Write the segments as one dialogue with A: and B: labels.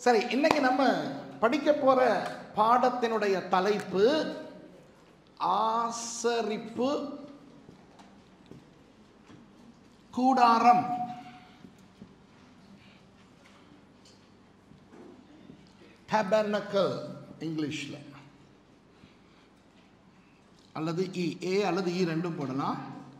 A: சரி இன்னைக்கு நம்ம படிக்க போற பாடத்தினுடைய தலைப்பு ஆசரிப்பு கூடாரம் tabernacle இங்கிலீஷில் அல்லது இ ஏ அல்லது இ ரெண்டும் போடலாம்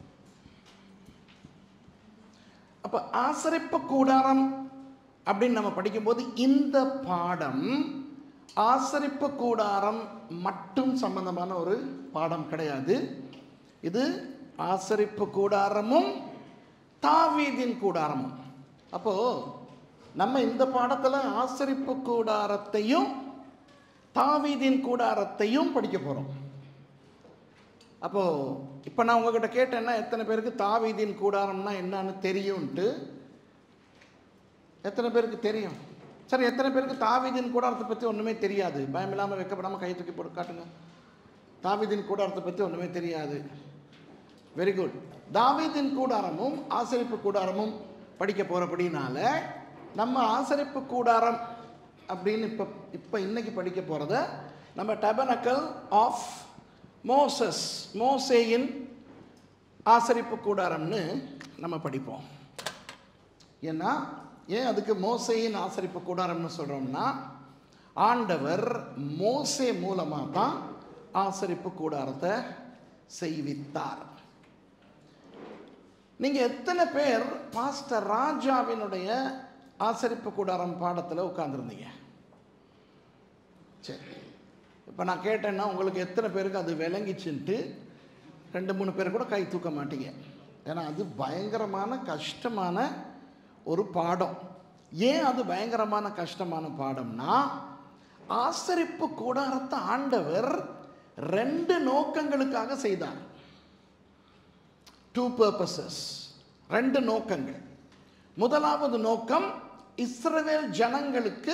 A: அப்ப ஆசரிப்பு கூடாரம் அப்படின்னு நம்ம படிக்கும்போது இந்த பாடம் ஆசரிப்பு கூடாரம் மட்டும் சம்பந்தமான ஒரு பாடம் கிடையாது இது ஆசரிப்பு கூடாரமும் தாவீதின் கூடாரமும் அப்போ நம்ம இந்த பாடத்துல ஆசரிப்பு கூடாரத்தையும் தாவீதின் கூடாரத்தையும் படிக்க போறோம் அப்போ இப்போ நான் உங்ககிட்ட கேட்டேன்னா எத்தனை பேருக்கு தாவீதின் கூடாரம்னா என்னன்னு தெரியும்ட்டு எத்தனை பேருக்கு தெரியும் சரி எத்தனை பேருக்கு தாவீதின் கூடாரத்தை பற்றி ஒன்றுமே தெரியாது பயம் இல்லாமல் வைக்கப்படாமல் கை தூக்கி போட்டு காட்டுங்க தாவீதின் கூடாரத்தை பற்றி ஒன்றுமே தெரியாது வெரி குட் தாவீதின் கூடாரமும் ஆசரிப்பு கூடாரமும் படிக்க போகிறபடினால நம்ம ஆசரிப்பு கூடாரம் அப்படின்னு இப்போ இப்போ இன்னைக்கு படிக்க போகிறத நம்ம டபனக்கல் ஆஃப் மோசஸ் மோசேயின் ஆசரிப்பு கூடாரம்னு நம்ம படிப்போம் ஏன்னா ஏன் அதுக்கு மோசேயின் ஆசரிப்பு கூடாரம்னு சொல்கிறோம்னா ஆண்டவர் மோசே மூலமாக தான் ஆசரிப்பு கூடாரத்தை செய்வித்தார் நீங்கள் எத்தனை பேர் பாஸ்டர் ராஜாவினுடைய ஆசரிப்பு கூடாரம் பாடத்தில் உட்காந்துருந்தீங்க சரி இப்போ நான் கேட்டேன்னா உங்களுக்கு எத்தனை பேருக்கு அது விளங்கிச்சுன்ட்டு ரெண்டு மூணு பேர் கூட கை தூக்க மாட்டீங்க ஏன்னா அது பயங்கரமான கஷ்டமான ஒரு பாடம் ஏன் அது பயங்கரமான கஷ்டமான பாடம்னா ஆசரிப்பு கூடாரத்தை ஆண்டவர் ரெண்டு நோக்கங்களுக்காக செய்தார் டூ பர்பசஸ் ரெண்டு நோக்கங்கள் முதலாவது நோக்கம் இஸ்ரவேல் ஜனங்களுக்கு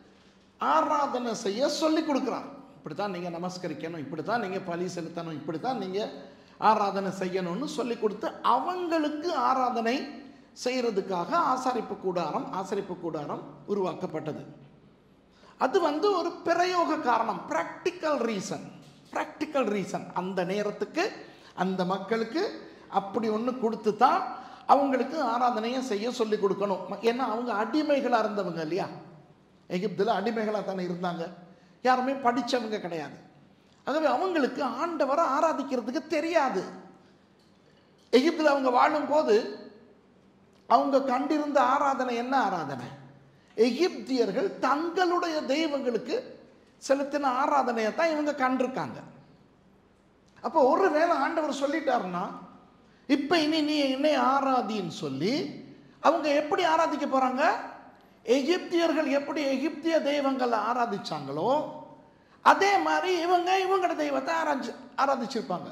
A: ஆராதனை செய்ய சொல்லி கொடுக்குறார் இப்படி தான் நீங்கள் நமஸ்கரிக்கணும் இப்படி தான் நீங்கள் பலி செலுத்தணும் இப்படி தான் நீங்கள் ஆராதனை செய்யணும்னு சொல்லி கொடுத்து அவங்களுக்கு ஆராதனை செய்கிறதுக்காக ஆசாரிப்பு கூடாரம் ஆசரிப்பு கூடாரம் உருவாக்கப்பட்டது அது வந்து ஒரு பிரயோக காரணம் ப்ராக்டிக்கல் ரீசன் ப்ராக்டிக்கல் ரீசன் அந்த நேரத்துக்கு அந்த மக்களுக்கு அப்படி ஒன்று கொடுத்து தான் அவங்களுக்கு ஆராதனையை செய்ய சொல்லி கொடுக்கணும் ஏன்னா அவங்க அடிமைகளாக இருந்தவங்க இல்லையா எகிப்தில் அடிமைகளாக தானே இருந்தாங்க யாருமே படித்தவங்க கிடையாது ஆகவே அவங்களுக்கு ஆண்டவரை ஆராதிக்கிறதுக்கு தெரியாது எகிப்தில் அவங்க வாழும்போது அவங்க கண்டிருந்த ஆராதனை என்ன ஆராதனை எகிப்தியர்கள் தங்களுடைய தெய்வங்களுக்கு செலுத்தின ஆராதனையை தான் இவங்க கண்டிருக்காங்க அப்போ ஒரு வேளை ஆண்டவர் சொல்லிட்டாருன்னா இப்போ இனி நீ என்னை ஆராதின்னு சொல்லி அவங்க எப்படி ஆராதிக்க போகிறாங்க எகிப்தியர்கள் எப்படி எகிப்திய தெய்வங்களை ஆராதிச்சாங்களோ அதே மாதிரி இவங்க இவங்களோட தெய்வத்தை ஆராய்ச்சி ஆராதிச்சிருப்பாங்க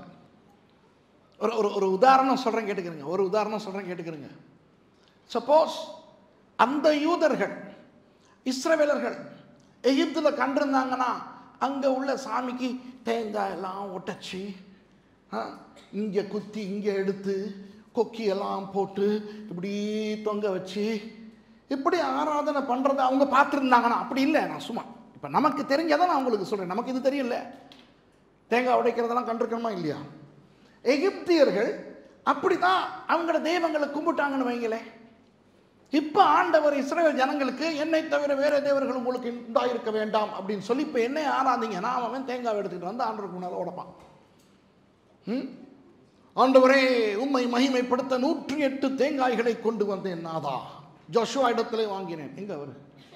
A: ஒரு ஒரு ஒரு உதாரணம் சொல்கிறேன் கேட்டுக்கிறேங்க ஒரு உதாரணம் சொல்கிறேன் கேட்டுக்கிறேங்க சப்போஸ் அந்த யூதர்கள் இஸ்ரவேலர்கள் எகிப்தில் கண்டிருந்தாங்கன்னா அங்கே உள்ள சாமிக்கு தேங்காய் எல்லாம் ஒட்டச்சி இங்கே குத்தி இங்கே எடுத்து கொக்கியெல்லாம் போட்டு இப்படி தொங்க வச்சு இப்படி ஆராதனை பண்ணுறதை அவங்க பார்த்துருந்தாங்கன்னா அப்படி இல்லை நான் சும்மா இப்போ நமக்கு தெரிஞ்சதை நான் உங்களுக்கு சொல்கிறேன் நமக்கு இது தெரியல தேங்காய் உடைக்கிறதெல்லாம் கண்டிருக்கணுமா இல்லையா எகிப்தியர்கள் அப்படி தான் அவங்களோட தெய்வங்களை கும்பிட்டாங்கன்னு வைங்களேன் இப்போ ஆண்டவர் இஸ்ரேல் ஜனங்களுக்கு என்னை தவிர வேற தேவர்கள் உங்களுக்கு உண்டாயிருக்க வேண்டாம் அப்படின்னு சொல்லி இப்போ என்னை ஆராதிங்கன்னா அவன் தேங்காய் எடுத்துக்கிட்டு வந்து ஆண்டவருக்கு முன்னால் உடைப்பான் ம் ஆண்டவரே உம்மை மகிமைப்படுத்த நூற்றி எட்டு தேங்காய்களை கொண்டு வந்தேன் நாதா ஜோஷுவா இடத்துல வாங்கினேன் எங்க அவர்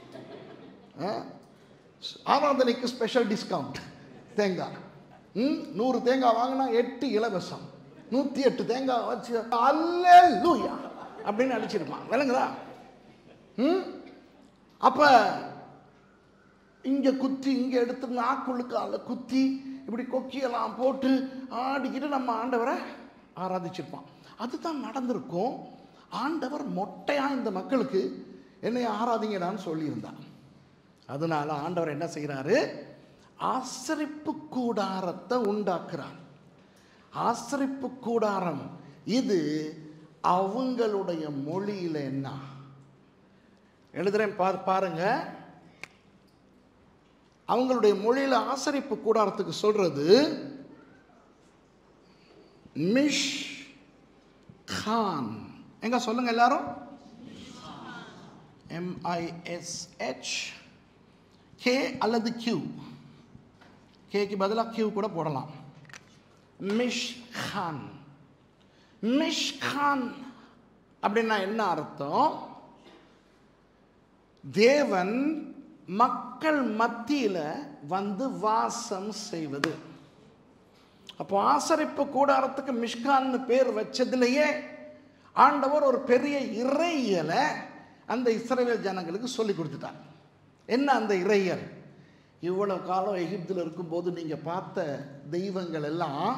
A: ஆராதனைக்கு ஸ்பெஷல் டிஸ்கவுண்ட் தேங்காய் ம் நூறு தேங்காய் வாங்கினா எட்டு இலவசம் நூற்றி எட்டு தேங்காய் வச்சு அல்ல லூயா அப்படின்னு அடிச்சிருப்பான் விளங்குதா ம் அப்போ இங்கே குத்தி இங்கே எடுத்து நாக்குள்ளுக்கால குத்தி இப்படி கொக்கியெல்லாம் போட்டு ஆடிக்கிட்டு நம்ம ஆண்டவரை ஆராதிச்சிருப்பான் அதுதான் நடந்திருக்கும் ஆண்டவர் மொட்டையாக இந்த மக்களுக்கு என்னை ஆராதிங்கடான்னு சொல்லியிருந்தான் அதனால ஆண்டவர் என்ன செய்கிறாரு ஆசரிப்பு கூடாரத்தை உண்டாக்குறார் ஆசரிப்பு கூடாரம் இது அவங்களுடைய மொழியில் என்ன எழுதுறேன் பார் பாருங்க அவங்களுடைய மொழியில் ஆசரிப்பு கூடாரத்துக்கு சொல்றது மிஷ் கான் எங்க சொல்லுங்க எல்லாரும் எம்ஐஎஸ்ஹெச் கே அல்லது கியூ கேக்கு பதிலாக கியூ கூட போடலாம் மிஷ் கான் மிஷ் கான் அப்படின்னா என்ன அர்த்தம் தேவன் மக்கள் மத்தியில் வந்து வாசம் செய்வது அப்போ ஆசரிப்பு கூடாரத்துக்கு மிஷ்கான்னு பேர் வச்சதுலேயே ஆண்டவர் ஒரு பெரிய இறையலை அந்த இஸ்ரவேல் ஜனங்களுக்கு சொல்லி கொடுத்துட்டார் என்ன அந்த இறையல் இவ்வளவு காலம் எகிப்தில் இருக்கும்போது நீங்கள் பார்த்த தெய்வங்கள் எல்லாம்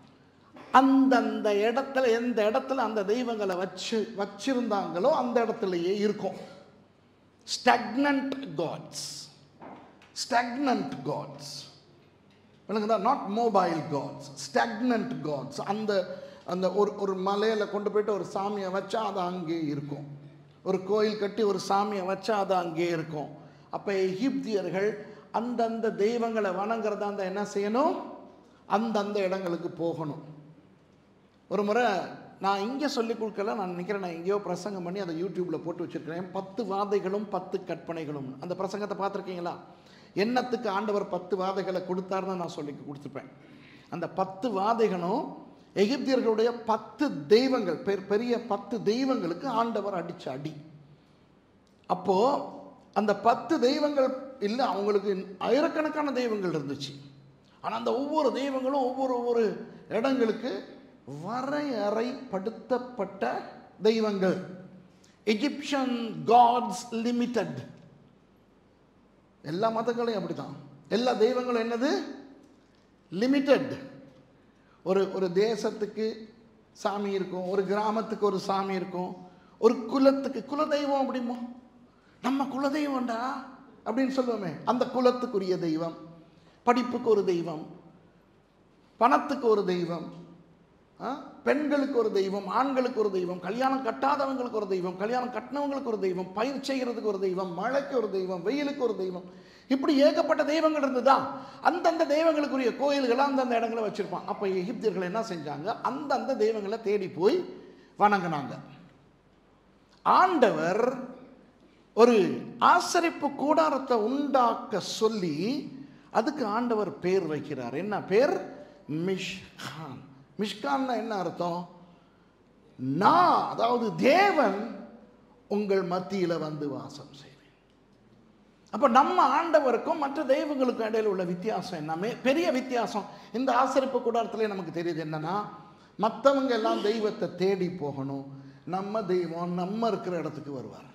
A: அந்தந்த இடத்துல எந்த இடத்துல அந்த தெய்வங்களை வச்சு வச்சிருந்தாங்களோ அந்த இடத்துலையே இருக்கும் ஸ்டக்னண்ட் காட்ஸ் ஸ்டக்னண்ட் காட்ஸ் விளங்குதா not mobile gods stagnant gods அந்த அந்த ஒரு ஒரு மலையில் கொண்டு போயிட்டு ஒரு சாமியை வச்சா அது அங்கேயே இருக்கும் ஒரு கோயில் கட்டி ஒரு சாமியை வச்சா அது அங்கேயே இருக்கும் அப்போ எகிப்தியர்கள் அந்தந்த தெய்வங்களை வணங்குறதா இருந்தால் என்ன செய்யணும் அந்தந்த இடங்களுக்கு போகணும் ஒரு முறை நான் இங்கே சொல்லிக் கொடுக்கல நான் நினைக்கிறேன் நான் எங்கேயோ பிரசங்கம் பண்ணி அதை யூடியூப்பில் போட்டு வச்சுருக்கிறேன் பத்து வாதைகளும் பத்து கற்பனைகளும் அந்த பிரசங்கத்தை பார்த்துருக்கீங்களா எண்ணத்துக்கு ஆண்டவர் பத்து வாதைகளை கொடுத்தாருன்னு நான் சொல்லி கொடுத்துருப்பேன் அந்த பத்து வாதைகளும் எகிப்தியர்களுடைய பத்து தெய்வங்கள் பெர் பெரிய பத்து தெய்வங்களுக்கு ஆண்டவர் அடிச்ச அடி அப்போது அந்த பத்து தெய்வங்கள் இல்லை அவங்களுக்கு ஆயிரக்கணக்கான தெய்வங்கள் இருந்துச்சு ஆனால் அந்த ஒவ்வொரு தெய்வங்களும் ஒவ்வொரு ஒவ்வொரு இடங்களுக்கு வரையறைப்படுத்தப்பட்ட தெய்வங்கள் எஜிப்சியன் காட்ஸ் லிமிட்டட் எல்லா மதங்களையும் அப்படிதான் எல்லா தெய்வங்களும் என்னது லிமிட்டட் ஒரு ஒரு தேசத்துக்கு சாமி இருக்கும் ஒரு கிராமத்துக்கு ஒரு சாமி இருக்கும் ஒரு குலத்துக்கு குலதெய்வம் அப்படிமோ நம்ம குலதெய்வம்டா அப்படின்னு சொல்லுவோமே அந்த குலத்துக்குரிய தெய்வம் படிப்புக்கு ஒரு தெய்வம் பணத்துக்கு ஒரு தெய்வம் ஆ? பெண்களுக்கு ஒரு தெய்வம் ஆண்களுக்கு ஒரு தெய்வம் கல்யாணம் கட்டாதவங்களுக்கு ஒரு தெய்வம் கல்யாணம் கட்டினவங்களுக்கு ஒரு தெய்வம் பயிர் செய்கிறதுக்கு ஒரு தெய்வம் மழைக்கு ஒரு தெய்வம் வெயிலுக்கு ஒரு தெய்வம் இப்படி ஏகப்பட்ட தெய்வங்கள் இருந்ததா அந்தந்த தெய்வங்களுக்குரிய கோயில்களை அந்தந்த இடங்களை வச்சிருப்பான் அப்போ எகிப்தியர்கள் என்ன செஞ்சாங்க அந்தந்த தெய்வங்களை தேடி போய் வணங்கினாங்க ஆண்டவர் ஒரு ஆசரிப்பு கூடாரத்தை உண்டாக்க சொல்லி அதுக்கு ஆண்டவர் பேர் வைக்கிறார் என்ன பேர் மிஷ்கான் மிஷ்கான்னா என்ன அர்த்தம் நான் அதாவது தேவன் உங்கள் மத்தியில் வந்து வாசம் செய்வேன் அப்போ நம்ம ஆண்டவருக்கும் மற்ற தெய்வங்களுக்கும் இடையில உள்ள வித்தியாசம் என்னமே பெரிய வித்தியாசம் இந்த ஆசரிப்பு கூடாரத்திலே நமக்கு தெரியுது என்னன்னா மற்றவங்க எல்லாம் தெய்வத்தை தேடி போகணும் நம்ம தெய்வம் நம்ம இருக்கிற இடத்துக்கு வருவார்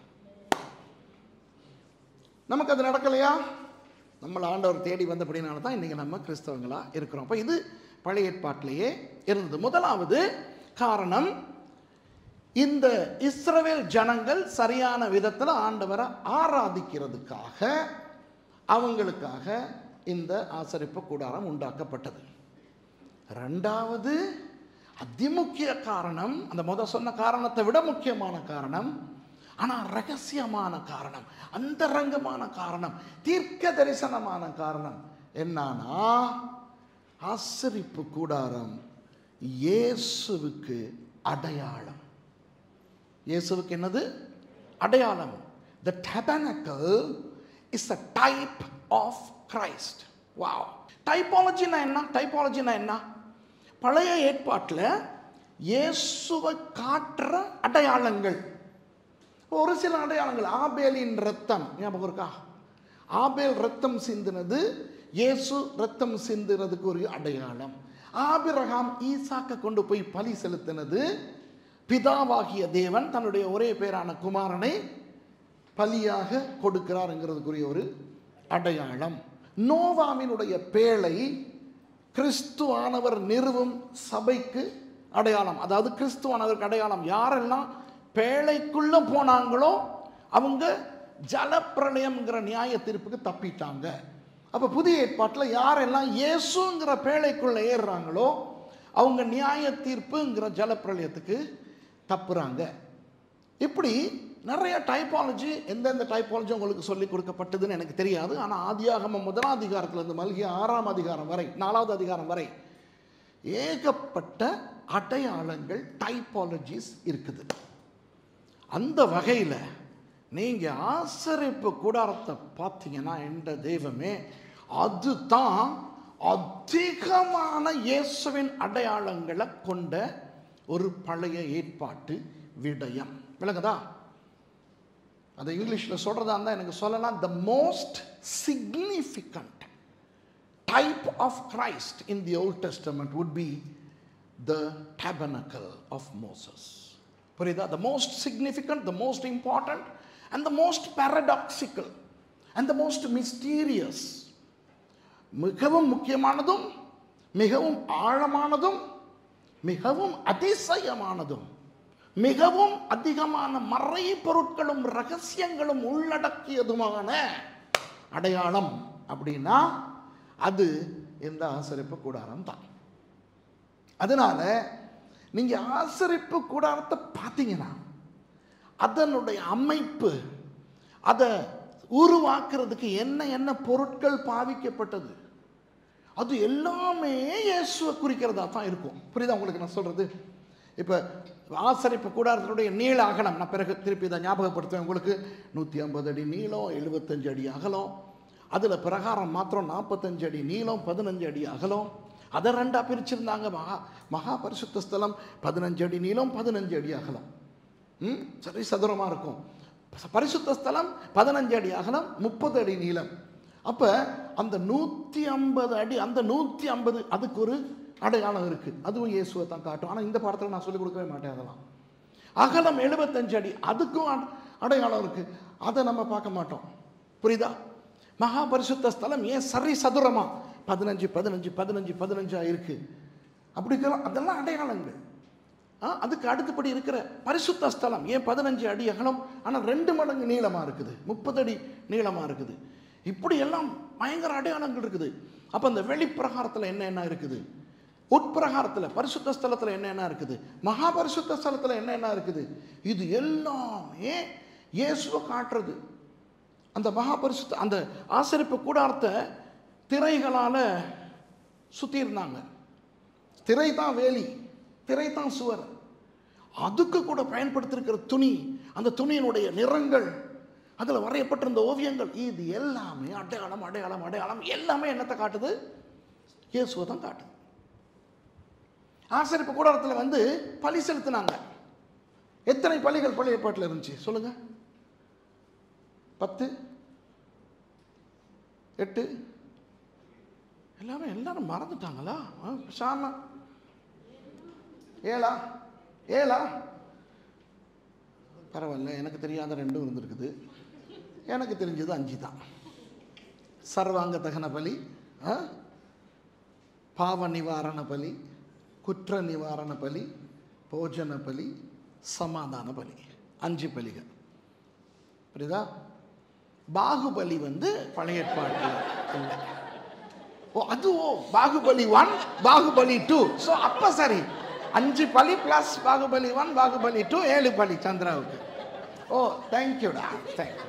A: நமக்கு அது நடக்கலையா நம்மளை ஆண்டவர் தேடி வந்தபடினால தான் இன்றைக்கி நம்ம கிறிஸ்தவங்களா இருக்கிறோம் அப்போ இது பழைய ஏற்பாட்டிலேயே இருந்தது முதலாவது காரணம் இந்த இஸ்ரவேல் ஜனங்கள் சரியான விதத்தில் ஆண்டவரை ஆராதிக்கிறதுக்காக அவங்களுக்காக இந்த ஆசரிப்பு கூடாரம் உண்டாக்கப்பட்டது ரெண்டாவது அதிமுக்கிய காரணம் அந்த முத சொன்ன காரணத்தை விட முக்கியமான காரணம் ஆனால் ரகசியமான காரணம் அந்தரங்கமான காரணம் தீர்க்க தரிசனமான காரணம் என்னன்னா ஆசரிப்பு கூடாரம் இயேசுவுக்கு அடையாளம் இயேசுவுக்கு என்னது அடையாளம் the tabernacle is a type of Christ wow டைப்பாலஜினா என்ன டைப்பாலஜினா என்ன பழைய ஏற்பாட்டில் இயேசுவை காட்டுற அடையாளங்கள் ஒரு சில அடையாளங்கள் ஆபேலின் ரத்தம் ஞாபகம் இருக்கா ஆபேல் ரத்தம் சிந்தினது இயேசு ரத்தம் சிந்தினதுக்கு ஒரு அடையாளம் ஆபிரகாம் ஈசாக்க கொண்டு போய் பலி செலுத்தினது பிதாவாகிய தேவன் தன்னுடைய ஒரே பேரான குமாரனை பலியாக கொடுக்கிறாருங்கிறதுக்குரிய ஒரு அடையாளம் நோவாமினுடைய பேழை கிறிஸ்துவானவர் நிறுவும் சபைக்கு அடையாளம் அதாவது கிறிஸ்துவானவருக்கு அடையாளம் யாரெல்லாம் பேழைக்குள்ள போனாங்களோ அவங்க ஜலப்பிரளயம்ங்கிற நியாய தீர்ப்புக்கு தப்பிட்டாங்க அப்போ புதிய ஏற்பாட்டில் யாரெல்லாம் இயேசுங்கிற பேழைக்குள்ள ஏறுறாங்களோ அவங்க நியாய தீர்ப்புங்கிற ஜலப்பிரளயத்துக்கு தப்புறாங்க இப்படி நிறைய டைப்பாலஜி எந்தெந்த டைப்பாலஜி உங்களுக்கு சொல்லி கொடுக்கப்பட்டதுன்னு எனக்கு தெரியாது ஆனால் ஆதியாகமம் முதலாம் அதிகாரத்திலிருந்து மல்கிய ஆறாம் அதிகாரம் வரை நாலாவது அதிகாரம் வரை ஏகப்பட்ட அடையாளங்கள் டைப்பாலஜிஸ் இருக்குது அந்த வகையில் நீங்கள் ஆசரிப்பு கூடாரத்தை பார்த்தீங்கன்னா என்ற தெய்வமே அதுதான் அதிகமான இயேசுவின் அடையாளங்களை கொண்ட ஒரு பழைய ஏற்பாட்டு விடயம் விளங்குதா அதை இங்கிலீஷில் சொல்கிறதா இருந்தால் எனக்கு சொல்லலாம் the most significant type of Christ in the Old Testament would be the tabernacle of Moses. புரியுதா the most significant, the most important, and the most paradoxical, and the most mysterious. மிகவும் முக்கியமானதும் மிகவும் ஆழமானதும் மிகவும் அதிசயமானதும் மிகவும் அதிகமான மறை பொருட்களும் ரகசியங்களும் உள்ளடக்கியதுமான அடையாளம் அப்படின்னா அது இந்த ஆசரிப்பு கூடாரம் தான் அதனால நீங்க ஆசரிப்பு கூடாரத்தை பார்த்தீங்கன்னா அதனுடைய அமைப்பு அதை உருவாக்குறதுக்கு என்ன என்ன பொருட்கள் பாவிக்கப்பட்டது அது எல்லாமே இயேசுவை குறிக்கிறதா தான் இருக்கும் புரியுதா உங்களுக்கு நான் சொல்றது இப்போ ஆசரிப்பு கூடாரத்தினுடைய நீள அகலம் நான் பிறகு திருப்பி இதை ஞாபகப்படுத்துவேன் உங்களுக்கு நூற்றி ஐம்பது அடி நீளம் எழுபத்தஞ்சு அடி அகலம் அதில் பிரகாரம் மாத்திரம் நாற்பத்தஞ்சு அடி நீளம் பதினஞ்சு அடி அகலம் அதை ரெண்டாக பிரிச்சிருந்தாங்க மகா மகா பரிசுத்த ஸ்தலம் பதினஞ்சு அடி நீளம் பதினஞ்சு அடி அகலம் ம் சரி சதுரமாக இருக்கும் பரிசுத்த ஸ்தலம் பதினஞ்சு அடி அகலம் முப்பது அடி நீளம் அப்போ அந்த நூற்றி ஐம்பது அடி அந்த நூற்றி ஐம்பது அதுக்கு ஒரு அடையாளம் இருக்குது அதுவும் இயேசுவை தான் காட்டும் ஆனால் இந்த பாடத்தில் நான் சொல்லிக் கொடுக்கவே மாட்டேன் அதெல்லாம் அகலம் எழுபத்தஞ்சு அடி அதுக்கும் அட- அடையாளம் இருக்குது அதை நம்ம பார்க்க மாட்டோம் புரியுதா மகா பரிசுத்த ஸ்தலம் ஏன் சரி சதுரமா பதினஞ்சு பதினஞ்சு பதினஞ்சு பதினஞ்சா இருக்கு அப்படி இருக்கலாம் அதெல்லாம் அடையாளங்கள் ஆ, அதுக்கு அடுத்தபடி இருக்கிற பரிசுத்த ஸ்தலம் ஏன் பதினஞ்சு அடி அகலம் ஆனால் ரெண்டு மடங்கு நீளமாக இருக்குது முப்பது அடி நீளமாக இருக்குது இப்படி எல்லாம் பயங்கர அடையாளங்கள் இருக்குது அப்போ அந்த வெளிப்பிரகாரத்தில் என்ன என்ன இருக்குது உட்பிரகாரத்தில் பரிசுத்த ஸ்தலத்தில் என்ன என்ன இருக்குது மகா பரிசுத்த ஸ்தலத்தில் என்ன என்ன இருக்குது இது எல்லாமே இயேசுவை காட்டுறது அந்த மகா பரிசுத்த அந்த ஆசரிப்பு கூடாரத்தை திரைகளால் சுற்றியிருந்தாங்க திரை தான் வேலி திரை தான் சுவர் அதுக்கு கூட பயன்படுத்தியிருக்கிற துணி அந்த துணியினுடைய நிறங்கள் அதில் வரையப்பட்டிருந்த ஓவியங்கள் இது எல்லாமே அடையாளம் அடையாளம் அடையாளம் எல்லாமே என்னத்தை காட்டுது இயேசுவை தான் காட்டுது ஆசரிப்பு கூடாரத்தில் வந்து பலி செலுத்தினாங்க எத்தனை பலிகள் பழைய ஏற்பாட்டில் இருந்துச்சு சொல்லுங்க பத்து எட்டு எல்லாமே எல்லாரும் மறந்துட்டாங்களா ஆ, பேசாம ஏழா ஏழா பரவாயில்ல எனக்கு தெரியாத ரெண்டும் இருந்திருக்குது எனக்கு தெரிஞ்சது அஞ்சு தான் சர்வாங்க தகன பலி ஆ? பாவ நிவாரண பலி குற்ற நிவாரண பலி போஜன பலி சமாதான பலி அஞ்சு பலிகள் புரியுதா பாகுபலி வந்து பழைய ஏற்பாட்டில் இல்லை ஓ அது ஓ Baahubali one Baahubali two so அப்போ சரி அஞ்சு பலி plus Baahubali one Baahubali two ஏழு பலி சந்திராவுக்கு ஓ தேங்க்யூடா தேங்க்யூ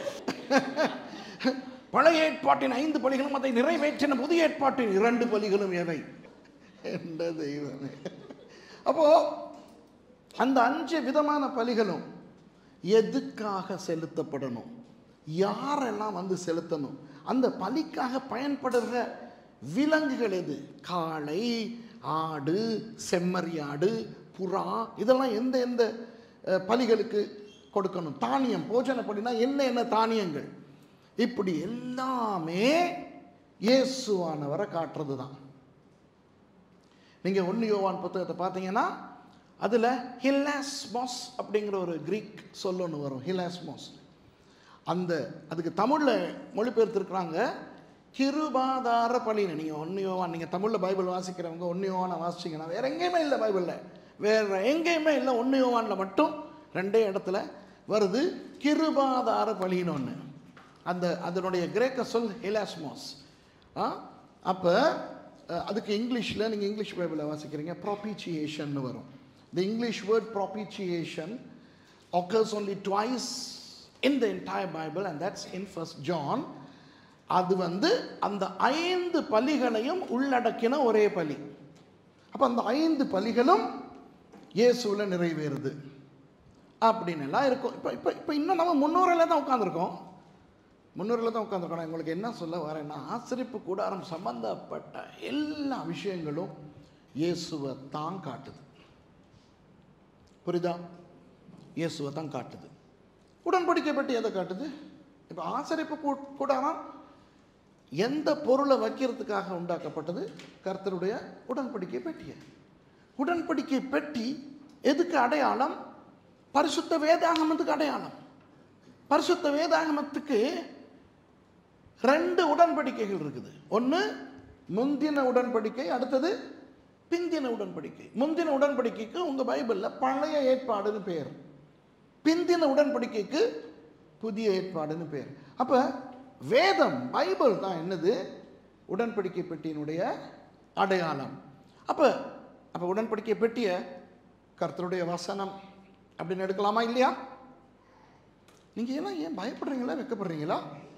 A: பழைய ஏற்பாட்டின் ஐந்து பலிகளும் அதை நிறைவேற்றின புதிய ஏற்பாட்டின் இரண்டு பலிகளும் எவை என்ற தெய்வமே அப்போ அந்த அஞ்சு விதமான பலிகளும் எதுக்காக செலுத்தப்படணும் யாரெல்லாம் வந்து செலுத்தணும் அந்த பலிக்காக பயன்படுற விலங்குகள் எது காளை ஆடு செம்மறியாடு புறா இதெல்லாம் எந்த எந்த அஹ், பலிகளுக்கு கொடுக்கணும் தானியம் போஜன பலினா என்ன என்ன தானியங்கள் இப்படி எல்லாமே இயேசுவானவரை காட்டுறது தான் நீங்கள் ஒன்று யோவான் புத்தகத்தை பார்த்தீங்கன்னா அதில் ஹிலாஸ்மோஸ் அப்படிங்கிற ஒரு கிரீக் சொல் ஒன்று வரும் ஹிலாஸ்மோஸ் அந்த அதுக்கு தமிழில் மொழிபெயர்த்திருக்கிறாங்க கிருபாதார பலின்னு நீங்கள் ஒன்று யோவான் நீங்கள் தமிழில் பைபிள் வாசிக்கிறவங்க ஒன்று யோவானை வாசிச்சிங்கன்னா வேறு எங்கேயுமே இல்லை பைபிளில் வேறு எங்கேயுமே இல்லை ஒன்று யோவானில் மட்டும் ரெண்டே இடத்துல வருது கிருபாதார பலின்னு ஒன்று அந்த அதனுடைய கிரேக்க சொல் ஹிலாஸ்மோஸ் ஆ அப்போ அதுக்கு இங்கிலீஷில் நீங்கள் இங்கிலீஷ் பைபிளை வாசிக்கிறீங்க ப்ராபிச்சியேஷன் வரும் the English word propitiation occurs only twice in the entire Bible, and that's in First John. அது வந்து அந்த ஐந்து பலிகளையும் உள்ளடக்கின ஒரே பலி அப்போ அந்த ஐந்து பலிகளும் இயேசுவில் நிறைவேறுது அப்படின்னு எல்லாம் இருக்கும் இப்போ இப்போ இப்போ இன்னும் நம்ம முன்னூறில் தான் உட்காந்துருக்கோம் முன்னூறில் தான் உட்காந்துருக்கோம் நான் உங்களுக்கு என்ன சொல்ல வரேன்னா ஆசிரிப்பு கூடாரம் சம்பந்தப்பட்ட எல்லா விஷயங்களும் இயேசுவை தான் காட்டுது புரியுதா இயேசுவை தான் காட்டுது உடன்படிக்கை பற்றி எதை காட்டுது இப்போ ஆசரிப்பு கூ- கூடாரம் எந்த பொருளை வைக்கிறதுக்காக உண்டாக்கப்பட்டது கர்த்தருடைய உடன்படிக்கை பெட்டியை உடன்படிக்கை பெட்டி எதுக்கு அடையாளம் பரிசுத்த வேதாகமத்துக்கு அடையாளம் பரிசுத்த வேதாகமத்துக்கு ரெண்டு உடன்படிக்கைகள் இருக்குது ஒன்று முந்தின உடன்படிக்கை அடுத்தது பிந்தின உடன்படிக்கை முந்தின உடன்படிக்கைக்கு உங்கள் பைபிளில் பழைய ஏற்பாடுன்னு பேர் பிந்தின உடன்படிக்கைக்கு புதிய ஏற்பாடுன்னு பேர் அப்போ வேதம் பைபிள் தான் என்னது உடன்படிக்கை பெட்டியினுடைய அடையாளம் அப்போ அப்போ உடன்படிக்கை பெட்டிய கர்த்தருடைய வசனம் அப்படின்னு எடுக்கலாமா இல்லையா நீங்கள் எல்லாம் ஏன் பயப்படுறீங்களா வெக்கப்படுறீங்களா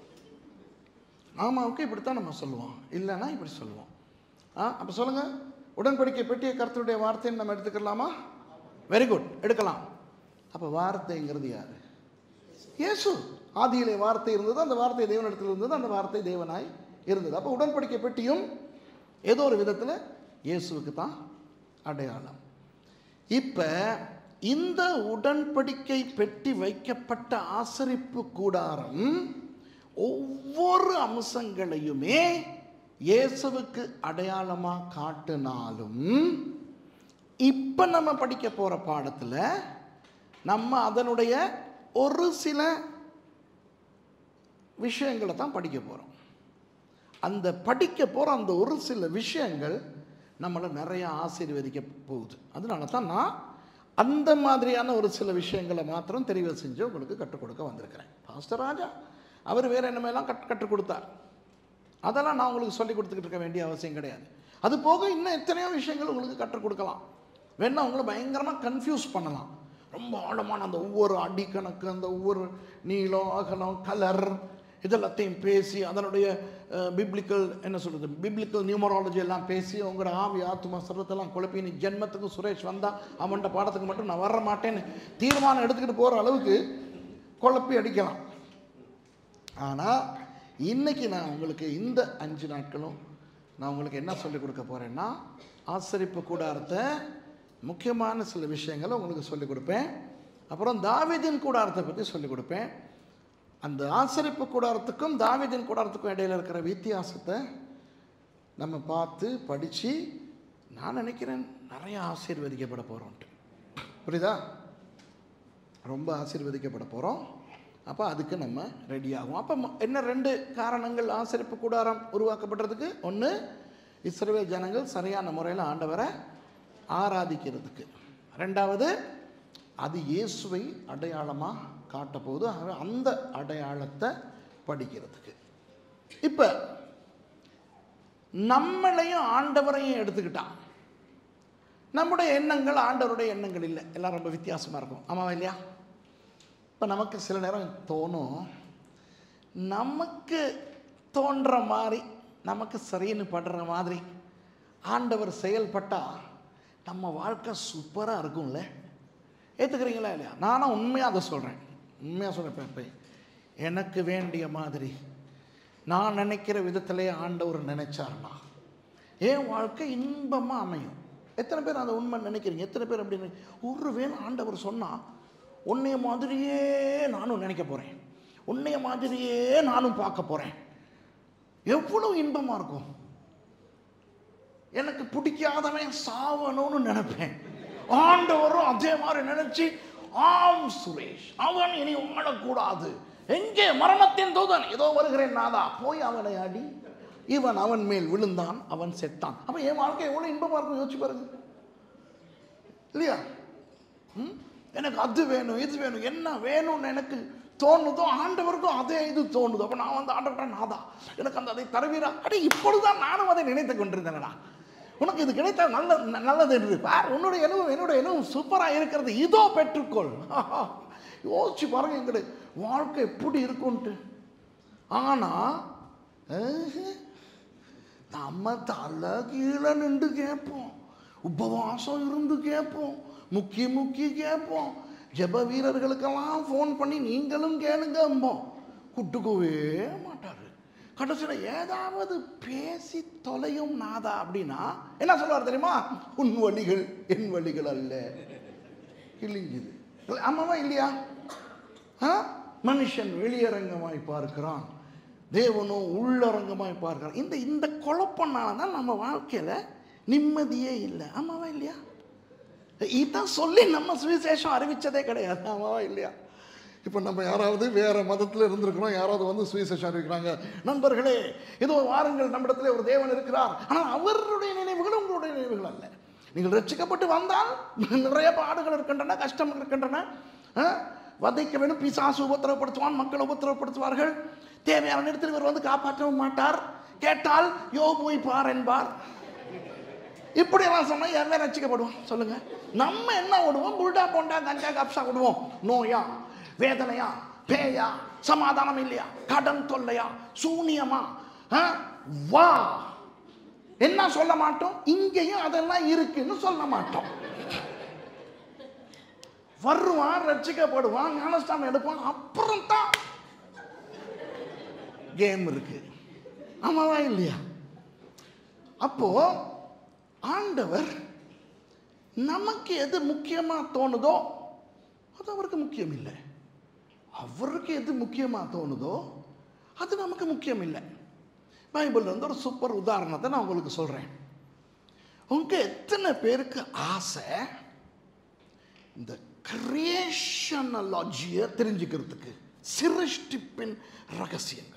A: ஆமாவுக்கு இப்படித்தான் நம்ம சொல்லுவோம் இல்லைன்னா இப்படி சொல்லுவோம் ஆ அப்போ சொல்லுங்கள் உடன்படிக்கை பெட்டிய கர்த்தருடைய வார்த்தைன்னு நம்ம எடுத்துக்கலாமா வெரி குட் எடுக்கலாம் அப்போ வார்த்தைங்கிறது யார் இயேசு ஆதியிலே வார்த்தை இருந்தது அந்த வார்த்தை தேவனிடத்தில் இருந்தது அந்த வார்த்தை தேவனாய் இருந்தது அப்போ உடன்படிக்கை பெட்டியும் ஏதோ ஒரு விதத்தில் இயேசுவுக்கு தான் அடையாளம் இப்போ இந்த உடன்படிக்கை பெட்டி வைக்கப்பட்ட ஆசரிப்பு கூடாரம் ஒவ்வொரு அம்சங்களையுமே இயேசுவுக்கு அடையாளமாக காட்டினாலும் இப்போ நம்ம படிக்க போகிற பாடத்தில் நம்ம அதனுடைய ஒரு சில விஷயங்களை தான் படிக்க போகிறோம் அந்த படிக்க போகிற அந்த ஒரு சில விஷயங்கள் நம்மளை நிறைய ஆசீர்வதிக்க போகுது அதனால தான் நான் அந்த மாதிரியான ஒரு சில விஷயங்களை மாத்திரம் தெரிவு செஞ்சு உங்களுக்கு கற்றுக் கொடுக்க வந்திருக்கிறேன் பாஸ்டர் ராஜா அவர் வேறு என்னமெல்லாம் கட் கற்றுக் கொடுத்தார் அதெல்லாம் நான் உங்களுக்கு சொல்லி கொடுத்துக்கிட்டு இருக்க வேண்டிய அவசியம் கிடையாது அது போக இன்னும் எத்தனையோ விஷயங்கள் உங்களுக்கு கற்றுக் கொடுக்கலாம் வேணா உங்களை பயங்கரமாக கன்ஃபியூஸ் பண்ணலாம் ரொம்ப ஆழமான அந்த ஒவ்வொரு அடிக்கணக்கு அந்த ஒவ்வொரு நீளம் அகலம் கலர் இதெல்லாத்தையும் பேசி அதனுடைய பிப்ளிக்கல் என்ன சொல்கிறது பிப்ளிக்கல் நியூமராலஜி எல்லாம் பேசி உங்களோட ஆவி ஆத்மா சர்வத்தெல்லாம் குழப்பி நீ ஜென்மத்துக்கு சுரேஷ் வந்தால் அவன்கிட்ட பாடத்துக்கு மட்டும் நான் வர மாட்டேன்னு தீர்மானம் எடுத்துக்கிட்டு போகிற அளவுக்கு குழப்பி அடிக்கலாம் ஆனால் இன்னைக்கு நான் உங்களுக்கு இந்த அஞ்சு நாட்களும் நான் உங்களுக்கு என்ன சொல்லிக் கொடுக்க போகிறேன்னா ஆசரிப்பு கூடாரத்தை முக்கியமான சில விஷயங்களை உங்களுக்கு சொல்லிக் கொடுப்பேன் அப்புறம் தாவீதின் கூடாரத்தை பற்றி சொல்லிக் கொடுப்பேன் அந்த ஆசரிப்பு கூடாரத்துக்கும் தாவீதின் கூடாரத்துக்கும் இடையில இருக்கிற வித்தியாசத்தை நம்ம பார்த்து படித்து நான் நினைக்கிறேன் நிறைய ஆசீர்வதிக்கப்பட போகிறோன்ட்டு புரியுதா ரொம்ப ஆசீர்வதிக்கப்பட போகிறோம் அப்போ அதுக்கு நம்ம ரெடி ஆகும் அப்போ ம- என்ன ரெண்டு காரணங்கள் ஆசரிப்பு கூடாரம் உருவாக்கப்படுறதுக்கு ஒன்று இஸ்ரவேல் ஜனங்கள் சரியான முறையில் ஆண்டவரை ஆராதிக்கிறதுக்கு ரெண்டாவது அது இயேசுவை அடையாளமாக காட்ட போகுது ஆகவே அந்த அடையாளத்தை படிக்கிறதுக்கு இப்போ நம்மளையும் ஆண்டவரையும் எடுத்துக்கிட்டான் நம்முடைய எண்ணங்கள் ஆண்டவருடைய எண்ணங்கள் இல்லை எல்லாம் ரொம்ப வித்தியாசமாக இருக்கும் ஆமாவா இல்லையா இப்போ நமக்கு சில நேரம் தோணும் நமக்கு தோன்ற மாதிரி நமக்கு சரின்னு படுற மாதிரி ஆண்டவர் செயல்பட்டால் நம்ம வாழ்க்கை சூப்பராக இருக்கும்ல ஏற்றுக்கிறீங்களா இல்லையா நானும் உண்மையாக அதை சொல்கிறேன் உண்மையாக சொல்கிறேன் இப்போ எனக்கு வேண்டிய மாதிரி நான் நினைக்கிற விதத்திலே ஆண்டவர் நினைச்சார்னா என் வாழ்க்கை இன்பமாக அமையும் எத்தனை பேர் அந்த உண்மை நினைக்கிறீங்க எத்தனை பேர் அப்படி நினை- ஒருவேளை ஆண்டவர் சொன்னால் உன்னைய மாதிரியே நானும் நினைக்க போகிறேன் உன்னைய மாதிரியே நானும் பார்க்க போகிறேன் எவ்வளோ இன்பமாக இருக்கும் எனக்கு பிடிக்காதவன் சாவணும்னு நினைப்பேன் ஆண்டவரும் அதே மாதிரி நினைச்சு ஆம் சுரேஷ் அவன் இனி வாழக்கூடாது எங்கே மரணத்தின் தூதன் ஏதோ வருகிறேன் நாதா போய் அவனை அடி இவன் அவன் மேல் விழுந்தான் அவன் செத்தான் அப்ப என் வாழ்க்கை எவ்வளவு இன்பமா இருக்கும் யோசிச்சு பாருங்க இல்லையா ம்? எனக்கு அது வேணும் இது வேணும் என்ன வேணும்னு எனக்கு தோணுதோ ஆண்டவருக்கும் அதே இது தோணுது அப்போ நான் வந்து ஆண்டவர்கிட்ட நாதா எனக்கு அந்த அதை தருவீரா அடே இப்பொழுதுதான் நானும் அதை நினைத்து கொண்டிருந்தேனடா உனக்கு இது கிடைத்தால் நல்ல ந- நல்லது என்று பார் உன்னுடைய எண்ணம் என்னுடைய எண்ணம் சூப்பராக இருக்கிறது இதோ பெற்றுக்கொள் யோசிச்சு பாருங்க எங்களுடைய வாழ்க்கை எப்படி இருக்கும்ன்ட்டு ஆனால் நம்ம தலை கீழே நின்று கேட்போம் உபவாசம் இருந்து கேட்போம் முக்கி முக்கி கேட்போம் ஜெப வீரர்களுக்கெல்லாம் ஃபோன் பண்ணி நீங்களும் கேளுங்கம்போம் குட்டுக்கவே மாட்டார் கடைசியில் ஏதாவது பேசி தொலையும் நாதா அப்படின்னா என்ன சொல்லுவார் தெரியுமா உன் வழிகள் என் வழிகள் அல்ல கிழிஞ்சுது ஆமாவா இல்லையா ஆ? மனுஷன் வெளியரங்கமாய் பார்க்கிறான் தேவனோ உள்ளரங்கமாய் பார்க்கிறான் இந்த இந்த குழப்பனால தான் நம்ம வாழ்க்கையில் நிம்மதியே இல்லை ஆமாவா இல்லையா இதான் சொல்லி நம்ம சுவிசேஷம் அறிவிச்சதே கிடையாது ஆமாவா இல்லையா இப்போ நம்ம யாராவது வேற மதத்தில் இருந்திருக்கிறோம் யாராவது வந்து சுவிசேஷம் அறிவிக்கிறாங்க நண்பர்களே ஏதோ வாருங்கள் நம்மிடத்துல ஒரு தேவன் இருக்கிறார் ஆனால் அவருடைய நினைவுகள் உங்களுடைய நினைவுகள் அல்ல நீங்கள் ரட்சிக்கப்பட்டு வந்தால் நிறைய பாடுகள் இருக்கின்றன கஷ்டம் இருக்கின்றன ஆ? வதைக்க வேண்டும் பிசாசு உபத்திரப்படுத்துவான் மக்கள் உபத்திரப்படுத்துவார்கள் தேவையான நேரத்தில் இவர் வந்து காப்பாற்றவும் மாட்டார் கேட்டால் யோ போய் பார் என்பார் இப்படி எல்லாம் சொன்னா யாருமே ரசிக்கப்படுவோம் சொல்லுங்க நம்ம என்ன விடுவோம் புல்டா போண்டா கஞ்சா கப்சா விடுவோம் நோயா வேதனையா பேயா சமாதானம் இல்லையா கடன் தொல்லையா சூனியமா ஆ? வா என்ன சொல்ல மாட்டோம் இங்கேயும் அதெல்லாம் இருக்குன்னு சொல்ல மாட்டோம் வருவான் ரட்சிக்கப்படுவான் ஞானஸ்தானம் எடுப்பான் அப்புறம் தான் கேம் இருக்கு ஆமாவா இல்லையா அப்போ ஆண்டவர் நமக்கு எது முக்கியமா தோணுதோ அது அவருக்கு முக்கியம் இல்லை அவருக்கு எது முக்கியமா தோணுதோ அது நமக்கு முக்கியம் இல்லை பைபிள்ல இருந்து ஒரு சூப்பர் உதாரணத்தை நான் உங்களுக்கு சொல்றேன் உங்க எத்தனை பேருக்கு ஆசை இந்த கிரியேஷனலாஜியை தெரிஞ்சுக்கிறதுக்கு சிருஷ்டிப்பின் ரகசியங்கள்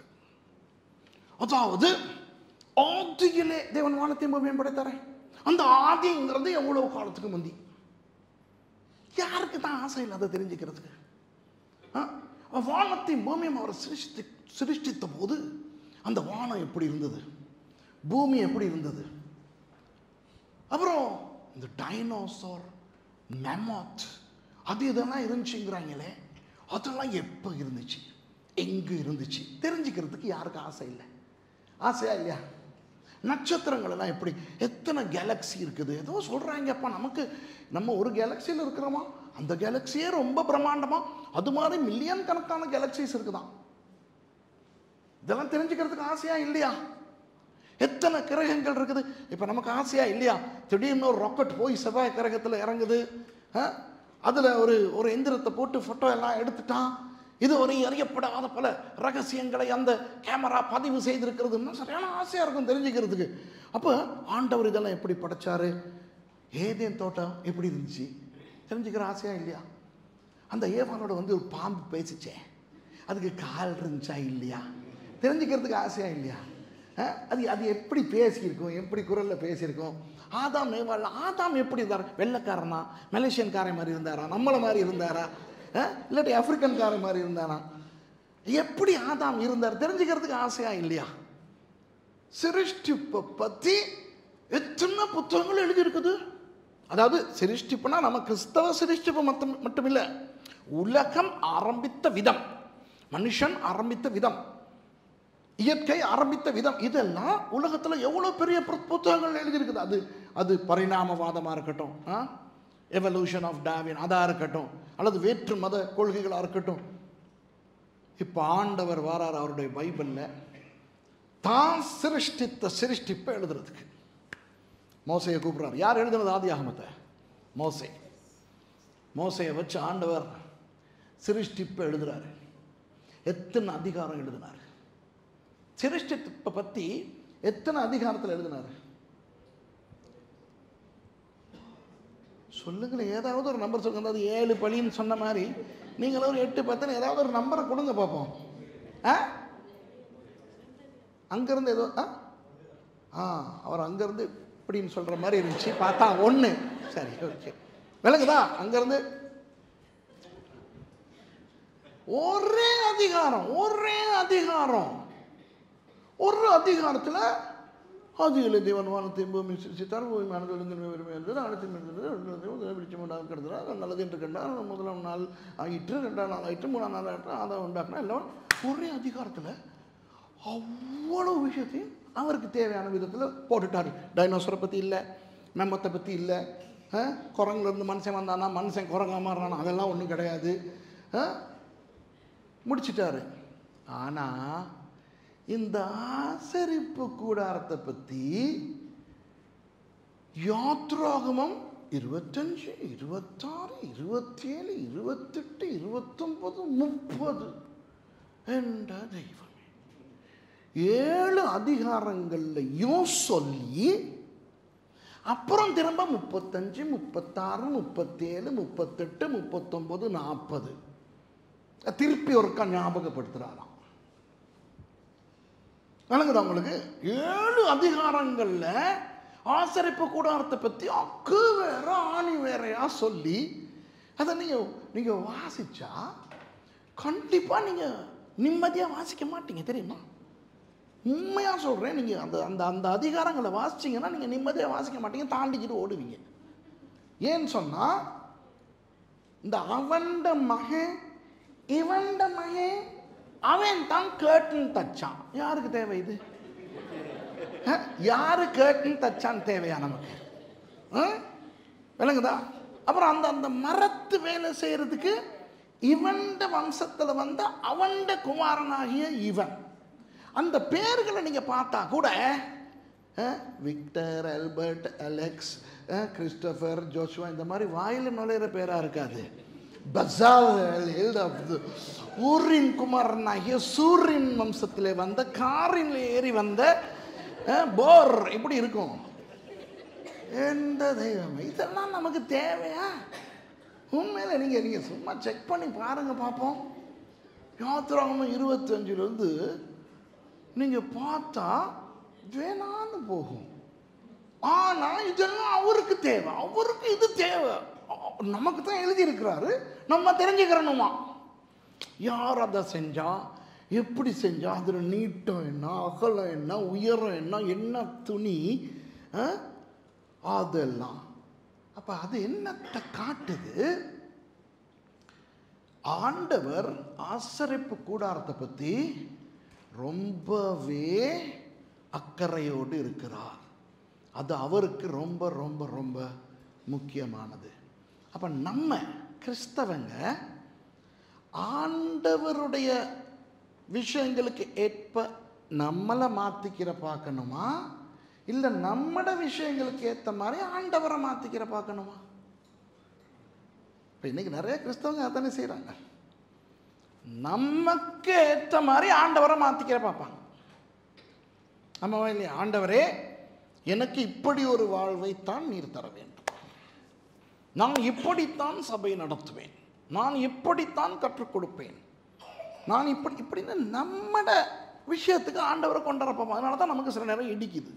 A: அதாவது ஆதியிலே தேவன் வானத்தையும் பூமியும் படைத்தாரே அந்த ஆதிங்கிறது எவ்வளவு காலத்துக்கு முந்தி யாருக்கு தான் ஆசை இல்லை அதை தெரிஞ்சுக்கிறதுக்கு ஆ? வானத்தையும் பூமியும் அவர் சிருஷ்டி சிருஷ்டித்த போது அந்த வானம் எப்படி இருந்தது பூமி எப்படி இருந்தது அப்புறம் இந்த டைனோசர் மெமாத் அது இதெல்லாம் இருந்துச்சுங்கிறாங்களே அதெல்லாம் எப்போ இருந்துச்சு எங்கே இருந்துச்சு தெரிஞ்சுக்கிறதுக்கு யாருக்கு ஆசை இல்லை ஆசையா இல்லையா நட்சத்திரங்கள் எல்லாம் எப்படி எத்தனை கேலக்ஸி இருக்குது ஏதோ சொல்கிறாங்கப்பா நமக்கு நம்ம ஒரு கேலக்சியில் இருக்கிறோமா அந்த கேலக்சியே ரொம்ப பிரம்மாண்டமா அது மாதிரி மில்லியன் கணக்கான கேலக்சிஸ் இருக்குதாம் இதெல்லாம் தெரிஞ்சுக்கிறதுக்கு ஆசையா இல்லையா எத்தனை கிரகங்கள் இருக்குது இப்போ நமக்கு ஆசையா இல்லையா திடீர்னு ஒரு ராக்கெட் போய் செவ்வாய் கிரகத்தில் இறங்குது அதில் ஒரு ஒரு எந்திரத்தை போட்டு ஃபோட்டோ எல்லாம் எடுத்துட்டான் இது ஒரு அறியப்படாத பல ரகசியங்களை அந்த கேமரா பதிவு செய்திருக்கிறதுன்னா சரியான ஆசையாக இருக்கும் தெரிஞ்சுக்கிறதுக்கு அப்போ ஆண்டவர் இதெல்லாம் எப்படி படைச்சாரு ஏதேன் தோட்டம் எப்படி இருந்துச்சு தெரிஞ்சுக்கிற ஆசையா இல்லையா அந்த ஏவாளோட வந்து ஒரு பாம்பு பேசிச்சே அதுக்கு கால் இருந்துச்சா இல்லையா தெரிஞ்சுக்கிறதுக்கு ஆசையா இல்லையா அஹ், அது அது எப்படி பேசியிருக்கும் எப்படி குரலில் பேசியிருக்கும் ஆதாம் ஏவாள் ஆதாம் எப்படி இருந்தார் வெள்ளைக்காரனா மலேசியன்காரன் மாதிரி இருந்தாரா நம்மளை மாதிரி இருந்தாரா அஹ், இல்லாட்டி ஆப்பிரிக்கன்காரன் மாதிரி இருந்தானா எப்படி ஆதாம் இருந்தார் தெரிஞ்சுக்கிறதுக்கு ஆசையா இல்லையா சிருஷ்டிப்பை பற்றி எத்தனை புத்தகங்கள் எழுதியிருக்குது அதாவது சிருஷ்டிப்புனா நம்ம கிறிஸ்தவ சிருஷ்டிப்பு மட்டும் மட்டுமில்லை உலகம் ஆரம்பித்த விதம் மனுஷன் ஆரம்பித்த விதம் இயற்கை ஆரம்பித்த விதம் இதெல்லாம் உலகத்தில் எவ்வளோ பெரிய புத்- புத்தகங்கள் எழுதியிருக்குது அது அது பரிணாமவாதமாக இருக்கட்டும் எவல்யூஷன் ஆஃப் டாவின் அதாக இருக்கட்டும் அல்லது வேற்று மத கொள்கைகளாக இருக்கட்டும் இப்போ ஆண்டவர் வாரார் அவருடைய பைபிளில் தான் சிருஷ்டித்த சிருஷ்டிப்பை எழுதுறதுக்கு மோசையை கூப்பிடுறார் யார் எழுதுனது ஆதி ஆகமத்தை மோசே மோசையை வச்சு ஆண்டவர் சிருஷ்டிப்பை எழுதுறாரு எத்தனை அதிகாரம் எழுதினார் சிருஷ்டிப்பை பற்றி எத்தனை அதிகாரத்தில் எழுதினார் சொல்லுங்களேன் ஏதாவது ஒரு நம்பர் சொல்லுங்க அதாவது ஏழு பழின்னு சொன்ன மாதிரி நீங்களும் ஒரு எட்டு பத்துன்னு ஏதாவது ஒரு நம்பரை கொடுங்க பார்ப்போம் ஆ அங்கேருந்து ஏதோ ஆ ஆ அவர் அங்கேருந்து இப்படின்னு சொல்கிற மாதிரி இருந்துச்சு பார்த்தா ஒன்று சரி ஓகே விளங்குதா அங்கேருந்து ஒரே அதிகாரம் ஒரே அதிகாரம் ஒரு அதிகாரத்தில் ஆதியிலே தேவன் வானத்தையும் பூமி சிருஷ்டித்தார் பூமி மனது ஒழுங்கின்மை வறுமை இருந்தது அனைத்தும் இருந்தது பிடிச்ச உண்டாக கிடந்தார் நல்லது என்று கண்டார் முதலாம் நாள் ஆயிற்று ரெண்டாம் நாள் ஆயிற்று மூணாம் நாள் ஆயிற்று அதை உண்டாக்குனா எல்லாம் ஒரே அதிகாரத்தில் அவ்வளவு விஷயத்தையும் அவருக்கு தேவையான விதத்தில் போட்டுட்டார் டைனோசரை பற்றி இல்லை மெம்பத்தை பற்றி இல்லை குரங்குலேருந்து மனுஷன் வந்தானா மனுஷன் குரங்கா மாறுறானா அதெல்லாம் ஒன்றும் கிடையாது ஆ? முடிச்சிட்டாரு ஆனால் இந்த ஆசரிப்பு கூடாரத்தை பற்றி யாத்ராகமம் இருபத்தஞ்சு இருபத்தாறு இருபத்தேழு இருபத்தெட்டு இருபத்தொன்பது முப்பது என்ற தெய்வம் ஏழு அதிகாரங்கள்லையும் சொல்லி அப்புறம் திரும்ப முப்பத்தஞ்சு முப்பத்தாறு முப்பத்தேழு முப்பத்தெட்டு முப்பத்தொன்பது நாற்பது திருப்பி ஒருக்கா ஞாபகப்படுத்துகிறாராம் விளங்குதா உங்களுக்கு ஏழு அதிகாரங்களில் ஆசரிப்பு கூடாரத்தை பற்றி அக்கு வேற ஆணி வேறையா சொல்லி அதை நீங்கள் நீங்கள் வாசிச்சா கண்டிப்பாக நீங்கள் நிம்மதியாக வாசிக்க மாட்டீங்க தெரியுமா உண்மையாக சொல்கிறேன் நீங்கள் அந்த அந்த அந்த அதிகாரங்களை வாசிச்சீங்கன்னா நீங்கள் நிம்மதியாக வாசிக்க மாட்டீங்க தாண்டிக்கிட்டு ஓடுவீங்க ஏன்னு சொன்னால் இந்த அவண்ட மகன் இவண்ட மகன் அவன் தான் கேட்டுன்னு தச்சான் யாருக்கு தேவை இது அஹ், யாரு கேட்டுன்னு தச்சான்னு தேவையா நமக்கு அஹ்? விளங்குதா அப்புறம் அந்த அந்த மரத்து வேலை செய்யறதுக்கு இவண்ட வம்சத்துல வந்த அவண்ட குமாரனாகிய இவன் அந்த பேர்களை நீங்க பார்த்தா கூட அஹ், விக்டர் ஆல்பர்ட் அலெக்ஸ் அஹ், கிறிஸ்டோபர் ஜோஷுவா இந்த மாதிரி வாயில நுழையிற பேரா இருக்காது பசால் ஊரின் குமாரனாகிய சூரியன் வம்சத்திலே வந்த காரில் ஏறி வந்த அஹ், போர் இப்படி இருக்கும் எந்த தெய்வம் இதெல்லாம் நமக்கு தேவையா உண்மையில நீங்க நீங்க சும்மா செக் பண்ணி பாருங்க பார்ப்போம் யாத்திராகமம் இருபத்தஞ்சிலிருந்து நீங்க பார்த்தா வேணான்னு போகும் ஆனா இதெல்லாம் அவருக்கு தேவை அவருக்கு இது தேவை அ- நமக்கு தான் எழுதியிருக்கிறாரு நம்ம தெரிஞ்சுக்கிறணுமா யார் அதை செஞ்சா எப்படி செஞ்சா அதில் நீட்டம் என்ன அகலம் என்ன உயரம் என்ன என்ன துணி ஆ? அதெல்லாம் அப்போ அது என்னத்தை காட்டுது ஆண்டவர் ஆசரிப்பு கூடாரத்தை பற்றி ரொம்பவே அக்கறையோடு இருக்கிறார் அது அவருக்கு ரொம்ப ரொம்ப ரொம்ப முக்கியமானது அப்போ நம்ம கிறிஸ்தவங்க ஆண்டவருடைய விஷயங்களுக்கு ஏற்ப நம்மளை மாற்றிக்கிற பார்க்கணுமா இல்லை நம்மட விஷயங்களுக்கு ஏற்ற மாதிரி ஆண்டவரை மாற்றிக்கிற பார்க்கணுமா இப்போ இன்னைக்கு நிறைய கிறிஸ்தவங்க அதானே செய்கிறாங்க நமக்கு ஏற்ற மாதிரி ஆண்டவரை மாற்றிக்கிற பார்ப்பாங்க ஆமாவா இல்லையா ஆண்டவரே எனக்கு இப்படி ஒரு வாழ்வைத்தான் நீர் தர வேண்டும் நான் இப்படித்தான் சபை நடத்துவேன் நான் இப்படித்தான் கற்றுக் கொடுப்பேன் நான் இப்படி இப்படின்னு நம்மட விஷயத்துக்கு ஆண்டவரை கொண்டு வரப்போம் அதனால தான் நமக்கு சில நேரம் இடிக்குது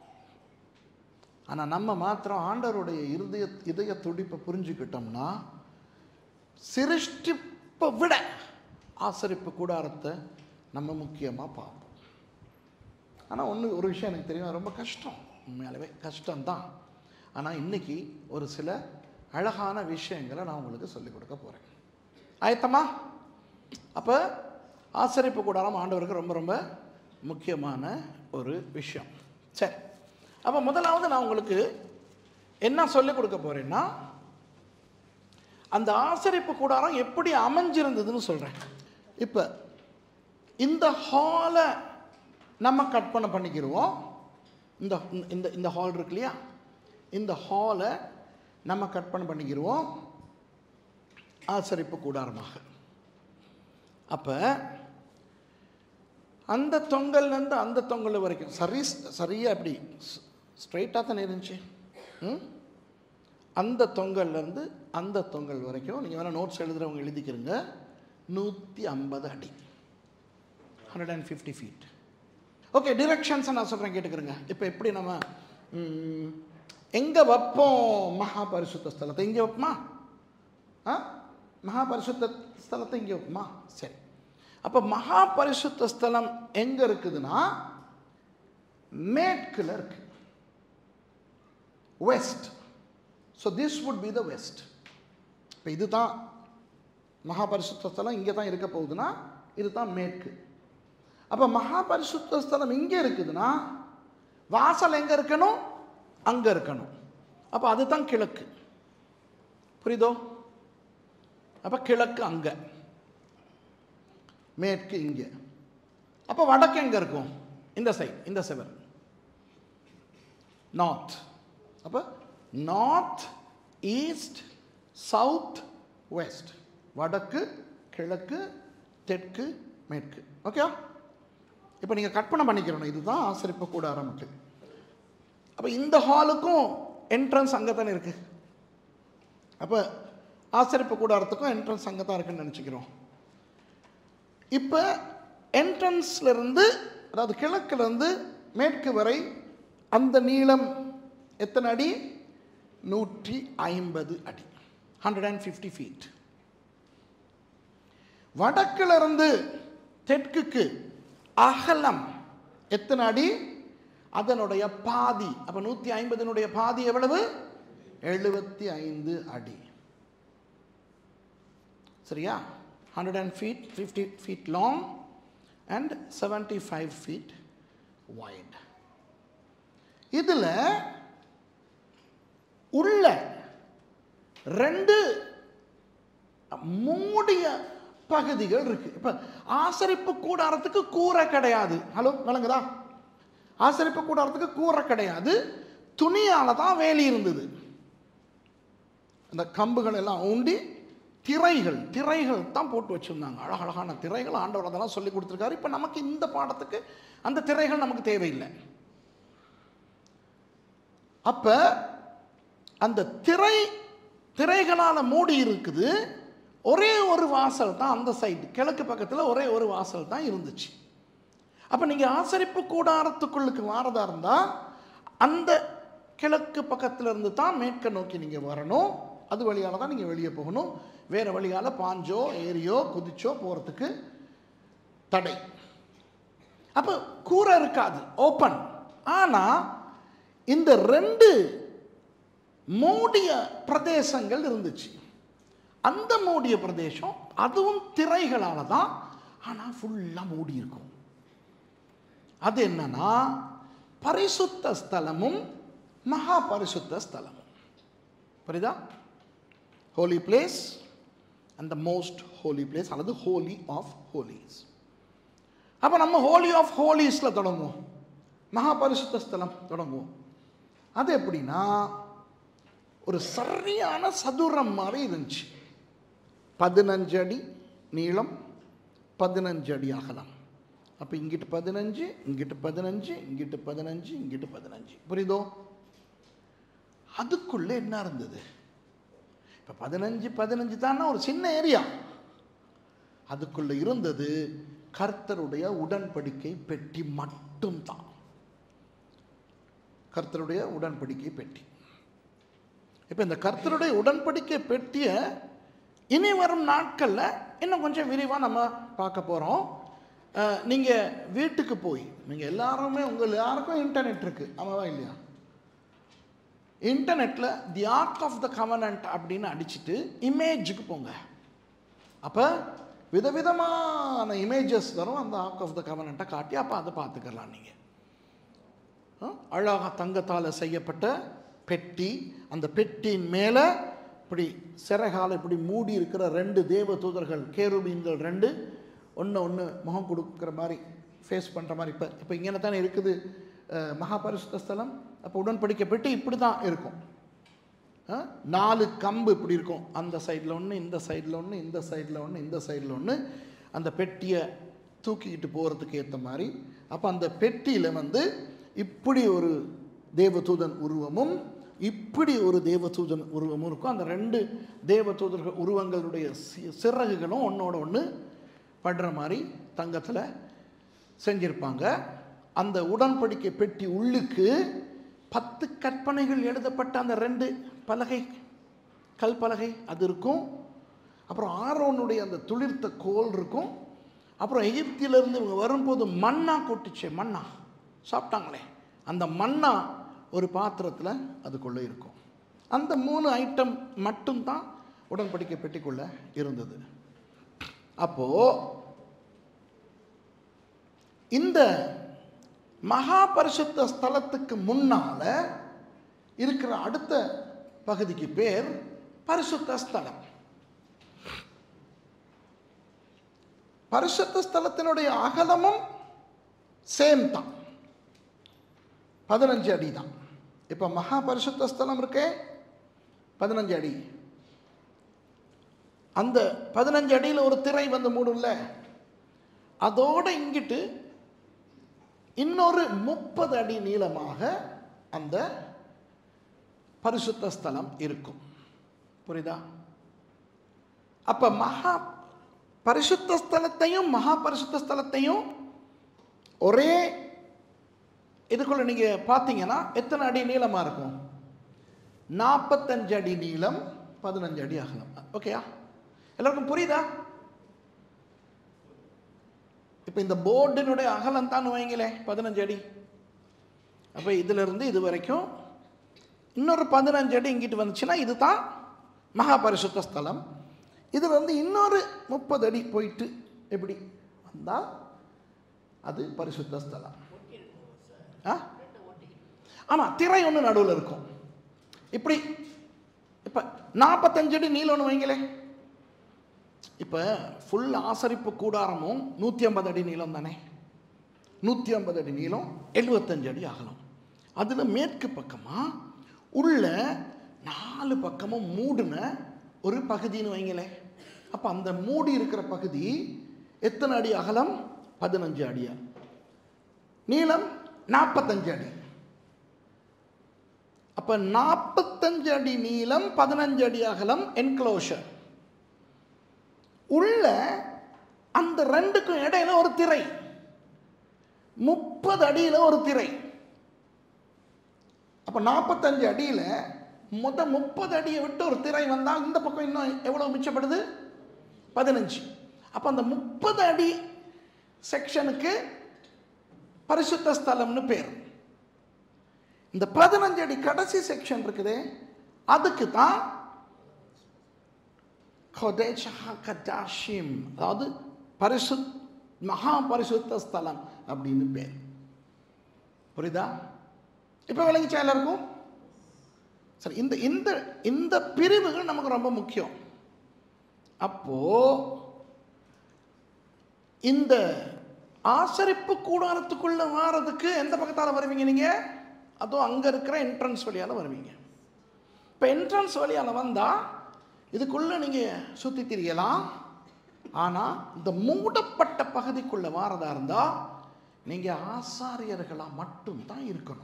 A: ஆனால் நம்ம மாத்திரம் ஆண்டவருடைய இருதய இதய துடிப்பை புரிஞ்சுக்கிட்டோம்னா சிருஷ்டிப்பை விட ஆசரிப்பு கூடாரத்தை நம்ம முக்கியமாக பார்ப்போம் ஆனால் ஒன்று ஒரு விஷயம் எனக்கு தெரியும் அது ரொம்ப கஷ்டம் உண்மையாலவே கஷ்டம்தான் ஆனால் இன்னைக்கு ஒரு சில அழகான விஷயங்களை நான் உங்களுக்கு சொல்லிக் கொடுக்க போகிறேன் ஆயத்தமா அப்போ ஆசரிப்பு கூடாரம் ஆண்டவருக்கு ரொம்ப ரொம்ப முக்கியமான ஒரு விஷயம் சரி அப்போ முதலாவது நான் உங்களுக்கு என்ன சொல்லிக் கொடுக்க போகிறேன்னா அந்த ஆசரிப்பு கூடாரம் எப்படி அமைஞ்சிருந்ததுன்னு சொல்கிறேன் இப்போ இந்த ஹாலை நம்ம கற்பனை பண்ணிக்கிடுவோம் இந்த இந்த இந்த ஹால் இருக்கு இல்லையா இந்த ஹாலை நம்ம கற்பனை பண்ணிக்கிடுவோம் ஆசரிப்பு கூடாரமாக அப்போ அந்த தொங்கல்லேருந்து அந்த தொங்கல் வரைக்கும் சரி சரியாக அப்படி ஸ்ட்ரைட்டாக தானே இருந்துச்சு ம் அந்த தொங்கல்லேருந்து அந்த தொங்கல் வரைக்கும் நீங்கள் வேணால் நோட்ஸ் எழுதுகிறவங்க எழுதிக்கிறங்க நூற்றி ஐம்பது அடி hundred and fifty feet okay டிரெக்ஷன்ஸை நான் சொல்கிறேன் கேட்டுக்கிறேங்க இப்போ எப்படி நம்ம எங்கே வைப்போம் மகா பரிசுத்த ஸ்தலத்தை இங்கே வைப்போமா ஆ மகா பரிசுத்த ஸ்தலத்தை இங்கே வைப்போமா சரி அப்போ மகா பரிசுத்த ஸ்தலம் எங்கே இருக்குதுன்னா மேற்கில் இருக்கு west so this would be the west இப்போ இதுதான் மகாபரிசுத்த ஸ்தலம் இங்கே தான் இருக்க போகுதுன்னா இதுதான் மேற்கு அப்போ மகாபரிசுத்த ஸ்தலம் இங்கே இருக்குதுன்னா வாசல் எங்கே இருக்கணும் அங்கே இருக்கணும் அப்போ அதுதான் கிழக்கு புரியுதோ அப்போ கிழக்கு அங்கே மேற்கு இங்கே அப்போ வடக்கு எங்கே இருக்கும் இந்த சைட் இந்த செவர் நார்த் அப்போ நார்த் ஈஸ்ட் சவுத் வெஸ்ட் வடக்கு கிழக்கு தெற்கு மேற்கு ஓகே இப்போ நீங்கள் கற்பனை பண்ணிக்கிறணும் இதுதான் ஆசிரிப்பு கூடாரம் மட்டும் அப்போ இந்த ஹாலுக்கும் என்ட்ரன்ஸ் அங்கே தானே இருக்குது அப்போ ஆசிரிப்பு கூடாரத்துக்கும் என்ட்ரன்ஸ் அங்கே தான் இருக்குன்னு நினச்சிக்கிறோம் இப்போ என்ட்ரன்ஸ்லேருந்து அதாவது கிழக்குலேருந்து மேற்கு வரை அந்த நீளம் எத்தனை அடி நூற்றி ஐம்பது அடி ஹண்ட்ரட் அண்ட் ஃபிஃப்டி ஃபீட் வடக்கிலிருந்து தெற்குக்கு அகலம் எத்தனை அடி அதனுடைய பாதி அப்போ நூற்றி ஐம்பதினுடைய பாதி எவ்வளவு எழுபத்தி ஐந்து அடி சரியா hundred and feet fifty feet long and seventy five feet wide இதில் உள்ள ரெண்டு மூடிய பகுதிகள் இருக்கு இப்ப ஆசரிப்பு கூடாரத்துக்கு கூரை கிடையாது ஹலோ வழங்குதா ஆசரிப்பு கூடாரத்துக்கு கூரை கிடையாது துணியால தான் வேலி இருந்தது அந்த கம்புகள் எல்லாம் ஊண்டி திரைகள் திரைகள் தான் போட்டு வச்சிருந்தாங்க அழகழகான திரைகள் ஆண்டவர் அதெல்லாம் சொல்லி கொடுத்துருக்காரு இப்போ நமக்கு இந்த பாடத்துக்கு அந்த திரைகள் நமக்கு தேவையில்லை அப்ப அந்த திரை திரைகளால் மூடி இருக்குது ஒரே ஒரு வாசல் தான் அந்த சைடு கிழக்கு பக்கத்தில் ஒரே ஒரு வாசல் தான் இருந்துச்சு அப்போ நீங்கள் ஆசரிப்பு கூடாரத்துக்குள்ளுக்கு வாரதா இருந்தால் அந்த கிழக்கு பக்கத்தில் இருந்து தான் மேற்க நோக்கி நீங்கள் வரணும் அது வழியால் தான் நீங்கள் வெளியே போகணும் வேறு வழியால் பாஞ்சோ ஏரியோ குதிச்சோ போகிறதுக்கு தடை அப்போ கூரை இருக்காது ஓப்பன் ஆனால் இந்த ரெண்டு மூடிய பிரதேசங்கள் இருந்துச்சு அந்த மூடிய பிரதேசம் அதுவும் திரைகளால் தான் ஆனால் ஃபுல்லாக மூடி இருக்கும் அது என்னன்னா பரிசுத்த ஸ்தலமும் மகா பரிசுத்த ஸ்தலமும் புரியுதா holy place and the most holy place அல்லது ஹோலி ஆஃப் ஹோலிஸ் அப்போ நம்ம ஹோலி ஆஃப் ஹோலிஸில் தொடங்குவோம் மகா பரிசுத்த ஸ்தலம் தொடங்குவோம் அது எப்படின்னா ஒரு சரியான சதுரம் மாதிரி இருந்துச்சு பதினஞ்சு அடி நீளம் பதினஞ்சு அடி அகலம் அப்போ இங்கிட்டு பதினஞ்சு இங்கிட்டு பதினஞ்சு இங்கிட்டு பதினஞ்சு இங்கிட்டு பதினஞ்சு புரியுதோ அதுக்குள்ளே என்ன இருந்தது இப்போ பதினஞ்சு பதினஞ்சு தானே ஒரு சின்ன ஏரியா அதுக்குள்ள இருந்தது கர்த்தருடைய உடன்படிக்கை பெட்டி மட்டும்தான் கர்த்தருடைய உடன்படிக்கை பெட்டி இப்போ இந்த கர்த்தருடைய உடன்படிக்கை பெட்டியை இனி வரும் நாட்களில் இன்னும் கொஞ்சம் விரிவாக நம்ம பார்க்க போகிறோம் நீங்கள் வீட்டுக்கு போய் நீங்கள் எல்லாருமே உங்கள் யாருக்கும் இன்டர்நெட் இருக்குது ஆமாவா இல்லையா இன்டர்நெட்டில் the ark of the covenant அப்படின்னு அடிச்சுட்டு இமேஜுக்கு போங்க அப்போ விதவிதமான இமேஜஸ் வரும் அந்த ஆர்க் ஆஃப் த கவனண்ட்டை காட்டி அப்போ அதை பார்த்துக்கலாம் நீங்கள் அழகாக தங்கத்தால் செய்யப்பட்ட பெட்டி அந்த பெட்டியின் மேலே இப்படி சிறகால இப்படி மூடி இருக்கிற ரெண்டு தேவ தூதர்கள் கேருபீன்கள் ரெண்டு ஒன்று ஒன்று முகம் கொடுக்குற மாதிரி ஃபேஸ் பண்ணுற மாதிரி இப்போ இப்போ இங்கே தானே இருக்குது அஹ், மகாபரிசுத்த ஸ்தலம் அப்போ உடன்படிக்கை பெட்டி இப்படி தான் இருக்கும் ஆ? நாலு கம்பு இப்படி இருக்கும் அந்த சைடில் ஒன்று இந்த சைடில் ஒன்று இந்த சைடில் ஒன்று இந்த சைடில் ஒன்று அந்த பெட்டியை தூக்கிக்கிட்டு போகிறதுக்கு ஏற்ற மாதிரி அப்போ அந்த பெட்டியில் வந்து இப்படி ஒரு தேவதூதன் உருவமும் இப்படி ஒரு தேவதூதன் உருவமும் இருக்கும் அந்த ரெண்டு தேவதூதர்கள் உருவங்களுடைய சி- சிறகுகளும் ஒன்றோட ஒன்று படுற மாதிரி தங்கத்தில் செஞ்சிருப்பாங்க அந்த உடன்படிக்கை பெட்டி உள்ளுக்கு பத்து கற்பனைகள் எழுதப்பட்ட அந்த ரெண்டு பலகை கல் பலகை அது இருக்கும் அப்புறம் ஆரோனுடைய அந்த துளிர்த்த கோல் இருக்கும் அப்புறம் எகிப்திலிருந்து இவங்க வரும்போது மண்ணா கொட்டுச்சே மண்ணா சாப்பிட்டாங்களே அந்த மண்ணா ஒரு பாத்திரத்தில் அதுக்குள்ளே இருக்கும் அந்த மூணு ஐட்டம் மட்டும்தான் உடன்படிக்கை பெட்டிக்குள்ளே இருந்தது அப்போது இந்த மகா பரிசுத்த ஸ்தலத்துக்கு முன்னால இருக்கிற அடுத்த பகுதிக்கு பேர் பரிசுத்த ஸ்தலம் பரிசுத்த ஸ்தலத்தினுடைய அகலமும் சேம் தான் பதினஞ்சு அடி தான் இப்போ மகா பரிசுத்த ஸ்தலம் இருக்கே பதினஞ்சு அடி அந்த பதினஞ்சு அடியில் ஒரு திரை வந்து மூடும்ல அதோட இங்கிட்டு இன்னொரு முப்பது அடி நீளமாக அந்த பரிசுத்த ஸ்தலம் இருக்கும் புரியுதா அப்ப மகா பரிசுத்த ஸ்தலத்தையும் மகா பரிசுத்த ஸ்தலத்தையும் ஒரே இதுக்குள்ள நீங்க பார்த்தீங்கன்னா எத்தனை அடி நீளமா இருக்கும் நாற்பத்தஞ்சு அடி நீளம் பதினஞ்சு அடி அகலம் ஓகேயா எல்லாருக்கும் புரியுதா இப்போ இந்த போர்டினுடைய அகலம் தான் வைங்களே பதினஞ்சு அடி அப்போ இதிலிருந்து இது வரைக்கும் இன்னொரு பதினஞ்சு அடி இங்கிட்டு வந்துச்சுன்னா இதுதான் மகா பரிசுத்த ஸ்தலம் இதில் வந்து இன்னொரு முப்பது அடி போயிட்டு எப்படி வந்தால் அது பரிசுத்த ஸ்தலம் ஆ ஆமாம் திரை ஒன்று நடுவில் இருக்கும் இப்படி இப்போ நாற்பத்தஞ்சு அடி நீளம் ஒன்று வைங்களே இப்போ ஃபுல் ஆசரிப்பு கூடாரமும் நூற்றி ஐம்பது அடி நீளம் தானே நூற்றி ஐம்பது அடி நீளம் எழுபத்தஞ்சு அடி அகலம் அதில் மேற்கு பக்கமாக உள்ள நாலு பக்கமும் மூடின ஒரு பகுதின்னு வைங்களேன் அப்போ அந்த மூடி இருக்கிற பகுதி எத்தனை அடி அகலம் பதினஞ்சு அடியா நீளம் நாற்பத்தஞ்சு அடி அப்போ நாற்பத்தஞ்சு அடி நீளம் பதினஞ்சு அடி அகலம் என்க்ளோஷர் உள்ள அந்த ரெண்டுக்கும் இடையில ஒரு திரை முப்பது அடியில் ஒரு திரை அப்போ நாற்பத்தஞ்சு அடியில் மொத்த முப்பது அடியை விட்டு ஒரு திரை வந்தால் இந்த பக்கம் இன்னும் எவ்வளோ மிச்சப்படுது பதினஞ்சு அப்போ அந்த முப்பது அடி செக்ஷனுக்கு பரிசுத்த ஸ்தலம்னு பேர் இந்த பதினஞ்சு அடி கடைசி செக்ஷன் இருக்குதே அதுக்கு தான் கொதேஷா கட்டாஷிம் அதாவது பரிசு மகா பரிசுத்த ஸ்தலம் அப்படின்னு பேர் புரியுதா இப்போ விளங்கிச்சா எல்லாருக்கும் சரி இந்த இந்த இந்த பிரிவுகள் நமக்கு ரொம்ப முக்கியம் அப்போ இந்த ஆசரிப்பு கூடாரத்துக்குள்ள வாரதுக்கு எந்த பக்கத்தால் வருவீங்க நீங்க அதுவும் அங்க இருக்கிற என்ட்ரன்ஸ் வழியால வருவீங்க இப்போ என்ட்ரன்ஸ் வழியால வந்தா இதுக்குள்ள நீங்க சுத்தி திரியலாம் ஆனா இந்த மூடப்பட்ட பகுதிக்குள்ள வாரதா இருந்தா நீங்க ஆசாரியர்களா மட்டும்தான் இருக்கணும்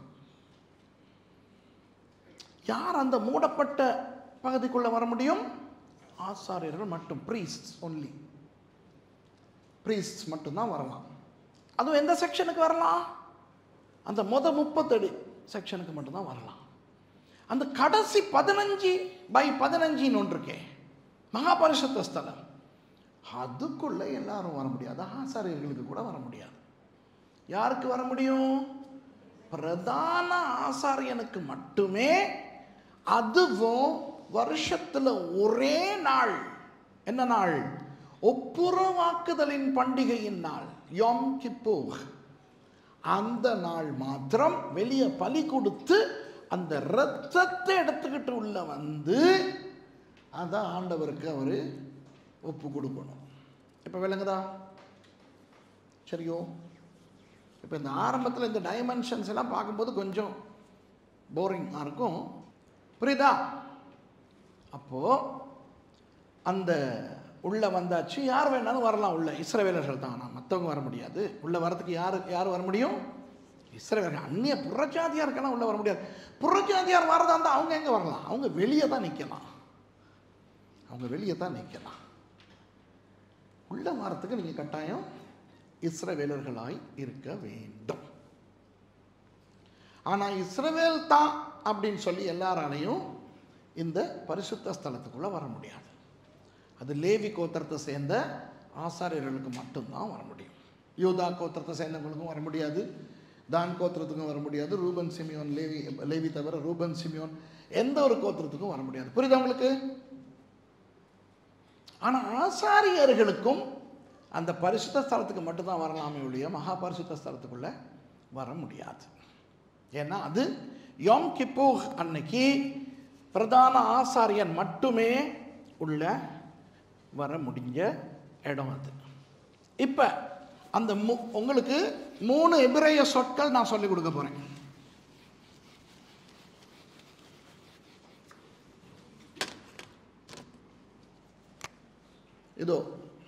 A: யார் அந்த மூடப்பட்ட பகுதிக்குள்ள வர முடியும் ஆசாரியர்கள் மட்டும் ப்ரீஸ்ட் ஒன்லி ப்ரீஸ்ட் மட்டும்தான் வரலாம் அதுவும் எந்த செக்ஷனுக்கு வரலாம் அந்த மொத முப்பத்தடி செக்ஷனுக்கு மட்டும்தான் வரலாம் அந்த கடைசி பதினஞ்சு பை பதினஞ்சின்னு ஒன்று இருக்கே மகாபரிசுத்த ஸ்தலம் அதுக்குள்ள எல்லாரும் வர முடியாது ஆசாரியர்களுக்கு கூட வர முடியாது யாருக்கு வர முடியும் பிரதான ஆசாரியனுக்கு மட்டுமே அதுவும் வருஷத்துல ஒரே நாள் என்ன நாள் ஒப்புரவாக்குதலின் பண்டிகையின் நாள் யோம் கிப்பூர் அந்த நாள் மாத்திரம் வெளியே பலி கொடுத்து அந்த இரத்தத்தை எடுத்துக்கிட்டு உள்ள வந்து அதான் ஆண்டவருக்கு அவர் ஒப்பு கொடுக்கணும் இப்போ விளங்குதா சரியோ இப்போ இந்த ஆரம்பத்தில் இந்த டைமென்ஷன்ஸ் எல்லாம் பார்க்கும்போது கொஞ்சம் போரிங்காக இருக்கும் புரியுதா அப்போது அந்த உள்ளே வந்தாச்சு யார் வேணாலும் வரலாம் உள்ள இஸ்ரவேலர்கள் தான் ஆனால் மற்றவங்க வர முடியாது உள்ளே வரதுக்கு யார் யார் வர முடியும் இஸ்ரவேலர்கள் அந்நிய புறஜாதியாருக்கெல்லாம் உள்ளே வர முடியாது புறஜாதியார் வரதா இருந்தால் அவங்க எங்கே வரலாம் அவங்க வெளியே தான் நிற்கலாம் அவங்க வெளியே தான் நிற்கலாம் உள்ள வாரத்துக்கு நீங்கள் கட்டாயம் இஸ்ரவேலர்களாய் இருக்க வேண்டும் ஆனால் இஸ்ரவேல் தான் அப்படின்னு சொல்லி எல்லாராலையும் இந்த பரிசுத்த ஸ்தலத்துக்குள்ளே வர முடியாது அது லேவி கோத்திரத்தை சேர்ந்த ஆசாரியர்களுக்கு மட்டும்தான் வர முடியும் யூதா கோத்திரத்தை சேர்ந்தவங்களுக்கும் வர முடியாது தான் கோத்திரத்துக்கும் வர முடியாது ரூபன் சிமியோன் லேவி லேவி தவிர ரூபன் சிமியோன் எந்த ஒரு கோத்திரத்துக்கும் வர முடியாது புரியுதா உங்களுக்கு ஆனால் ஆசாரியர்களுக்கும் அந்த பரிசுத்த ஸ்தலத்துக்கு மட்டும்தான் வரலாமே ஒழிய மகா பரிசுத்த ஸ்தலத்துக்குள்ள வர முடியாது ஏன்னா அது யோம் கிப்பூர் அன்னைக்கு பிரதான ஆசாரியன் மட்டுமே உள்ள வர முடிஞ்ச இடம் அது இப்போ அந்த மு உங்களுக்கு மூணு எபிரேய சொற்கள் நான் சொல்லிக் கொடுக்க போகிறேன் இதோ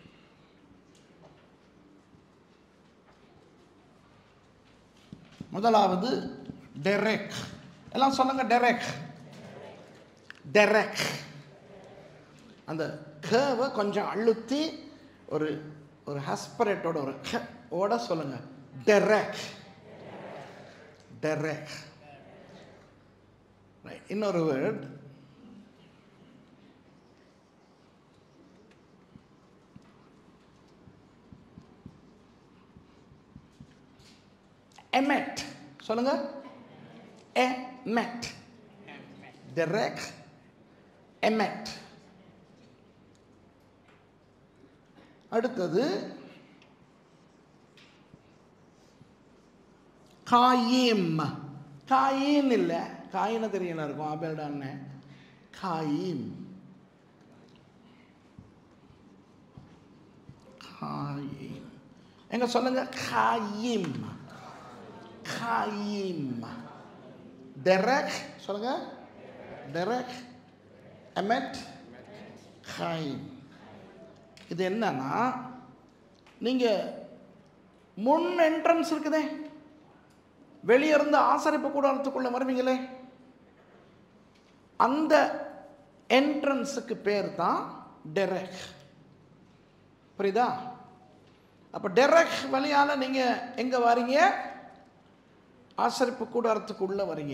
A: முதலாவது டெரெக் எல்லாம் சொல்லுங்க டெரெக் டெரெக் அந்த கேவை கொஞ்சம் அழுத்தி ஒரு ஒரு ஹஸ்பரேட்டோட ஒரு க ஓட சொல்லுங்க டெரெக் டெரெக் இன்னொரு வேர்ட் எமெட் சொல்லுங்க எமெட் டெரெக் எமெட் அடுத்தது காயிம் காயின் இல்லை காயின தெரியல இருக்கும் ஆபேல்டா அண்ணன் காயிம் காயிம் எங்க சொல்லுங்க காயிம் காயிம் டெரக் சொல்லுங்க டெரக் எமெட் காயிம் இது என்னன்னா நீங்கள் முன் என்ட்ரன்ஸ் இருக்குதே வெளியே இருந்து ஆசரிப்பு கூடாரத்துக்குள்ள வருவீங்களே அந்த என்ட்ரன்ஸுக்கு பேர் தான் டெரெக் புரியுதா அப்போ டெரெக் வழியால் நீங்கள் எங்கே வரீங்க ஆசரிப்பு கூடாரத்துக்குள்ள வரீங்க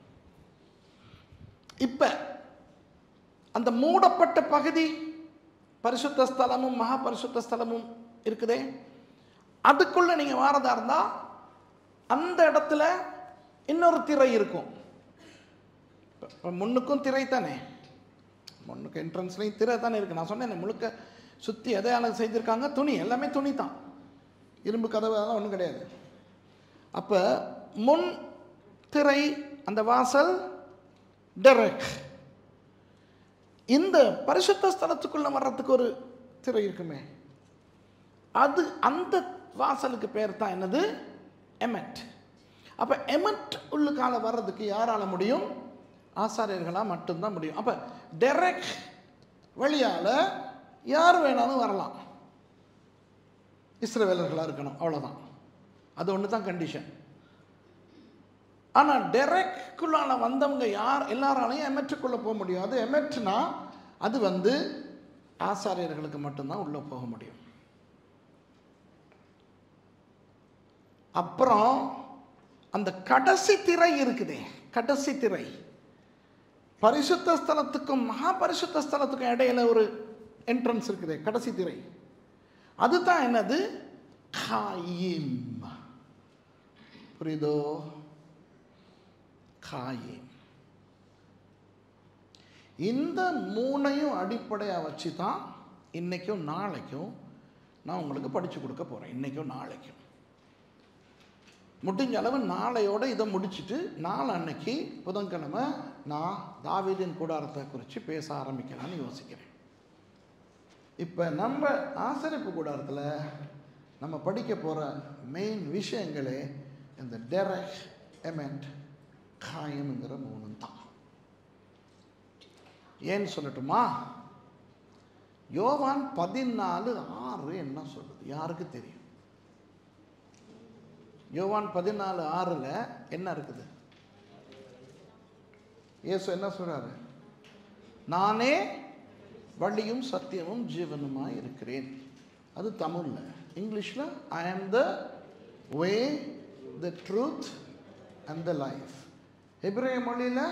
A: இப்போ அந்த மூடப்பட்ட பகுதி பரிசுத்த ஸ்தலமும் மகா பரிசுத்த ஸ்தலமும் இருக்குதே அதுக்குள்ளே நீங்கள் வாரதா இருந்தால் அந்த இடத்துல இன்னொரு திரை இருக்கும் இப்போ முன்னுக்கும் திரை தானே முன்னுக்கு என்ட்ரன்ஸ்லையும் திரை தானே இருக்குது நான் சொன்னேன் முழுக்க சுற்றி எதையால செஞ்சுருக்காங்க துணி எல்லாமே துணி தான் இரும்பு கதவு அதெல்லாம் ஒன்றும் கிடையாது அப்போ முன் திரை அந்த வாசல் டெரக் இந்த பரிசுத்த ஸ்தலத்துக்குள்ள வர்றதுக்கு ஒரு திரை இருக்குமே அது அந்த வாசலுக்கு பேர் தான் என்னது எமெட் அப்போ எமெட் உள்ளுக்கால வர்றதுக்கு யாரால முடியும் ஆசாரியர்களாக மட்டும்தான் முடியும் அப்போ டெரெக் வழியால் யார் வேணாலும் வரலாம் இஸ்ரவேலர்களாக இருக்கணும் அவ்வளோதான் அது ஒன்று தான் கண்டிஷன் ஆனால் டெரெக்குள்ளால வந்தவங்க யார் எல்லாராலையும் எமெட்டுக்குள்ளே போக முடியும் அது எமெட்னா அது வந்து ஆசாரியர்களுக்கு மட்டும்தான் உள்ளே போக முடியும் அப்புறம் அந்த கடைசி திரை இருக்குதே கடைசி திரை பரிசுத்த ஸ்தலத்துக்கும் மகா பரிசுத்த ஸ்தலத்துக்கும் இடையில ஒரு என்ட்ரன்ஸ் இருக்குதே கடைசி திரை அதுதான் என்னது காயிம் புரியுதோ காயிம் இந்த மூணையும் அடிப்படையாக வச்சு தான் இன்றைக்கும் நாளைக்கும் நான் உங்களுக்கு படித்து கொடுக்க போகிறேன் இன்றைக்கும் நாளைக்கும் முடிஞ்ச அளவு நாளையோட இதை முடிச்சுட்டு நாளை அன்னைக்கு புதன்கிழமை நான் தாவீதின் கூடாரத்தை குறித்து பேச ஆரம்பிக்கலாம்னு யோசிக்கிறேன் இப்போ நம்ம ஆசரிப்பு கூடாரத்தில் நம்ம படிக்க போகிற மெயின் விஷயங்களே இந்த டெரக் எமெண்ட் காயம்ங்கிற மூணு தான் ஏன்னு சொல்லட்டுமா யோவான் பதினாலு ஆறு என்ன சொல்லுது யாருக்கு தெரியும் யோவான் பதினாலு ஆறில் என்ன இருக்குது இயேசு என்ன சொல்றாரு நானே வழியும் சத்தியமும் ஜீவனுமாய் இருக்கிறேன் அது தமிழில் இங்கிலீஷில் I am the way the truth and the life எபிரேய மொழியில்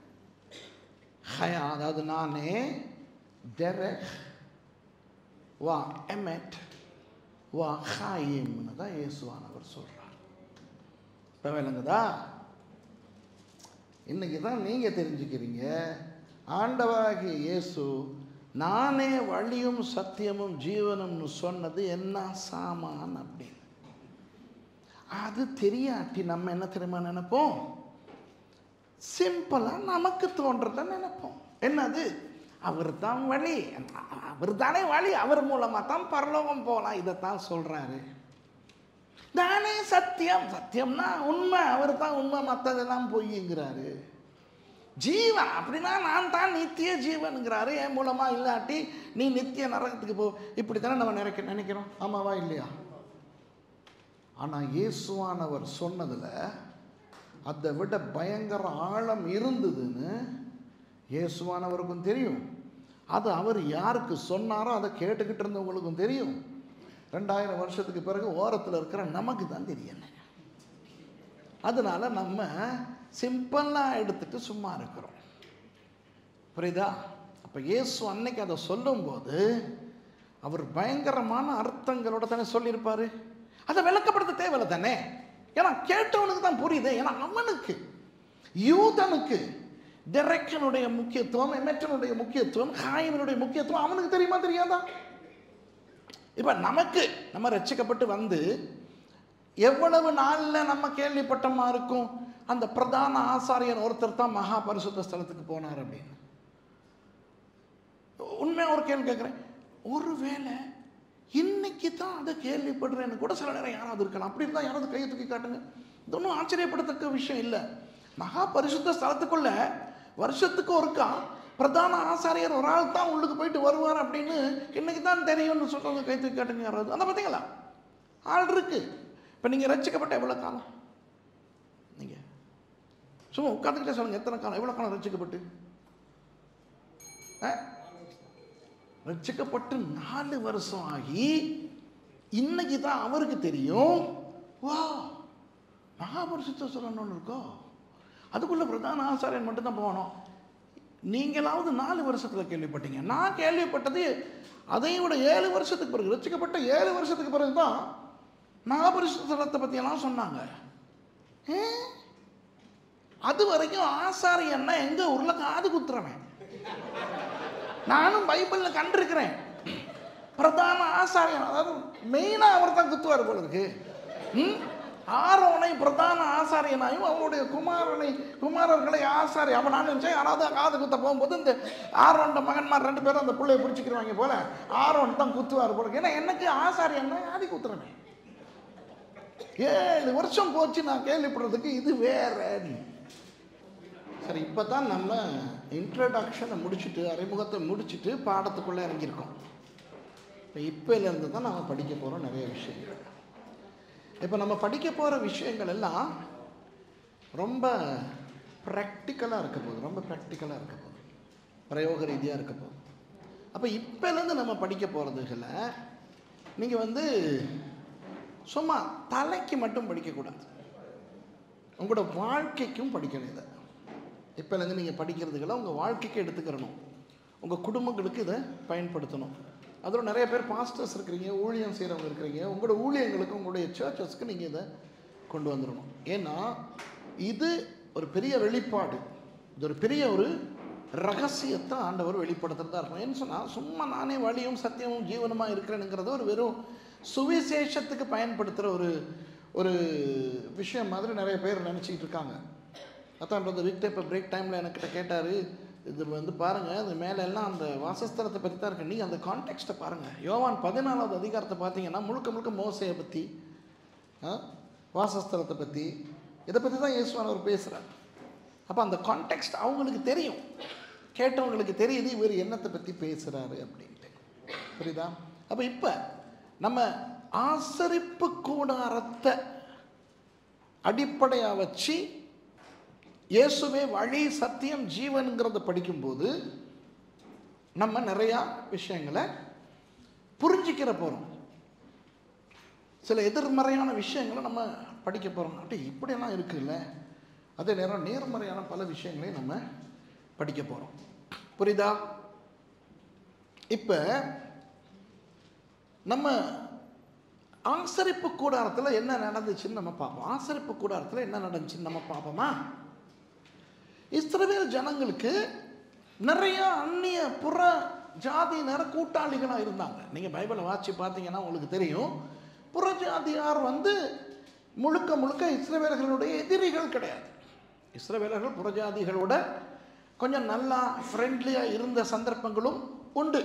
A: ஹயா அதாவது நானே டெரக் வா எமெட் வா ஹாயிம்னு தான் இயேசுவானவர் சொல்கிறார் இப்போ இப்போ விளங்குதா இன்னைக்கு தான் நீங்கள் தெரிஞ்சுக்கிறீங்க ஆண்டவராகிய இயேசு நானே வழியும் சத்தியமும் ஜீவனும்னு சொன்னது என்ன சாமான் அப்படின்னு அது தெரியாட்டி நம்ம என்ன தெரியுமா நினைப்போம் சிம்பிளாக நமக்கு தோன்றத நினைப்போம் என்னது அவர் தான் வழி அவர் தானே வழி அவர் மூலமாக தான் பரலோகம் போகலாம் இதைத்தான் சொல்கிறாரு தானே சத்தியம் சத்தியம்னா உண்மை அவர் தான் உண்மை மற்றதெல்லாம் பொய்ங்கிறாரு ஜீவன் அப்படின்னா நான் தான் நித்திய ஜீவனுங்கிறாரு என் மூலமாக இல்லாட்டி நீ நித்திய நரகத்துக்கு போ இப்படி தானே நம்ம நினைக்க நினைக்கிறோம் ஆமாவா இல்லையா ஆனால் இயேசுவானவர் சொன்னதில் அதை விட பயங்கர ஆழம் இருந்ததுன்னு இயேசுவானவருக்கும் தெரியும் அது அவர் யாருக்கு சொன்னாரோ அதை கேட்டுக்கிட்டு இருந்தவங்களுக்கும் தெரியும் ரெண்டாயிரம் வருஷத்துக்கு பிறகு ஓரத்தில் இருக்கிற நமக்கு தான் தெரியல அதனால நம்ம சிம்பிளாக எடுத்துட்டு சும்மா இருக்கிறோம் புரியுதா அப்போ இயேசு அன்னைக்கு அதை சொல்லும்போது அவர் பயங்கரமான அர்த்தங்களோட தானே சொல்லியிருப்பாரு அதை விளக்கப்படுத்த தேவையில்லை தானே ஏன்னா கேட்டவனுக்கு தான் புரியுது ஏன்னா அவனுக்கு யூதனுக்கு டிரெக்ஷனுடைய முக்கியத்துவம் எமெட்டனுடைய முக்கியத்துவம் காயினுடைய முக்கியத்துவம் அவனுக்கு தெரியுமா தெரியாதா இப்போ நமக்கு நம்ம ரட்சிக்கப்பட்டு வந்து எவ்வளவு நாளில் நம்ம கேள்விப்பட்டமா இருக்கும் அந்த பிரதான ஆசாரியன் ஒருத்தர் தான் மகா பரிசுத்த ஸ்தலத்துக்கு போனார் அப்படின்னு உண்மையாக ஒரு கேள்வி கேட்குறேன் ஒருவேளை இன்னைக்கு தான் அதை கேள்விப்படுறேன்னு கூட சில நேரம் யாராவது இருக்கலாம் அப்படி இருந்தால் யாராவது கையை தூக்கி காட்டுங்க இது ஒன்றும் ஆச்சரியப்படத்தக்க விஷயம் இல்லை மகா பரிசுத்த ஸ்தலத்துக்குள்ள வருஷத்துக்கு ஒருக்கா பிரதான ஆசாரியர் ஒரு ஆள் தான் உள்ளுக்கு போயிட்டு வருவார் அப்படின்னு இன்னைக்கு தான் தெரியும்னு சொல்கிறவங்க கை தூக்கி காட்டுங்க யாராவது அந்த பார்த்தீங்களா ஆள் இருக்கு இப்போ நீங்கள் ரசிக்கப்பட்ட எவ்வளோ காலம் நீங்கள் சும்மா உட்காந்துக்கிட்டே சொல்லுங்கள் எத்தனை காலம் எவ்வளோ காலம் ரசிக்கப்பட்டு ஆ ரட்சிக்கப்பட்டு நாலு வருஷம் ஆகி இன்னைக்கு தான் அவருக்கு தெரியும் வா மகாபரிசுத்த சொல்லணும்னு இருக்கோ அதுக்குள்ள பிரதான ஆசாரியன் மட்டும்தான் போகணும் நீங்களாவது நாலு வருஷத்தில் கேள்விப்பட்டீங்க நான் கேள்விப்பட்டது அதையும் விட ஏழு வருஷத்துக்கு பிறகு ரட்சிக்கப்பட்ட ஏழு வருஷத்துக்கு பிறகு தான் மகாபரிசுத்தலத்தை பற்றியெல்லாம் சொன்னாங்க ஏ? அது வரைக்கும் ஆசாரியன்னா எங்க ஊர்ல காது குத்துறவன் நானும் பைபிளில் கண்டிருக்கிறேன் பிரதான ஆசாரியன் அதாவது மெயினாக அவர் தான் குத்துவார் போல இருக்கு ம்? ஆரோனை பிரதான ஆசாரியனாயும் அவருடைய குமாரனை குமாரர்களை ஆசாரி அவன் நான் நினச்சேன் யாராவது காது குத்த போகும்போது இந்த ஆரோன்ட மகன்மார் ரெண்டு பேரும் அந்த பிள்ளையை பிடிச்சிக்கிருவாங்க போல ஆரோன் தான் குத்துவார் போல இருக்கு. ஏன்னா எனக்கு ஆசாரியன்னா ஆதி குத்துறவன் ஏழு வருஷம் போச்சு நான் கேள்விப்படுறதுக்கு இது வேற சரி இப்போ தான் நம்ம இன்ட்ரடக்ஷனை முடிச்சுட்டு அறிமுகத்தை முடிச்சுட்டு பாடத்துக்குள்ளே இறங்கியிருக்கோம் இப்போ இப்போலேருந்து தான் நம்ம படிக்க போகிறோம் நிறைய விஷயங்கள் இப்போ நம்ம படிக்க போகிற விஷயங்கள் எல்லாம் ரொம்ப ப்ராக்டிக்கலாக இருக்க போகுது ரொம்ப ப்ராக்டிக்கலாக இருக்க போகுது பிரயோக ரீதியாக இருக்க போகுது அப்போ இப்போலேருந்து நம்ம படிக்க போகிறதுகளை நீங்கள் வந்து சும்மா தலைக்கு மட்டும் படிக்கக்கூடாது உங்களோட வாழ்க்கைக்கும் படிக்கணும் இதை இப்போலேருந்து நீங்கள் படிக்கிறதுகளை உங்கள் வாழ்க்கைக்கு எடுத்துக்கிறணும் உங்கள் குடும்பங்களுக்கு இதை பயன்படுத்தணும் அதோட நிறைய பேர் பாஸ்டர்ஸ் இருக்கிறீங்க ஊழியம் செய்கிறவங்க இருக்கிறீங்க உங்களோட ஊழியங்களுக்கு உங்களுடைய சர்ச்சஸ்க்கு நீங்கள் இதை கொண்டு வந்துடணும் ஏன்னா இது ஒரு பெரிய வெளிப்பாடு இது ஒரு பெரிய ஒரு ரகசியத்தை ஆண்டவர் வெளிப்படுத்துறதா இருக்கும் ஏன்னு சொன்னால் சும்மா நானே வழியும் சத்தியமும் ஜீவனமாக இருக்கிறேனுங்கிறது ஒரு வெறும் சுவிசேஷத்துக்கு பயன்படுத்துகிற ஒரு ஒரு விஷயம் மாதிரி நிறைய பேர் நினச்சிக்கிட்டு இருக்காங்க அதான் இப்போ இந்த விக்டர் இப்போ பிரேக் டைமில் என்கிட்ட கேட்டார் இது வந்து பாருங்கள் அது மேலே எல்லாம் அந்த வாசஸ்தலத்தை பற்றி தான் இருக்கு நீங்கள் அந்த கான்டெக்ட்டை பாருங்கள் யோவான் பதினாலாவது அதிகாரத்தை பார்த்தீங்கன்னா முழுக்க முழுக்க மோசையை பற்றி ஆ, வாசஸ்தலத்தை பற்றி இதை பற்றி தான் இயேசுவானவர் பேசுகிறார் அப்போ அந்த கான்டெக்ஸ்ட் அவங்களுக்கு தெரியும் கேட்டவங்களுக்கு தெரியுது இவர் என்னத்தை பற்றி பேசுகிறாரு அப்படின்ட்டு புரியுதா அப்போ இப்போ நம்ம ஆசரிப்பு கூடாரத்தை அடிப்படையாக வச்சு இயேசுவே வழி சத்தியம் ஜீவனுங்கிறத படிக்கும்போது நம்ம நிறையா விஷயங்களை புரிஞ்சிக்கிற போகிறோம் சில எதிர்மறையான விஷயங்களை நம்ம படிக்க போகிறோம் அப்படி இப்படியெல்லாம் இருக்குல்ல அதே நேரம் நேர்மறையான பல விஷயங்களையும் நம்ம படிக்க போகிறோம் புரியுதா இப்போ நம்ம ஆசரிப்பு கூடாரத்தில் என்ன நடந்துச்சுன்னு நம்ம பார்ப்போம் ஆசரிப்பு கூடாரத்தில் என்ன நடந்துச்சுன்னு நம்ம பார்ப்போமா இஸ்ரவேல் ஜனங்களுக்கு நிறைய அந்நிய புற ஜாதியினர் கூட்டாளிகளாக இருந்தாங்க நீங்கள் பைபிளை வாசி பார்த்தீங்கன்னா உங்களுக்கு தெரியும் புற ஜாதியார் வந்து முழுக்க முழுக்க இஸ்ரவேலர்களுடைய எதிரிகள் கிடையாது இஸ்ரவேலர்கள் புறஜாதிகளோட கொஞ்சம் நல்லா ஃப்ரெண்ட்லியாக இருந்த சந்தர்ப்பங்களும் உண்டு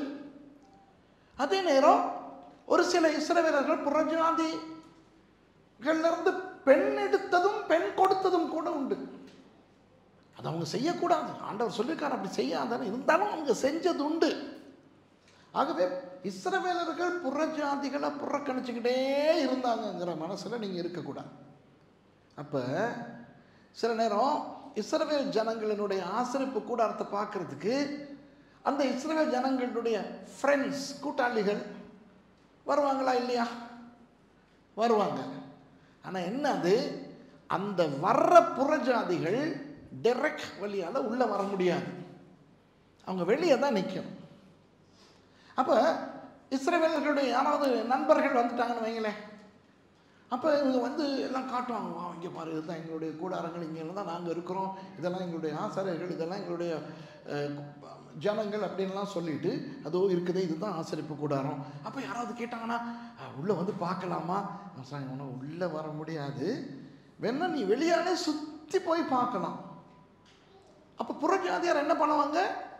A: அதே நேரம் ஒரு சில இஸ்ரவேலர்கள் புறஜாதிகள்லேருந்து பெண் எடுத்ததும் பெண் கொடுத்ததும் கூட உண்டு அது அவங்க செய்யக்கூடாது ஆண்டவர் சொல்லியிருக்கார் அப்படி செய்யாதானே இருந்தாலும் அவங்க செஞ்சது உண்டு ஆகவே இஸ்ரவேலர்கள் புறஜாதிகளை புறக்கணிச்சுக்கிட்டே இருந்தாங்கங்கிற மனசில் நீங்கள் இருக்கக்கூடாது அப்போ சில நேரம் இஸ்ரவேல் ஜனங்களினுடைய ஆசிரிப்பு கூடாரத்தை பார்க்கறதுக்கு அந்த இஸ்ரவேல் ஜனங்களுடைய ஃப்ரெண்ட்ஸ் கூட்டாளிகள் வருவாங்களா இல்லையா வருவாங்க ஆனால் என்ன அது அந்த வர்ற புறஜாதிகள் டெரெக்ட் வழியால் உள்ளே வர முடியாது அவங்க வெளியே தான் நிற்கணும் அப்போ இஸ்ரேவேலர்களுடைய யாராவது நண்பர்கள் வந்துட்டாங்கன்னு வைங்களேன் அப்போ இவங்க வந்து எல்லாம் காட்டுவாங்க வா இங்கே பாரு இதுதான் எங்களுடைய கூடாரங்கள் இங்கே தான் நாங்கள் இருக்கிறோம் இதெல்லாம் எங்களுடைய ஆசாரியர்கள் இதெல்லாம் எங்களுடைய அஹ், ஜனங்கள் அப்படின்லாம் சொல்லிட்டு அதோ இருக்குது இதுதான் ஆசரிப்பு கூடாரம் அப்போ யாராவது கேட்டாங்கன்னா அஹ், உள்ளே வந்து பார்க்கலாமா நான் சொன்னேன், உனக்கு உள்ளே வர முடியாது வேணா நீ வெளியாலே சுற்றி போய் பார்க்கலாம் அப்போ புறஜாதியார் என்ன பண்ணுவாங்க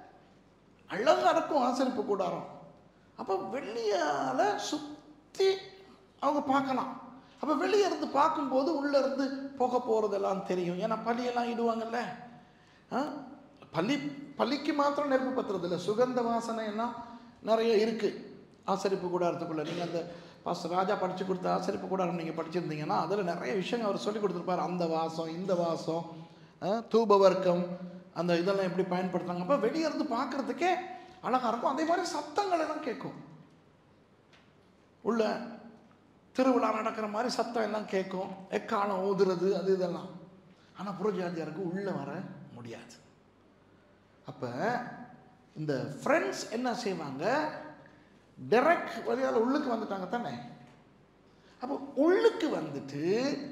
A: அழகா இருக்கும் ஆசரிப்பு கூடாரம் அப்போ வெளியால சுற்றி அவங்க பார்க்கலாம் அப்போ வெளியே இருந்து பார்க்கும்போது உள்ளே இருந்து போக போகிறதெல்லாம் தெரியும் ஏன்னா பள்ளியெல்லாம் இடுவாங்கல்ல ஆ? பள்ளி பள்ளிக்கு மாத்திரம் நெருப்பு பத்துறது இல்லை சுகந்த வாசனை எல்லாம் நிறைய இருக்குது ஆசரிப்பு கூடாரத்துக்குள்ளே நீங்கள் அந்த பாஸ்டர் ராஜா படித்து கொடுத்த ஆசரிப்பு கூடாரம் நீங்கள் படிச்சிருந்தீங்கன்னா அதில் நிறைய விஷயங்கள் அவர் சொல்லி கொடுத்துருப்பார் அந்த வாசம் இந்த வாசம் ஆ, தூப வர்க்கம் அந்த இதெல்லாம் எப்படி பயன்படுத்துறாங்க அப்போ வெளியே இருந்து பார்க்குறதுக்கே அழகாக இருக்கும் அதே மாதிரி சத்தங்கள் எல்லாம் கேட்கும் உள்ள திருவிழா நடக்கிற மாதிரி சத்தம் எல்லாம் கேட்கும் எக்காலம் ஊதுறது அது இதெல்லாம் ஆனால் புறஜாதியாருக்கு உள்ளே வர முடியாது அப்போ இந்த ஃப்ரெண்ட்ஸ் என்ன செய்வாங்க டைரக்ட் வழியால் உள்ளுக்கு வந்துட்டாங்க தானே அப்போ உள்ளுக்கு வந்துட்டு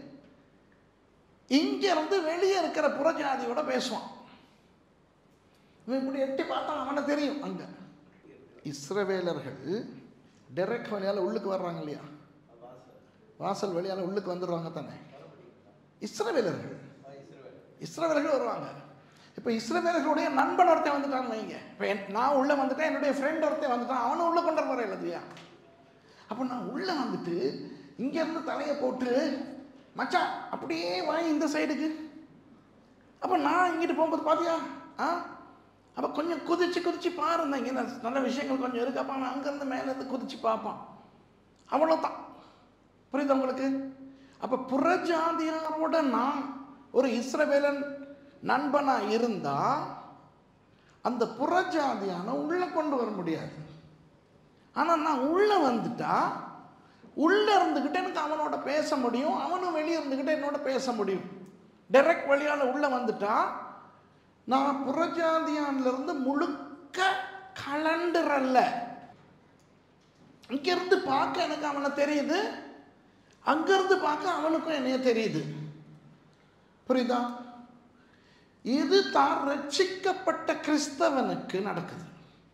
A: இங்க இருந்து வெளியே இருக்கிற புறஜாதியோட பேசுவான் இவன் இப்படி எட்டி பார்த்தா அவனை தெரியும் அங்க இஸ்ரவேலர்கள் டைரக்ட் வழியால் உள்ளுக்கு வர்றாங்க இல்லையா வாசல் வழியால் உள்ளுக்கு வந்துடுவாங்க தானே இஸ்ரவேலர்கள் இஸ்ரவேலர்கள் வருவாங்க இப்போ இஸ்ரவேலர்களுடைய நண்பன் ஒருத்தன் வந்துட்டான்னு வைங்க இப்போ என் நான் உள்ளே வந்துட்டேன் என்னுடைய ஃப்ரெண்ட் ஒருத்தன் வந்துட்டான் அவனும் உள்ளே கொண்டு வர இல்லையா அப்போ நான் உள்ளே வந்துட்டு இங்கேருந்து தலையை போட்டு மச்சான் அப்படியே வாங்கி இந்த சைடுக்கு அப்போ நான் இங்கிட்டு போகும்போது பார்த்தியா ஆ அப்போ கொஞ்சம் குதிச்சு குதிச்சு பாருங்க இங்கே நல்ல விஷயங்கள் கொஞ்சம் இருக்கு அப்போ அவன் அங்கேருந்து மேலேருந்து குதிச்சு பார்ப்பான் அவ்வளோதான் புரியுது உங்களுக்கு அப்போ புறஜாதியாரோட நான் ஒரு இஸ்ரவேலன் நண்பனா இருந்தா அந்த புறஜாதியான உள்ள கொண்டு வர முடியாது ஆனா நான் உள்ள வந்துட்டா உள்ள இருந்துக்கிட்டு எனக்கு அவனோட பேச முடியும் அவனும் வெளியே இருந்துக்கிட்டு என்னோட பேச முடியும் டைரக்ட் வழியால உள்ள வந்துட்டா நான் புறஜாதியான்ல இருந்து முழுக்க கலண்டுறல்ல இங்கிருந்து பார்க்க எனக்கு அவனை தெரியுது அங்கிருந்து பார்க்க அவனுக்கும் என்னைய தெரியுது புரியுதா இது தான் ரட்சிக்கப்பட்ட கிறிஸ்தவனுக்கு நடக்குது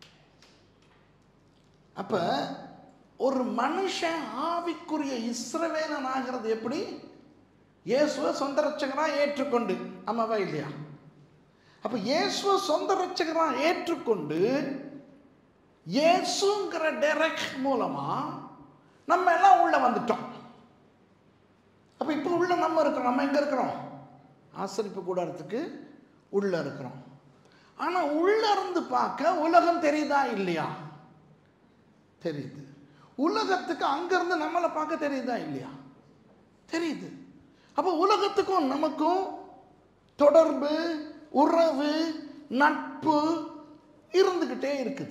A: அப்ப ஒரு மனுஷன் ஆவிக்குரிய இஸ்ரவேலன் ஆகிறது எப்படி இயேசுவை சொந்த ரட்சகரா ஏற்றுக்கொண்டு ஆமாவா இல்லையா அப்ப இயேசுவை சொந்த ரட்சகரா ஏற்றுக்கொண்டு இயேசுங்கிற டைரக்ட் மூலமா நம்ம எல்லாம் உள்ள வந்துட்டோம் அப்ப இப்போ உள்ள நம்ம இருக்கிறோம் நம்ம எங்க இருக்கிறோம் ஆசரிப்பு கூடாரத்துக்கு உள்ள இருக்கிறோம் ஆனா உள்ள இருந்து பார்க்க உலகம் தெரியுதா இல்லையா தெரியுது உலகத்துக்கு அங்கிருந்து நம்மளை பார்க்க தெரியுதா இல்லையா தெரியுது அப்போ உலகத்துக்கும் நமக்கும் தொடர்பு உறவு நட்பு இருந்துக்கிட்டே இருக்குது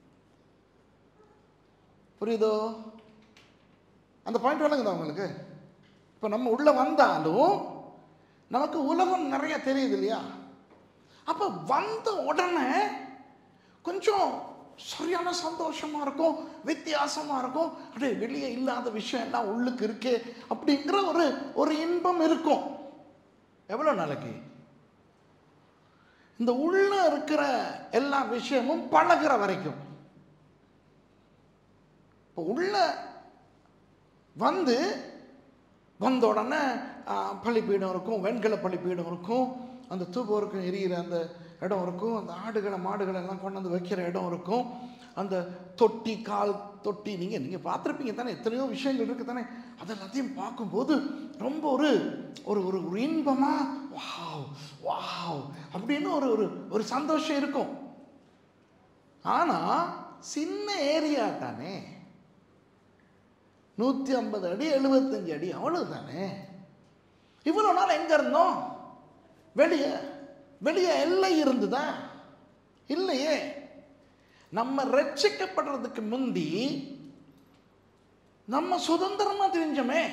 A: புரியுதோ அந்த பாயிண்ட் விளங்குதா உங்களுக்கு இப்போ நம்ம உள்ளே வந்தாலும் நமக்கு உலகம் நிறைய தெரியுது இல்லையா அப்போ வந்த உடனே கொஞ்சம் சரியான சந்தோஷமா இருக்கும் வித்தியாசமா இருக்கும் அப்படியே வெளியே இல்லாத விஷயம் எல்லாம் உள்ளுக்கு இருக்கே அப்படிங்கிற ஒரு ஒரு இன்பம் இருக்கும் எவ்வளோ நாளைக்கு இந்த உள்ள இருக்கிற எல்லா விஷயமும் பழகுற வரைக்கும் இப்போ உள்ள வந்து வந்த உடனே ஆ, பலிப்பீடம் இருக்கும் வெண்கல பலிப்பீடம் இருக்கும் அந்த தூபம் இருக்கும் எரியிற அந்த இடம் இருக்கும் அந்த ஆடுகளை மாடுகளை எல்லாம் கொண்டு வந்து வைக்கிற இடம் இருக்கும் அந்த தொட்டி கால் தொட்டி நீங்கள் நீங்கள் பார்த்துருப்பீங்க தானே எத்தனையோ விஷயங்கள் இருக்குது தானே அது எல்லாத்தையும் பார்க்கும்போது ரொம்ப ஒரு ஒரு ஒரு ஒரு இன்பமா வாவ் வாவ் அப்படின்னு ஒரு ஒரு ஒரு சந்தோஷம் இருக்கும் ஆனால் சின்ன ஏரியா தானே நூற்றி ஐம்பது அடி எழுபத்தஞ்சு அடி அவ்வளவுதானே இவ்வளோ நாள் எங்கே இருந்தோம் வெளியே வெளியே எல்லை இருந்துதா இல்லையே நம்ம ரட்சிக்கப்படுறதுக்கு முந்தி நம்ம சுதந்திரமா தெரிஞ்சோமே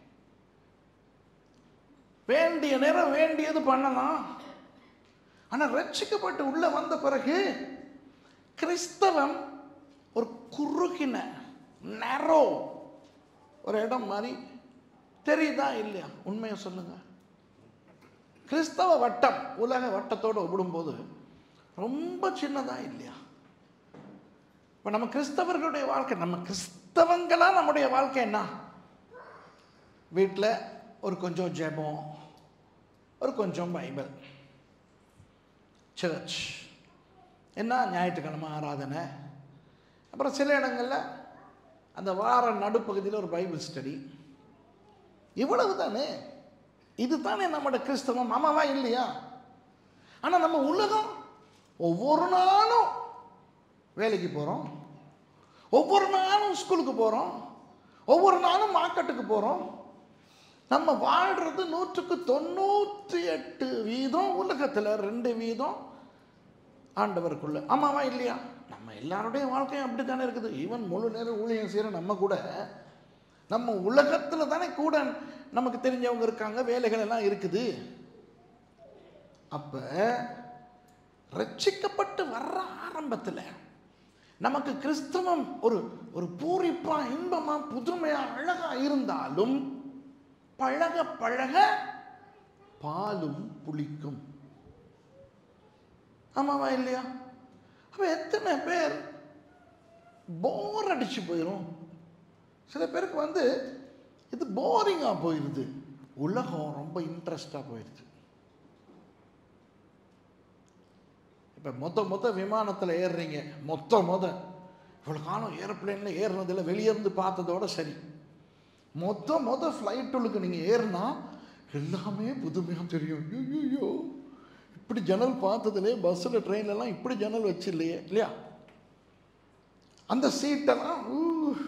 A: வேண்டிய நேரம் வேண்டியது பண்ணலாம் ஆனால் ரட்சிக்கப்பட்டு உள்ள வந்த பிறகு கிறிஸ்தவம் ஒரு குறுகின நேரோ ஒரு இடம் மாதிரி தெரியுதா இல்லையா உண்மையை சொல்லுங்க கிறிஸ்தவ வட்டம் உலக வட்டத்தோடு ஒப்பிடும்போது ரொம்ப சின்னதா இல்லையா இப்போ நம்ம கிறிஸ்தவர்களுடைய வாழ்க்கை நம்ம கிறிஸ்தவங்களா நம்முடைய வாழ்க்கை என்ன வீட்டில் ஒரு கொஞ்சம் ஜெபம் ஒரு கொஞ்சம் பைபிள் சர்ச் என்ன ஞாயிற்றுக்கிழமை ஆராதனை அப்புறம் சில இடங்களில் அந்த வார நடுப்பகுதியில் ஒரு பைபிள் ஸ்டடி இவ்வளவு தானே இது தானே நம்மளோட கிறிஸ்தவம் ஆமாவா இல்லையா ஆனால் நம்ம உலகம் ஒவ்வொரு நாளும் வேலைக்கு போகிறோம் ஒவ்வொரு நாளும் ஸ்கூலுக்கு போகிறோம் ஒவ்வொரு நாளும் மார்க்கெட்டுக்கு போகிறோம் நம்ம வாழ்கிறது நூற்றுக்கு தொண்ணூற்றி எட்டு வீதம் உலகத்தில் ரெண்டு வீதம் ஆண்டவருக்குள்ள ஆமாவா இல்லையா நம்ம எல்லாருடைய வாழ்க்கையும் அப்படி தானே இருக்குது ஈவன் முழு நேரம் ஊழியம் செய்கிற நம்ம கூட நம்ம உலகத்தில் தானே கூட நமக்கு தெரிஞ்சவங்க இருக்காங்க வேலைகள் எல்லாம் இருக்குது அப்போ ரட்சிக்கப்பட்டு வர்ற ஆரம்பத்தில் நமக்கு கிறிஸ்தவம் ஒரு ஒரு பூரிப்பா இன்பமா புதுமையா அழகா இருந்தாலும் பழக பழக பாலும் புளிக்கும் ஆமாவா இல்லையா அப்ப எத்தனை பேர் போர் அடிச்சு போயிடும் சில பேருக்கு வந்து இது போரிங்காக போயிடுது உலகம் ரொம்ப இன்ட்ரெஸ்டாக போயிடுது இப்போ மொத்த மொத்த விமானத்தில் ஏறுறீங்க மொத்த மொத இவ்வளோ காலம் ஏரோப்ளேனில் ஏறுனதில் வெளியே இருந்து பார்த்ததோட சரி மொத்த மொத ஃப்ளைட்டுகளுக்கு நீங்கள் ஏறுனா எல்லாமே புதுமையாக தெரியும் ஐயோ இப்படி ஜன்னல் பார்த்ததுலே பஸ்ஸில் ட்ரெயின்லலாம் இப்படி ஜன்னல் வச்சு இல்லையே இல்லையா அந்த சீட்டெல்லாம் ஊ,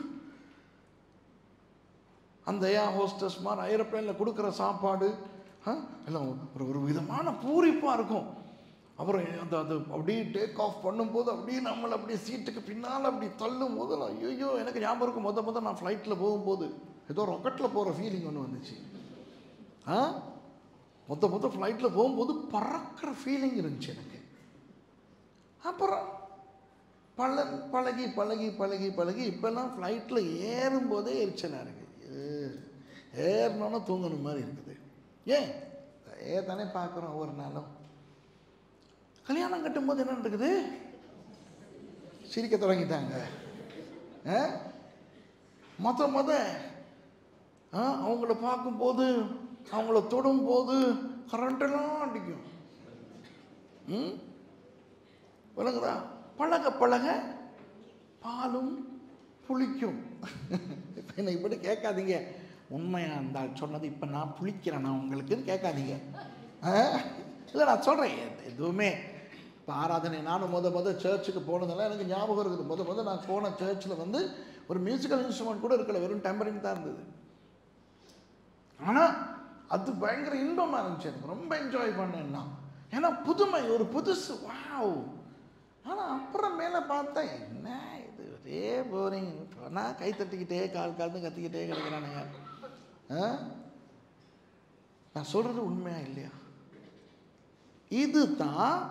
A: அந்த ஏன் ஹோஸ்டஸ் மாதிரி ஏரோப்ளேனில் கொடுக்குற சாப்பாடு ஆ, எல்லாம் ஒரு ஒரு விதமான பூரிப்பாக இருக்கும் அப்புறம் அந்த அது அப்படியே டேக் ஆஃப் பண்ணும்போது அப்படியே நம்மளை அப்படியே சீட்டுக்கு பின்னால் அப்படி தள்ளும் போது ஐயோ எனக்கு ஞாபகம் இருக்கும் முத முத நான் ஃப்ளைட்டில் போகும்போது ஏதோ ராக்கெட்டில் போகிற ஃபீலிங் ஒன்று வந்துச்சு ஆ மொத்த மொத்த ஃப்ளைட்டில் போகும்போது பறக்கிற ஃபீலிங் இருந்துச்சு எனக்கு அப்புறம் பழ பழகி பழகி பழகி பழகி இப்போல்லாம் ஃப்ளைட்டில் ஏறும்போதே எரிச்சலாக இருக்குது ஏறினோன்னா தூங்கணும் மாதிரி இருக்குது ஏன் ஏ தானே பார்க்குறோம் ஒவ்வொரு நாளும் கல்யாணம் கட்டும்போது என்ன நடக்குது சிரிக்க தொடங்கிட்டாங்க ஆ? மொத மொத ஆ, அவங்கள பார்க்கும்போது அவங்கள தொடும்போது கரண்டெல்லாம் அடிக்கும் ம் விளங்குதா பழக பழக பாலும் புளிக்கும் இப்போ என்னை இப்படி கேட்காதீங்க உண்மையாக இருந்தால் சொன்னது இப்போ நான் புளிக்கிறேன் நான் உங்களுக்குன்னு கேட்காதீங்க இல்லை நான் சொல்கிறேன் எதுவுமே இப்போ ஆராதனை நானும் முத முத சர்ச்சுக்கு போனதெல்லாம் எனக்கு ஞாபகம் இருக்குது முத முத நான் போன சர்ச்சில் வந்து ஒரு மியூசிக்கல் இன்ஸ்ட்ருமெண்ட் கூட இருக்கல வெறும் டெம்பரிங் தான் இருந்தது ஆனால் அது பயங்கர இன்பமாக இருந்துச்சு எனக்கு ரொம்ப என்ஜாய் பண்ணேன் நான் ஏன்னா புதுமை ஒரு புதுசு வாவ் ஆனால் அப்புறம் மேலே பார்த்தேன் என்ன இது ஒரே போரிங் நான் கை தட்டிக்கிட்டே கால் கால்னு கத்திக்கிட்டே கிடக்கிறானுங்க ஆ? நான் சொல்கிறது உண்மையா இல்லையா இதுதான்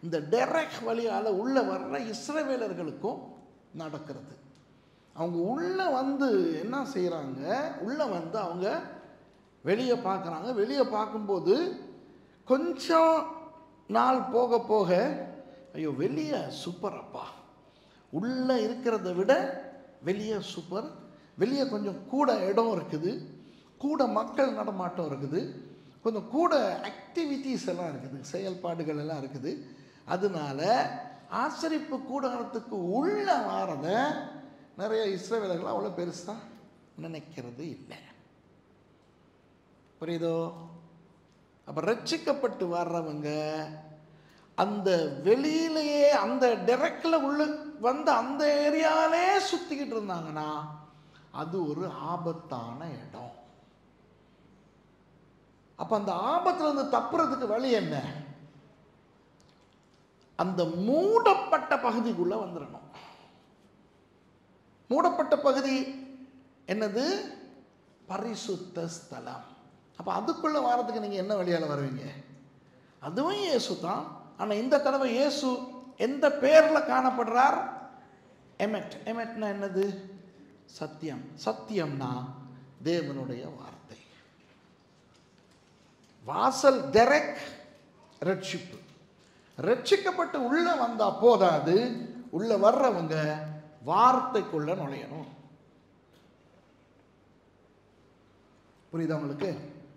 A: இந்த டெரக் வழியால் உள்ளே வர்ற இஸ்ரவேலர்களுக்கும் நடக்கிறது அவங்க உள்ளே வந்து என்ன செய்கிறாங்க உள்ளே வந்து அவங்க வெளியே பார்க்குறாங்க வெளியே பார்க்கும்போது கொஞ்சம் நாள் போக போக ஐயோ வெளியே சூப்பர் அப்பா உள்ளே இருக்கிறத விட வெளியே சூப்பர் வெளியே கொஞ்சம் கூட இடம் இருக்குது கூட மக்கள் நடமாட்டம் இருக்குது கொஞ்சம் கூட ஆக்டிவிட்டீஸ் எல்லாம் இருக்குது செயல்பாடுகள் எல்லாம் இருக்குது அதனால ஆசரிப்பு கூடாரத்துக்கு உள்ள வாரத நிறைய இஸ்ரவேலர்கள் அவ்வளோ பெருசாக நினைக்கிறது இல்லை புரியுதோ அப்போ ரட்சிக்கப்பட்டு வர்றவங்க அந்த வெளியிலேயே அந்த டெரெக்டில் உள்ள வந்து அந்த ஏரியாலே சுற்றிக்கிட்டு இருந்தாங்கன்னா அது ஒரு ஆபத்தான இடம் அப்போ அந்த ஆபத்துல இருந்து தப்புறதுக்கு வழி என்ன அந்த மூடப்பட்ட பகுதிக்குள்ள வந்துடணும் மூடப்பட்ட பகுதி என்னது பரிசுத்த ஸ்தலம் அப்போ அதுக்குள்ள வாரத்துக்கு நீங்கள் என்ன வழியால் வருவீங்க அதுவும் இயேசு தான் ஆனால் இந்த தடவை இயேசு எந்த பேரில் காணப்படுறார் எமெட் எமெட்னா என்னது சத்தியம் சத்தியம்னா தேவனுடைய வார்த்தை வாசல் டெரெக் ரட்சிப்பு ரட்சிக்கப்பட்டு உள்ள வந்தா போதாது உள்ள வர்றவங்க வார்த்தைக்குள்ள நுழையணும் புரியுதா உங்களுக்கு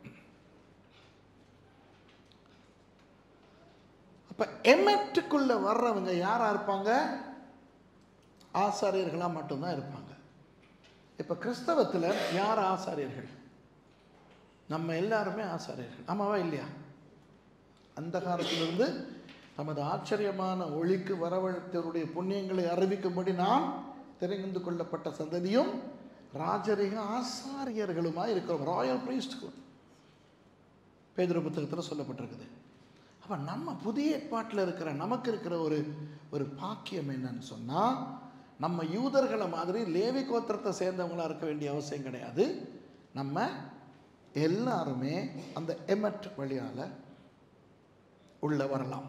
A: அப்ப எமெட்டுக்குள்ள வர்றவங்க யாரா இருப்பாங்க ஆசாரியர்களா மட்டும்தான் இருப்பாங்க இப்ப கிறிஸ்தவத்துல யார் ஆசாரியர்கள் நம்ம எல்லாருமே ஆசாரியர்கள் ஆமாவா இல்லையா அந்த காலத்திலிருந்து தமது ஆச்சரியமான ஒளிக்கு வரவழைத்தவருடைய புண்ணியங்களை அறிவிக்கும்படி நாம் தெரிந்து கொள்ளப்பட்ட சந்ததியும் ராஜரிக ஆசாரியர்களுமாய் இருக்கிறோம் ராயல் பிரீஸ்ட்ஹுட் பேதுரு புத்தகத்தில் சொல்லப்பட்டிருக்குது அப்போ நம்ம புதிய ஏற்பாட்டில் இருக்கிற நமக்கு இருக்கிற ஒரு ஒரு பாக்கியம் என்னன்னு சொன்னால் நம்ம யூதர்களை மாதிரி லேவி கோத்திரத்தை சேர்ந்தவங்களா இருக்க வேண்டிய அவசியம் கிடையாது நம்ம எல்லாருமே அந்த எமட் வழியால் உள்ள வரலாம்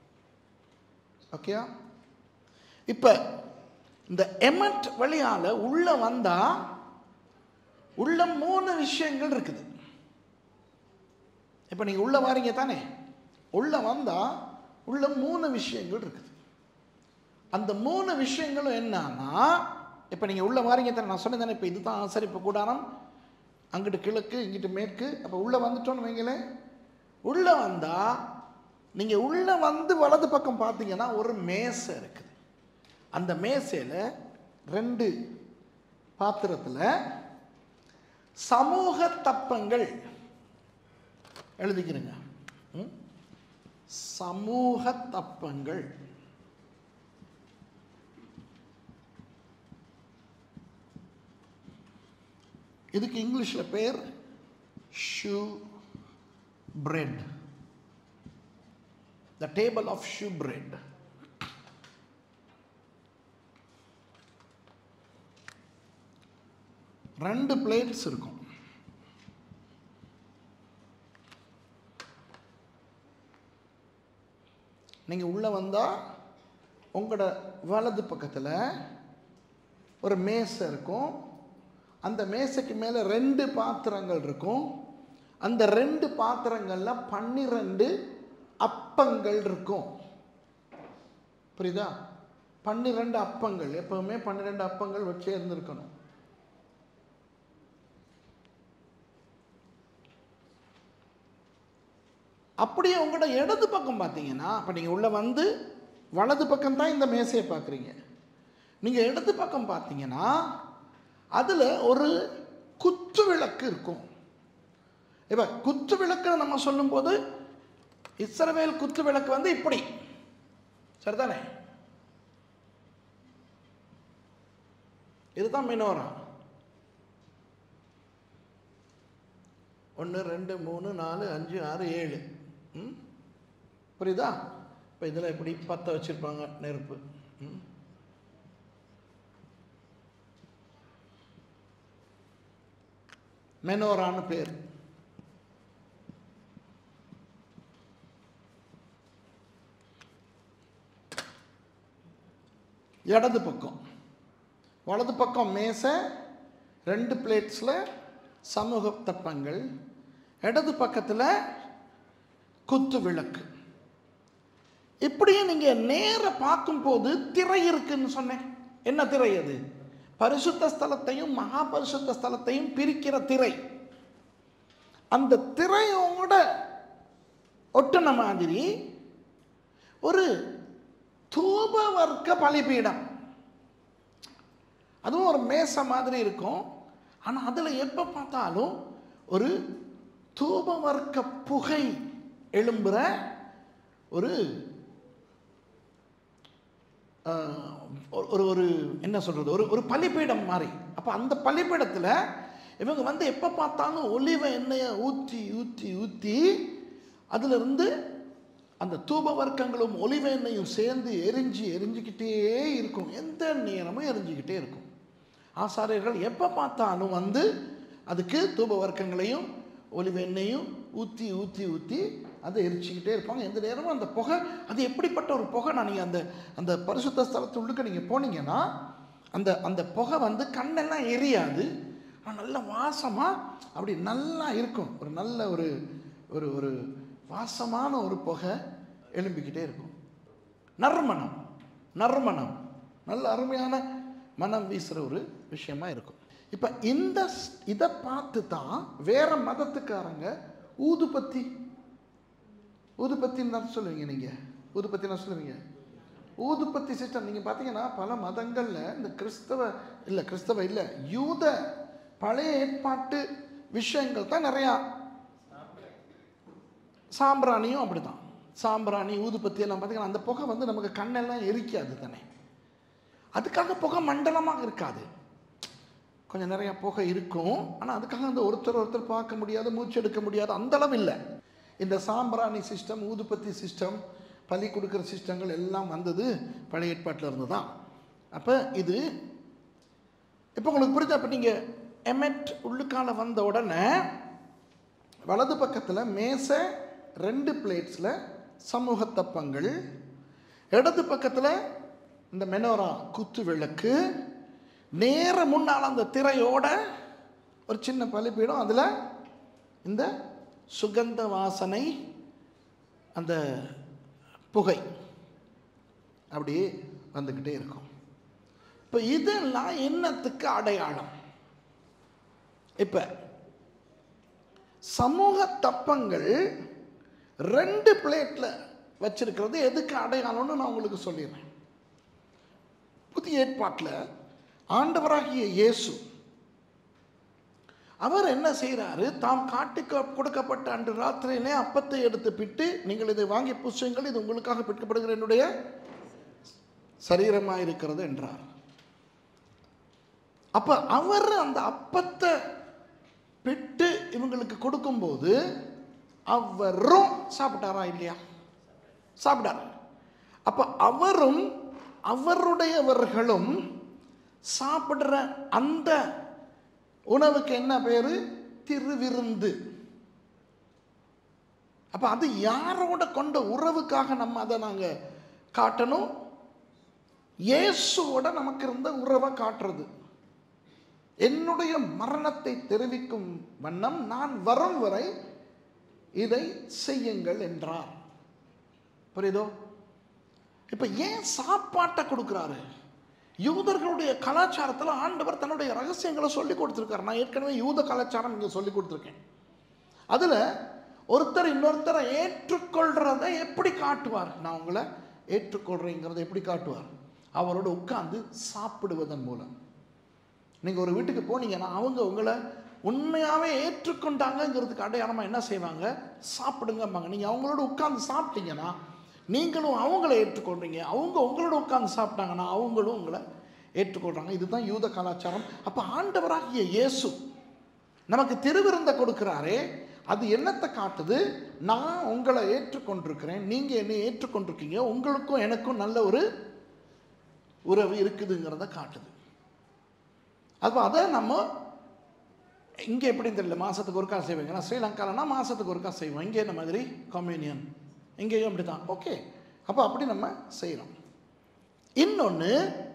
A: ஓகேயா இப்போ இந்த எமட் வழியால் உள்ள வந்தா உள்ள மூணு விஷயங்கள் இருக்குது இப்போ நீங்கள் உள்ள வாரீங்க தானே உள்ள வந்தா உள்ள மூணு விஷயங்கள் இருக்குது அந்த மூணு விஷயங்களும் என்னன்னா இப்போ நீங்கள் உள்ள வாரீங்க தானே நான் சொன்னேன் தானே இப்போ இதுதான் ஆசரிப்பு கூடாரம் அங்கிட்டு கிழக்கு இங்கிட்டு மேற்கு அப்போ உள்ளே வந்துட்டோன்னு வைங்களேன் உள்ளே வந்தால் நீங்கள் உள்ளே வந்து வலது பக்கம் பார்த்தீங்கன்னா ஒரு மேசை இருக்குது அந்த மேசையில் ரெண்டு பாத்திரத்தில் சமூக தப்பங்கள் எழுதிக்கிறேங்க ம்? சமூக தப்பங்கள் இதுக்கு இங்கிலீஷில் பேர் shewbread the table of shewbread ரெண்டு பிளேட்ஸ் இருக்கும் நீங்கள் உள்ளே வந்தால் உங்களோட வலது பக்கத்தில் ஒரு மேசை இருக்கும் அந்த மேசைக்கு மேலே ரெண்டு பாத்திரங்கள் இருக்கும் அந்த ரெண்டு பாத்திரங்களில் பன்னிரெண்டு அப்பங்கள் இருக்கும் புரியுதா பன்னிரெண்டு அப்பங்கள் எப்பவுமே பன்னிரெண்டு அப்பங்கள் வச்சே இருந்திருக்கணும் அப்படியே உங்களோட இடது பக்கம் பார்த்தீங்கன்னா அப்போ நீங்கள் உள்ளே வந்து வலது பக்கம் தான் இந்த மேசையை பார்க்குறீங்க நீங்கள் இடது பக்கம் பார்த்தீங்கன்னா அதில் ஒரு குத்து விளக்கு இருக்கும் இப்போ குத்து விளக்கு நம்ம சொல்லும்போது இஸ்ரவேல் குத்து விளக்கு வந்து இப்படி சரிதானே இதுதான் மினோரா ஒன்று ரெண்டு மூணு நாலு அஞ்சு ஆறு ஏழு ம் புரியுதா இப்போ இதில் எப்படி பற்ற வச்சுருப்பாங்க நெருப்பு ம் மெனோரான்னு பேர் இடது பக்கம் வலது பக்கம் மேசை ரெண்டு பிளேட்ஸில் சமூக தப்பங்கள் இடது பக்கத்தில் குத்து விளக்கு இப்படியே நீங்கள் நேர பார்க்கும்போது திரை இருக்குன்னு சொன்னேன் என்ன திரை அது பரிசுத்த ஸ்தலத்தையும் மகா பரிசுத்த ஸ்தலத்தையும் பிரிக்கிற திரை அந்த திரையோட ஒட்டுன மாதிரி ஒரு தூப வர்க்க பலிபீடம் அதுவும் ஒரு மேசை மாதிரி இருக்கும் ஆனால் அதில் எப்போ பார்த்தாலும் ஒரு தூப வர்க்க புகை எழும்புற ஒரு ஆஹ், ஒரு ஒரு என்ன சொல்கிறது ஒரு ஒரு பலிபீடம் மாதிரி அப்போ அந்த பலிபீடத்தில் இவங்க வந்து எப்போ பார்த்தாலும் ஒலிவ எண்ணெயை ஊற்றி ஊற்றி ஊற்றி அதிலிருந்து அந்த தூப வர்க்கங்களும் ஒலிவ எண்ணெயும் சேர்ந்து எரிஞ்சு எரிஞ்சுக்கிட்டே இருக்கும் எந்த நேரமும் எரிஞ்சுக்கிட்டே இருக்கும் ஆசாரியர்கள் எப்போ பார்த்தாலும் வந்து அதுக்கு தூப வர்க்கங்களையும் ஒலிவ எண்ணெயும் ஊற்றி ஊற்றி ஊற்றி அதை எரிச்சுக்கிட்டே இருப்பாங்க எந்த நேரமும் அந்த புகை அது எப்படிப்பட்ட ஒரு புகை நான் நீங்கள் அந்த அந்த பரிசுத்த ஸ்தலத்துள்ளுக்கு நீங்கள் போனீங்கன்னா அந்த அந்த புகை வந்து கண்ணெல்லாம் எரியாது ஆனால் நல்ல வாசமாக அப்படி நல்லா இருக்கும் ஒரு நல்ல ஒரு ஒரு ஒரு வாசமான ஒரு புகை எழும்பிக்கிட்டே இருக்கும் நறுமணம் நறுமணம் நல்ல அருமையான மனம் வீசுகிற ஒரு விஷயமா இருக்கும் இப்போ இந்த ஸ்- இதை பார்த்து தான் வேற மதத்துக்காரங்க ஊதுபத்தி ஊதுபத்தின்னு தான் சொல்லுவீங்க நீங்கள் ஊதுபத்தி என்ன சொல்லுவீங்க ஊதுபத்தி சிஸ்டம் நீங்கள் பார்த்தீங்கன்னா பல மதங்களில் இந்த கிறிஸ்தவ இல்லை கிறிஸ்தவ இல்லை யூத பழைய ஏற்பாட்டு விஷயங்கள் தான் நிறையா சாம்பிராணியும் அப்படிதான் சாம்பிராணி ஊதுபத்தி எல்லாம் பார்த்தீங்கன்னா அந்த புகை வந்து நமக்கு கண்ணெல்லாம் எரிக்காது தானே அதுக்காக புகை மண்டலமாக இருக்காது கொஞ்சம் நிறைய புகை இருக்கும் ஆனால் அதுக்காக அந்த ஒருத்தர் ஒருத்தர் பார்க்க முடியாது மூச்சு எடுக்க முடியாது அந்த அளவு இல்லை இந்த சாம்பிராணி சிஸ்டம் ஊதுபத்தி சிஸ்டம் பலி கொடுக்குற சிஸ்டங்கள் எல்லாம் வந்தது பழைய ஏற்பாட்டில் இருந்து தான் அப்போ இது இப்போ உங்களுக்கு புரியுதா இப்போ நீங்கள் எமெட் உள்ளுக்கால வந்த உடனே வலது பக்கத்தில் மேசை ரெண்டு பிளேட்ஸில் சமூக தப்பங்கள் இடது பக்கத்தில் இந்த மெனோரா குத்து விளக்கு நேர முன்னால் அந்த திரையோட ஒரு சின்ன பலிப்பீடம் அதில் இந்த சுகந்த வாசனை அந்த புகை அப்படியே வந்துக்கிட்டே இருக்கும் இப்போ இதெல்லாம் என்னத்துக்கு அடையாளம் இப்போ சமூக தப்பங்கள் ரெண்டு பிளேட்டில் வச்சிருக்கிறது எதுக்கு அடையாளம்னு நான் உங்களுக்கு சொல்லிடுறேன் புதிய ஏற்பாட்டில் ஆண்டவராகிய இயேசு அவர் என்ன செய்கிறாரு தாம் காட்டுக்கு கொடுக்கப்பட்ட அன்று ராத்திரியிலே அப்பத்தை எடுத்து பிட்டு நீங்கள் இதை வாங்கி புஷுங்கள் இது உங்களுக்காக பிற்கப்படுகிற என்னுடைய சரீரமாக இருக்கிறது என்றார் அப்ப அவர் அந்த அப்பத்தை பிட்டு இவங்களுக்கு கொடுக்கும்போது அவரும் சாப்பிட்டாரா இல்லையா சாப்பிட்டார் அப்ப அவரும் அவருடையவர்களும் சாப்பிடுற அந்த உணவுக்கு என்ன பேரு திருவிருந்து அப்ப அது யாரோட கொண்ட உறவுக்காக நம்ம அதை நாங்க காட்டணும் இயேசுவோட நமக்கு இருந்த உறவை காட்டுறது என்னுடைய மரணத்தை தெரிவிக்கும் வண்ணம் நான் வரும் வரை இதை செய்யுங்கள் என்றார் புரியுதோ இப்ப ஏன் சாப்பாட்டை கொடுக்குறாரு யூதர்களுடைய கலாச்சாரத்தில் ஆண்டவர் தன்னுடைய ரகசியங்களை சொல்லி கொடுத்துருக்காரு நான் ஏற்கனவே யூத கலாச்சாரம் இங்கே சொல்லி கொடுத்துருக்கேன் அதில் ஒருத்தர் இன்னொருத்தரை ஏற்றுக்கொள்றதை எப்படி காட்டுவார் நான் உங்களை ஏற்றுக்கொள்றேங்கிறத எப்படி காட்டுவார் அவரோட உட்கார்ந்து சாப்பிடுவதன் மூலம் நீங்கள் ஒரு வீட்டுக்கு போனீங்கன்னா அவங்க உங்களை உண்மையாகவே ஏற்றுக்கொண்டாங்கங்கிறதுக்கு அடையாளமாக என்ன செய்வாங்க சாப்பிடுங்கம்பாங்க நீங்கள் அவங்களோட உட்கார்ந்து சாப்பிட்டீங்கன்னா நீங்களும் அவங்கள ஏற்றுக்கொள்றீங்க அவங்க உங்களோட உட்கார்ந்து சாப்பிட்டாங்கன்னா அவங்களும் உங்களை ஏற்றுக்கொள்கிறாங்க இதுதான் யூத கலாச்சாரம் அப்போ ஆண்டவராகிய இயேசு நமக்கு திருவிருந்த கொடுக்கிறாரே அது என்னத்தை காட்டுது நான் உங்களை ஏற்றுக்கொண்டிருக்கிறேன் நீங்கள் என்னை ஏற்றுக்கொண்டிருக்கீங்க உங்களுக்கும் எனக்கும் நல்ல ஒரு உறவு இருக்குதுங்கிறத காட்டுது அப்போ அதை நம்ம இங்கே எப்படின்னு தெரியல மாதத்துக்கு ஒருக்கா செய்வாங்க நான் ஸ்ரீலங்காலனா மாதத்துக்கு ஒருக்கா செய்வோம் இங்கே இந்த மாதிரி கம்யூனியன் இங்கேயும் அப்படி தான் ஓகே அப்போ அப்படி நம்ம செய்கிறோம் இன்னொன்று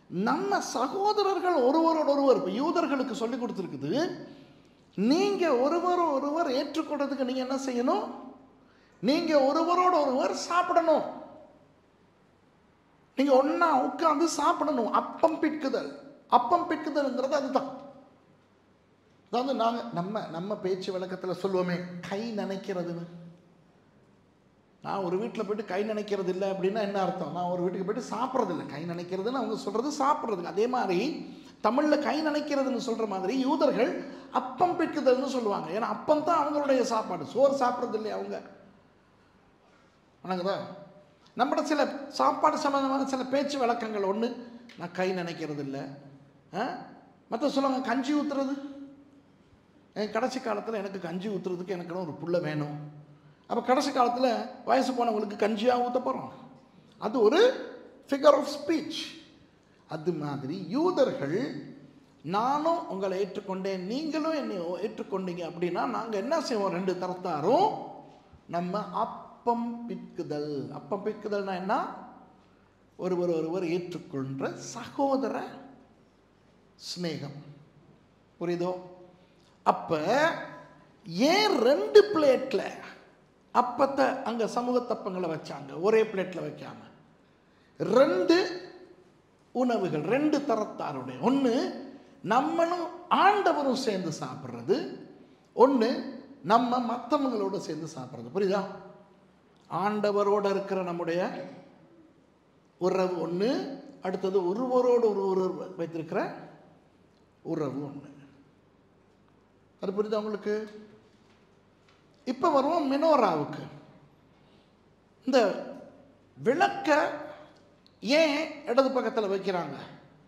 A: நம்ம சகோதரர்கள் ஒருவரோடு ஒருவர் இப்போ யூதர்களுக்கு சொல்லி கொடுத்துருக்குது நீங்கள் ஒருவர் ஒருவர் ஏற்றுக்கொண்டதுக்கு நீங்கள் என்ன செய்யணும் நீங்கள் ஒருவரோடு ஒருவர் சாப்பிடணும் நீங்கள் ஒன்றா உட்காந்து சாப்பிடணும் அப்பம் பிட்குதல் அப்பம் பிட்குதல்ங்கிறது அதுதான் அதாவது நாங்கள் நம்ம நம்ம பேச்சு விளக்கத்தில் சொல்லுவோமே கை நனைக்கிறதுன்னு நான் ஒரு வீட்டில் போயிட்டு கை நினைக்கிறது இல்லை அப்படின்னா என்ன அர்த்தம் நான் ஒரு வீட்டுக்கு போயிட்டு சாப்பிட்றது இல்லை கை நினைக்கிறதுன்னு அவங்க சொல்கிறது சாப்பிட்றதுக்கு அதே மாதிரி தமிழில் கை நினைக்கிறதுன்னு சொல்கிற மாதிரி யூதர்கள் அப்பம் பிற்குதல்னு சொல்லுவாங்க ஏன்னா அப்பம் தான் அவங்களுடைய சாப்பாடு சோறு சாப்பிட்றது இல்லையா அவங்க வணங்குதா நம்மட சில சாப்பாடு சம்மந்தமான சில பேச்சு விளக்கங்கள் ஒன்று நான் கை நினைக்கிறது இல்லை மற்ற சொல்லுவாங்க கஞ்சி ஊற்றுறது என் கடைசி காலத்தில் எனக்கு கஞ்சி ஊற்றுறதுக்கு எனக்குன்னு ஒரு புள்ள வேணும் அப்போ கடைசி காலத்தில் வயசு போனவங்களுக்கு கஞ்சியாக ஊற்ற போகிறோம் அது ஒரு ஃபிகர் ஆஃப் ஸ்பீச் அது மாதிரி யூதர்கள் நானும் உங்களை ஏற்றுக்கொண்டேன் நீங்களும் என்னை ஏற்றுக்கொண்டீங்க அப்படின்னா நாங்கள் என்ன செய்வோம் ரெண்டு தரத்தாரும் நம்ம அப்பம் பிற்குதல் அப்பம் பிற்குதல்னா என்ன ஒருவர் ஒருவர் ஏற்றுக்கொள்கிற சகோதர ஸ்நேகம் புரியுதோ அப்போ ஏன் ரெண்டு பிளேட்டில் அப்பத்தை அங்கே சமூகத்தப்பங்களை வச்சாங்க ஒரே பிளேட்டில் வைக்காம ரெண்டு உணவுகள் ரெண்டு தரத்தாருடைய ஒன்று நம்மளும் ஆண்டவரும் சேர்ந்து சாப்பிட்றது ஒன்று நம்ம மற்றவங்களோட சேர்ந்து சாப்பிட்றது புரியுதா ஆண்டவரோட இருக்கிற நம்முடைய உறவு ஒன்று அடுத்தது ஒருவரோடு ஒருவர் வைத்திருக்கிற உறவு ஒன்று அது புரியுதா உங்களுக்கு இப்போ வருவோம் மினோராவுக்கு இந்த விளக்க ஏன் இடது பக்கத்தில் வைக்கிறாங்க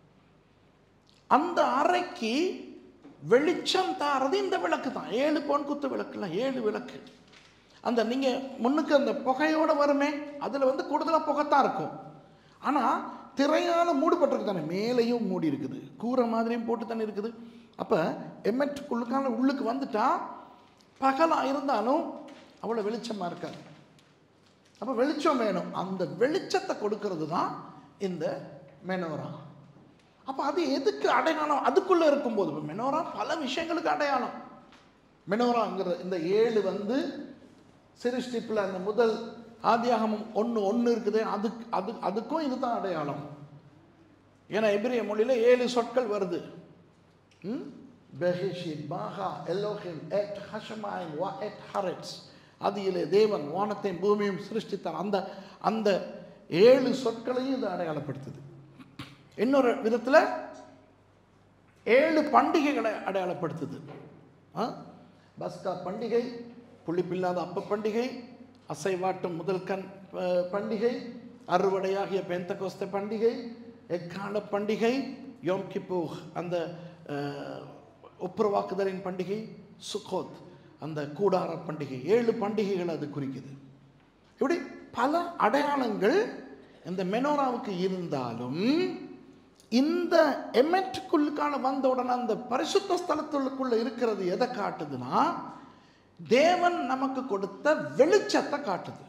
A: அந்த அறைக்கு வெளிச்சம் தாரது இந்த விளக்கு தான் ஏழு பொன் குத்து விளக்குல ஏழு விளக்கு அந்த நீங்கள் முன்னுக்கு அந்த புகையோடு வருமே அதில் வந்து கூடுதலாக புகைத்தான் இருக்கும் ஆனால் திரையால் மூடப்பட்டிருக்கு தானே மேலேயும் மூடி இருக்குது கூரை மாதிரியும் போட்டு தானே இருக்குது அப்போ எம்எட்டுக்குள்ளுக்கான உள்ளுக்கு வந்துட்டா பகலாக இருந்தாலும் அவ்வளோ வெளிச்சமாக இருக்காது அப்போ வெளிச்சம் வேணும் அந்த வெளிச்சத்தை கொடுக்கறது தான் இந்த மெனோரா அப்போ அது எதுக்கு அடையாளம் அதுக்குள்ளே இருக்கும்போது இப்போ மெனோரா பல விஷயங்களுக்கு அடையாளம் மெனோராங்கிற இந்த ஏழு வந்து சிருஷ்டிப்பில் அந்த முதல் ஆதியாகமம் ஒன்று ஒன்று இருக்குது அதுக்கு அது அதுக்கும் இதுதான் அடையாளம் ஏன்னா எபிரிய மொழியில் ஏழு சொற்கள் வருது ம் பெஹிஷித் பாகா எல்லோஹிம் எட் ஹஷமாயின் வா எட் ஹரெட்ஸ் அதிலே தேவன் வானத்தையும் பூமியும் சிருஷ்டித்தார் அந்த அந்த ஏழு சொற்களையும் இது அடையாளப்படுத்துது இன்னொரு விதத்தில் ஏழு பண்டிகைகளை அடையாளப்படுத்துது ஆ? பஸ்கா பண்டிகை புளிப்பில்லாத அப்ப பண்டிகை அசைவாட்டும் முதல் கண் ப- பண்டிகை அறுவடையாகிய பெந்தகோஸ்த பண்டிகை எக்கால பண்டிகை யோம் கிப்பூர் அந்த அஹ், ஒப்புரவாக்குதலின் பண்டிகை சுகோத் அந்த கூடார பண்டிகை ஏழு பண்டிகைகள் அது குறிக்குது இப்படி பல அடையாளங்கள் இந்த மெனோராவுக்கு இருந்தாலும் இந்த எமெட்டுக்குள்ளுக்கான வந்த உடனே அந்த பரிசுத்த ஸ்தலத்துக்குள்ள இருக்கிறது எதை காட்டுதுன்னா தேவன் நமக்கு கொடுத்த வெளிச்சத்தை காட்டுது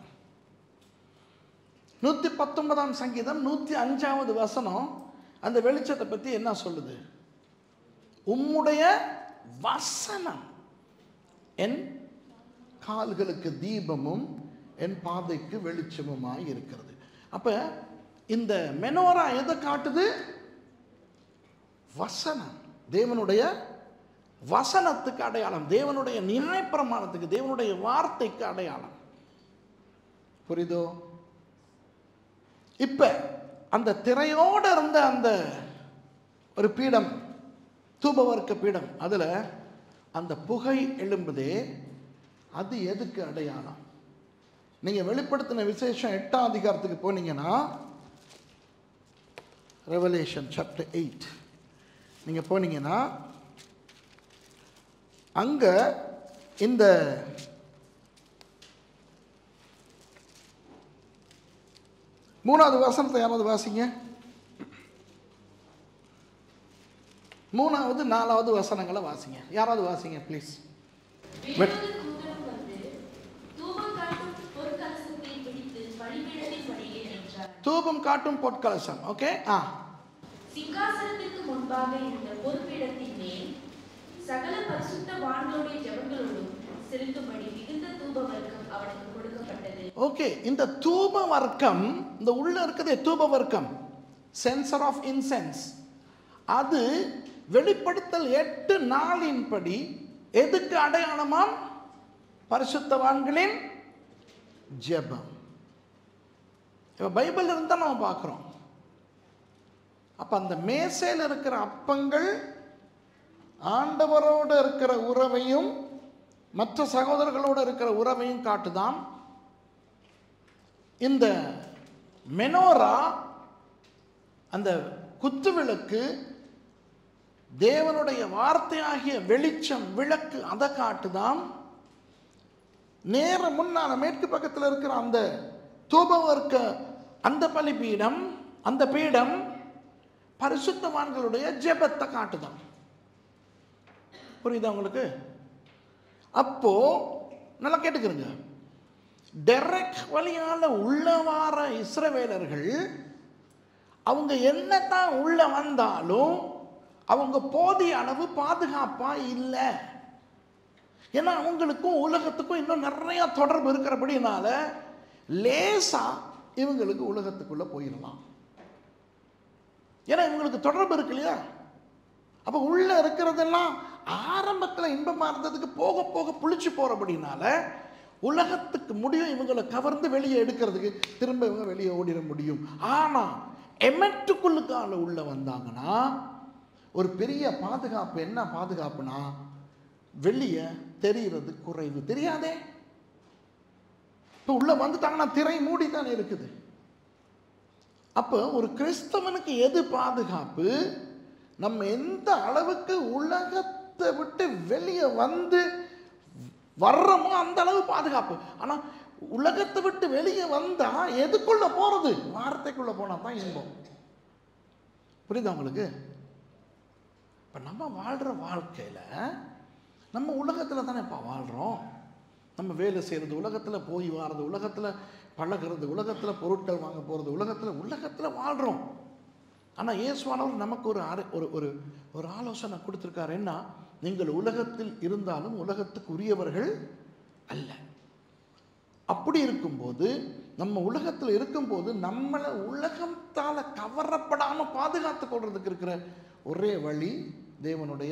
A: நூற்றி பத்தொன்பதாம் சங்கீதம் நூற்றி அஞ்சாவது வசனம் அந்த வெளிச்சத்தை பற்றி என்ன சொல்லுது உம்முடைய வசனம் என் கால்களுக்கு தீபமும் என் பாதைக்கு வெளிச்சமுமாய் இருக்கிறது அப்ப இந்த மெனோரா எதை காட்டுது வசனம் தேவனுடைய வசனத்துக்கு அடையாளம் தேவனுடைய நியாயப்பிரமாணத்துக்கு தேவனுடைய வார்த்தைக்கு அடையாளம் புரியுதோ இப்ப அந்த திரையோட இருந்த அந்த ஒரு பீடம் தூபவர்க்க பீடம் அதுல அந்த புகை எழும்புதே அது எதுக்கு அடையாளம் நீங்க வெளிப்படுத்தின விசேஷம் எட்டாம் அதிகாரத்துக்கு போனீங்கன்னா ரெவலேஷன் சாப்டர் எயிட் நீங்க போனீங்கன்னா அங்க இந்த மூணாவது வசனத்தை யாராவது வாசிங்க மூணாவது நாலாவது வசனங்களை வாசிங்க யாராவது வாசிங்க ப்ளீஸ்
B: வேறொரு தூதன் வந்து, தூபம் காட்டும் பொற்கலசத்தை பிடித்து பலிபீடத்தின் படியில் நின்றார்.
A: தூபம் காட்டும் பொற்கலசம் ஓகே ஆ
B: சிங்காசனத்திற்கு முன்பாக இருந்த பொறுப்பிடத்தின் மேல் சகல பரிசுத்த வான்களுடைய ஜெபங்களோடும் செலுத்தும்படி மிகுந்த தூப வர்க்கம் அவனுக்கு கொடுக்கப்பட்டது
A: ஓகே இந்த தூப வர்க்கம் இந்த உள்ள இருக்கிறதே தூப வர்க்கம் சென்சர் ஆஃப் இன்சென்ஸ் அது வெளிப்படுத்தல் எட்டு நாளின்படி எதுக்கு அடையாளமாம் பரிசுத்தவான்களின் ஜெபம் இப்போ பைபிள் இருந்தால் நம்ம பார்க்குறோம் அப்போ அந்த மேசையில் இருக்கிற அப்பங்கள் ஆண்டவரோடு இருக்கிற உறவையும் மற்ற சகோதரர்களோடு இருக்கிற உறவையும் காட்டுதாம் இந்த மெனோரா அந்த குத்துவிளக்கு தேவனுடைய வார்த்தையாகிய வெளிச்சம் விளக்கு அதை காட்டுதாம் நேர முன்னால மேற்கு பக்கத்தில் இருக்கிற அந்த தூபவர்க்க அந்த பலிபீடம் அந்த பீடம் பரிசுத்தவான்களுடைய ஜெபத்தை காட்டுதாம் புரியுதா உங்களுக்கு அப்போ நல்லா கேட்டுக்கிறங்க டெரக்ட் வழியால உள்ள வார இஸ்ரவேலர்கள் அவங்க என்னதான் உள்ள வந்தாலும் அவங்க போதிய அளவு பாதுகாப்பா இல்லை ஏன்னா அவங்களுக்கும் உலகத்துக்கும் இன்னும் நிறைய தொடர்பு இருக்கிறபடினால லேசா இவங்களுக்கு உலகத்துக்குள்ள போயிடலாம் ஏன்னா இவங்களுக்கு தொடர்பு இருக்கு இல்லையா அப்போ உள்ள இருக்கிறதெல்லாம் ஆரம்பத்தில் இன்பமா இருந்ததுக்கு போக போக புளிச்சு போறபடினால உலகத்துக்கு முடியும் இவங்களை கவர்ந்து வெளியே எடுக்கிறதுக்கு திரும்ப இவங்க வெளியே ஓடிட முடியும் ஆனா எமெட்டுக்குள்ளுக்கால உள்ள வந்தாங்கன்னா ஒரு பெரிய பாதுகாப்பு என்ன பாதுகாப்புனா வெளியே தெரிகிறது குறைவு தெரியாதே இப்போ உள்ள வந்துட்டாங்கன்னா திரை மூடி தானே இருக்குது அப்போ ஒரு கிறிஸ்தவனுக்கு எது பாதுகாப்பு நம்ம எந்த அளவுக்கு உலகத்தை விட்டு வெளியே வந்து வர்றோமோ அந்த அளவு பாதுகாப்பு ஆனால் உலகத்தை விட்டு வெளியே வந்தா எதுக்குள்ள போறது வார்த்தைக்குள்ள போனா தான் இன்பம் புரியுதா உங்களுக்கு இப்போ நம்ம வாழ்கிற வாழ்க்கையில் நம்ம உலகத்தில் தானேப்பா வாழ்கிறோம் நம்ம வேலை செய்கிறது உலகத்தில் போய் வாரது உலகத்தில் பழகிறது உலகத்தில் பொருட்கள் வாங்க போகிறது உலகத்தில் உலகத்தில் வாழ்கிறோம் ஆனால் இயேசுவானவர் நமக்கு ஒரு அரை ஒரு ஒரு ஒரு ஆலோசனை கொடுத்துருக்காரு என்ன நீங்கள் உலகத்தில் இருந்தாலும் உலகத்துக்கு உரியவர்கள் அல்ல அப்படி இருக்கும்போது நம்ம உலகத்தில் இருக்கும்போது நம்மளை உலகத்தால் கவரப்படாமல் பாதுகாத்து கொள்றதுக்கு இருக்கிற ஒரே வழி தேவனுடைய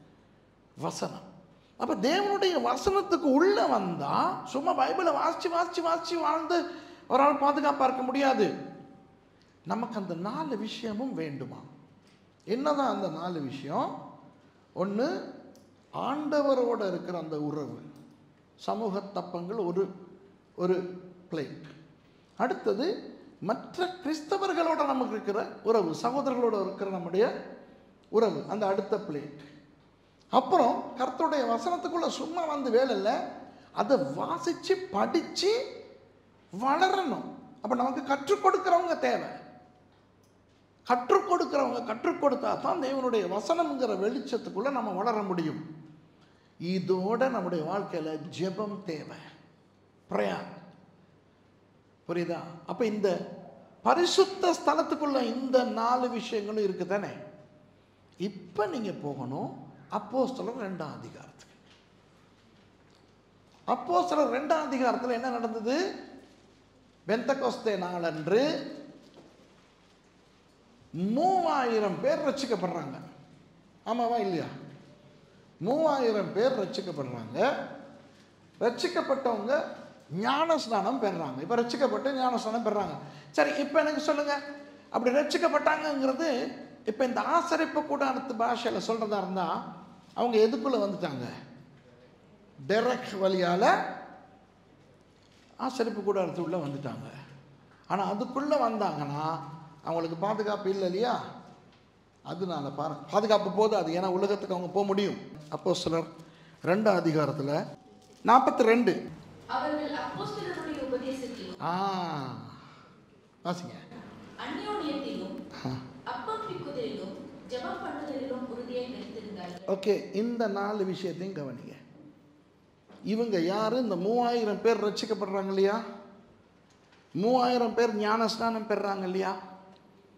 A: வசனம் அப்போ தேவனுடைய வசனத்துக்கு உள்ளே வந்தால் சும்மா பைபிளை வாசித்து வாசித்து வாசித்து வாழ்ந்து ஒரு ஆள் பாதுகாப்பாக இருக்க முடியாது நமக்கு அந்த நாலு விஷயமும் வேண்டுமா என்னதான் அந்த நாலு விஷயம் ஒன்று ஆண்டவரோட இருக்கிற அந்த உறவு சமூக தப்பங்கள் ஒரு ஒரு பிளேட் அடுத்தது மற்ற கிறிஸ்தவர்களோட நமக்கு இருக்கிற உறவு சகோதரர்களோட இருக்கிற நம்முடைய உறவு அந்த அடுத்த பிளேட் அப்புறம் கர்த்தருடைய வசனத்துக்குள்ள சும்மா வந்து வேலை இல்லை அதை வாசித்து படித்து வளரணும் அப்போ நமக்கு கற்றுக் கொடுக்கிறவங்க தேவை கற்றுக் கொடுக்கிறவங்க கற்றுக் கொடுத்தா தான் தேவனுடைய வசனம்ங்கிற வெளிச்சத்துக்குள்ள நம்ம வளர முடியும் இதோட நம்முடைய வாழ்க்கையில் ஜெபம் தேவை பிரயான் புரியுதா அப்போ இந்த பரிசுத்த ஸ்தலத்துக்குள்ள இந்த நாலு விஷயங்களும் இருக்கு தானே இப்போ நீங்கள் போகணும் அப்போ ரெண்டாம் அதிகாரத்துக்கு அப்போ ரெண்டாம் அதிகாரத்தில் என்ன நடந்தது பெந்தகோஸ்தே நாளன்று மூவாயிரம் பேர் ரட்சிக்கப்படுறாங்க ஆமாவா இல்லையா மூவாயிரம் பேர் ரட்சிக்கப்படுறாங்க ரட்சிக்கப்பட்டவங்க ஞான ஸ்நானம் பெறுறாங்க இப்போ ரட்சிக்கப்பட்டு ஞான ஸ்நானம் பெறுறாங்க சரி இப்போ எனக்கு சொல்லுங்க அப்படி ரட்சிக்கப்பட்டாங்கங்கிறது இப்போ இந்த ஆசரிப்பு கூடாரத்து பாஷையில் சொல்கிறதா இருந்தால் அவங்க எதுக்குள்ளே வந்துட்டாங்க டெரக்ட் வழியால் ஆசரிப்பு கூடாரத்து உள்ளே வந்துட்டாங்க ஆனால் அதுக்குள்ளே வந்தாங்கன்னா அவங்களுக்கு பாதுகாப்பு இல்லை இல்லையா அதனால பாரு பாதுகாப்பு போது அது ஏன்னா உலகத்துக்கு அவங்க போக முடியும் அப்போ சிலர் ரெண்டாம் அதிகாரத்தில் நாற்பத்தி ரெண்டு
B: அவர்கள் அப்போஸ்தலருடைய உபதேசத்திலும்
A: ஆ வாசிங்க
B: அந்யோன்யத்திலும்
A: ஆ.
B: அப்பம் பிக்குதலிலும் ஜெபம் பண்ணுதலிலும் உறுதியாய் நிலைத்திருந்தார்கள்
A: ஓகே இந்த நாலு விஷயத்தையும் கவனிங்க இவங்க யாரு இந்த மூவாயிரம் பேர் ரட்சிக்கப்படுறாங்க இல்லையா மூவாயிரம் பேர் ஞான ஸ்நானம் பெறுறாங்க இல்லையா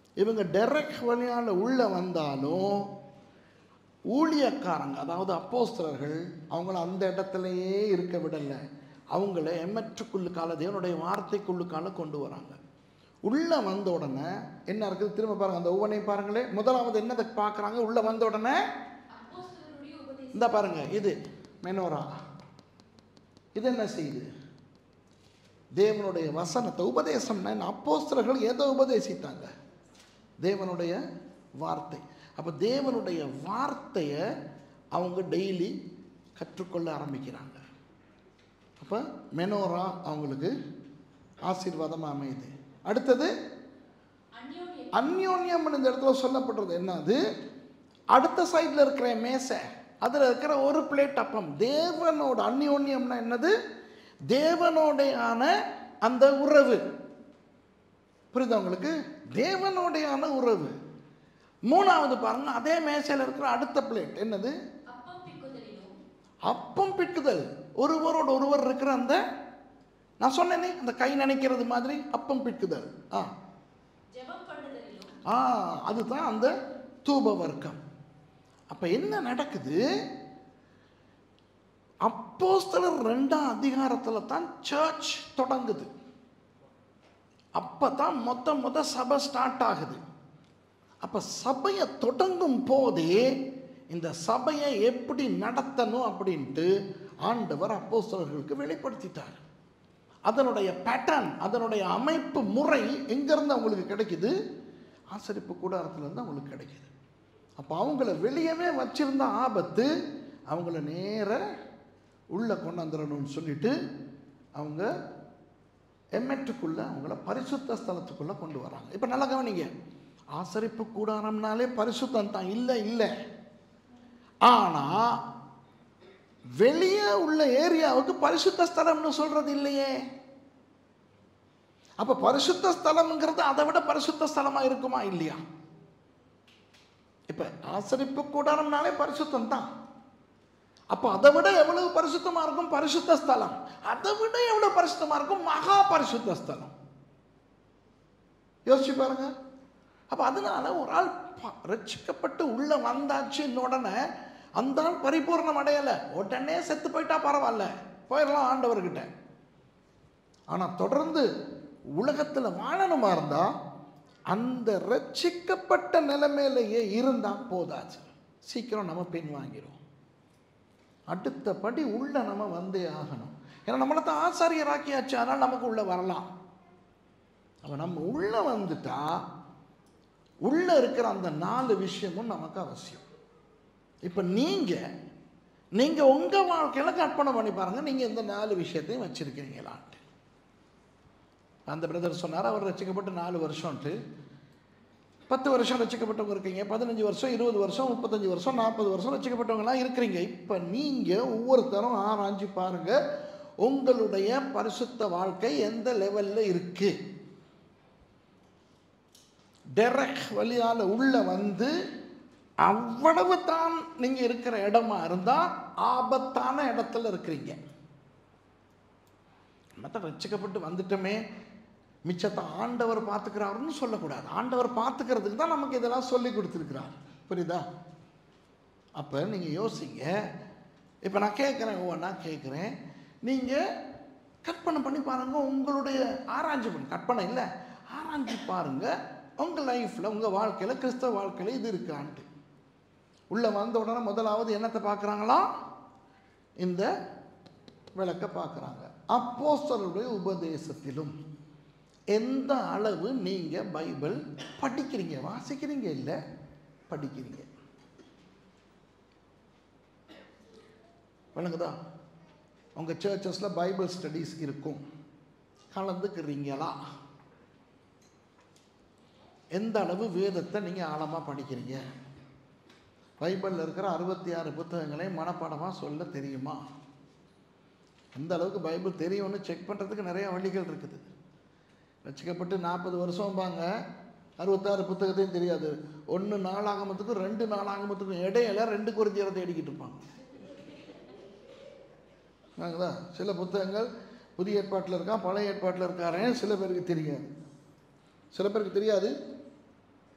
A: இவங்க டைரக்ட் வழியால் உள்ளே வந்தாலும் ஊழியக்காரங்க அதாவது அப்போஸ்தலர்கள் அவங்கள அந்த இடத்துலையே இருக்க விடலை அவங்கள எம்மற்றுக்குள்ளுக்கால தேவனுடைய வார்த்தைக்குள்ளுக்கால கொண்டு வராங்க உள்ளே வந்த உடனே என்ன இருக்குது திரும்ப பாருங்க அந்த ஒவ்வொன்றையும் பாருங்களே முதலாவது என்னதை பார்க்குறாங்க உள்ளே வந்த உடனே
B: அப்போஸ்தலருடைய உபதேசம்
A: இந்த பாருங்க இது மெனோரா இது என்ன செய்யுது தேவனுடைய வசனத்தை உபதேசம்னா என்ன அப்போஸ்தலர்கள் எதை உபதேசித்தாங்க தேவனுடைய வார்த்தை அப்போ தேவனுடைய வார்த்தையை அவங்க டெய்லி கற்றுக்கொள்ள ஆரம்பிக்கிறாங்க அப்போ மெனோரா அவங்களுக்கு ஆசீர்வாதமாக அமையுது அடுத்தது
B: அந்யோன்யம்
A: அந்யோன்யம் இந்த இடத்துல சொல்லப்படுறது என்னது அடுத்த சைடில் இருக்கிற மேசை அதில் இருக்கிற ஒரு பிளேட் அப்பம் தேவனோட அந்யோன்யம்னா என்னது தேவனோடையான அந்த உறவு புரியுதா உங்களுக்கு தேவனோடையான உறவு மூணாவது பாருங்க அதே மேசையில் இருக்கிற அடுத்த பிளேட் என்னது
B: அப்பம் பிக்குதலிலும்
A: அப்பம் பிக்குதல் ஒருவரோட ஒருவர் இருக்கிற அந்த நான் சொன்னேனே அந்த கை நினைக்கிறது மாதிரி அப்பம் பிக்குதல் ஆ
B: ஜெபம் பண்ணுதலிலும்
A: ஆ அதுதான் அந்த தூப வர்க்கம் அப்போ என்ன நடக்குது அப்போஸ்தலர் ரெண்டாம் அதிகாரத்தில் தான் சர்ச் தொடங்குது அப்போ தான் மொத்த மொத சபை ஸ்டார்ட் ஆகுது அப்போ சபையை தொடங்கும் போதே இந்த சபையை எப்படி நடத்தணும் அப்படின்ட்டு ஆண்டவர் அப்போஸ்தலர்களுக்கு வெளிப்படுத்திட்டார் அதனுடைய பேட்டர்ன் அதனுடைய அமைப்பு முறை எங்கேருந்து அவங்களுக்கு கிடைக்குது ஆசரிப்பு கூடாரத்துலேருந்து அவங்களுக்கு கிடைக்குது அப்போ அவங்கள வெளியவே வச்சிருந்த ஆபத்து அவங்கள நேர உள்ளே கொண்டாந்துடணும்னு சொல்லிட்டு அவங்க எம்மெட்டுக்குள்ளே அவங்கள பரிசுத்த ஸ்தலத்துக்குள்ளே கொண்டு வராங்க இப்போ நல்லா கவனிங்க ஆசரிப்பு கூடாரம்னாலே பரிசுத்தம் தான் இல்லை இல்லை ஆனால் வெளியே உள்ள ஏரியாவுக்கு பரிசுத்த ஸ்தலம்னு சொல்றது இல்லையே அப்ப பரிசுத்த ஸ்தலம்ங்கிறது அதை விட பரிசுத்த ஸ்தலமா இருக்குமா இல்லையா இப்ப ஆசரிப்பு கூடாரம்னாலே பரிசுத்தம் தான் அப்போ அதை விட எவ்வளவு பரிசுத்தமா இருக்கும் பரிசுத்த ஸ்தலம் அதை விட எவ்வளவு பரிசுத்தமா இருக்கும் மகா பரிசுத்த ஸ்தலம் யோசிச்சு பாருங்க அப்ப அதனால ஒரு ஆள் ப- ரட்சிக்கப்பட்டு உள்ள வந்தாச்சுன்னு உடனே அந்த ஆள் பரிபூர்ணம் அடையலை உடனே செத்து போயிட்டா பரவாயில்ல போயிடலாம் ஆண்டவர்கிட்ட ஆனா தொடர்ந்து உலகத்துல வாழணுமா இருந்தா அந்த ரட்சிக்கப்பட்ட நிலைமையிலேயே இருந்தா போதாச்சு சீக்கிரம் நம்ம பின் வாங்கிடும் அடுத்தபடி உள்ள நம்ம வந்தே ஆகணும் ஏன்னா நம்மளை தான் ஆசாரியராக்கியாச்சு அதனால் நமக்கு உள்ள வரலாம் அப்போ நம்ம உள்ள வந்துட்டா உள்ள இருக்கிற அந்த நாலு விஷயமும் நமக்கு அவசியம் இப்போ நீங்க நீங்க உங்க வாழ்க்கையில கற்பனை பண்ணி பாருங்க நீங்க இந்த நாலு விஷயத்தையும் வச்சிருக்கிறீங்களான்ட்டு அந்த பிரதர் சொன்னார் அவர் ரசிக்கப்பட்டு நாலு வருஷம்ட்டு பத்து வருஷம் ரசிக்கப்பட்டவங்க இருக்கீங்க பதினஞ்சு வருஷம் இருபது வருஷம் முப்பத்தஞ்சு வருஷம் நாற்பது வருஷம் ரசிக்கப்பட்டவங்களாம் இருக்கிறீங்க இப்போ நீங்கள் ஒவ்வொருத்தரும் ஆராய்ஞ்சு பாருங்க உங்களுடைய பரிசுத்த வாழ்க்கை எந்த லெவலில் இருக்கு டெரக் வழியால் உள்ள வந்து அவ்வளவு தான் நீங்கள் இருக்கிற இடமா இருந்தால் ஆபத்தான இடத்துல இருக்கிறீங்க மற்ற ரட்சிக்கப்பட்டு வந்துட்டோமே மிச்சத்தை ஆண்டவர் பார்த்துக்கிறாருன்னு சொல்லக்கூடாது ஆண்டவர் பார்த்துக்கிறதுக்கு தான் நமக்கு இதெல்லாம் சொல்லி கொடுத்துருக்கிறார் புரியுதா அப்போ நீங்கள் யோசிங்க இப்போ நான் கேட்குறேன் ஒவ்வொன்றா கேட்குறேன் நீங்கள் கற்பனை பண்ணி பாருங்கள் உங்களுடைய ஆராய்ச்சி பண்ணி கற்பனை இல்லை ஆராய்ச்சி பாருங்கள் உங்கள் லைஃப்பில் உங்கள் வாழ்க்கையில் கிறிஸ்தவ வாழ்க்கையில் இது இருக்கான்ட்டு உள்ளே வந்த உடனே முதலாவது என்னத்தை பார்க்குறாங்களா இந்த விளக்க பார்க்குறாங்க அப்போஸ்தலருடைய உபதேசத்திலும் எந்த அளவு நீங்கள் பைபிள் படிக்கிறீங்க வாசிக்கிறீங்க இல்லை படிக்கிறீங்க விளங்குதா உங்கள் சர்ச்சஸில் பைபிள் ஸ்டடீஸ் இருக்கும் கலந்துக்கிறீங்களா எந்த அளவு வேதத்தை நீங்கள் ஆழமாக படிக்கிறீங்க பைபிளில் இருக்கிற அறுபத்தி ஆறு புத்தகங்களை மனப்பாடமாக சொல்ல தெரியுமா எந்த அளவுக்கு பைபிள் தெரியும்னு செக் பண்ணுறதுக்கு நிறைய வழிகள் இருக்குது ரசிக்கப்பட்டு நாற்பது வருஷம்பாங்க அறுபத்தாறு புத்தகத்தையும் தெரியாது ஒன்று நாளாகமத்துக்கும் ரெண்டு நாளாகமத்துக்கும் இடையில ரெண்டு குறிஞ்சியரை தேடிக்கிட்டு இருப்பாங்க வாங்களா சில புத்தகங்கள் புதிய ஏற்பாட்டில் இருக்கா பழைய ஏற்பாட்டில் இருக்காரே சில பேருக்கு தெரியாது சில பேருக்கு தெரியாது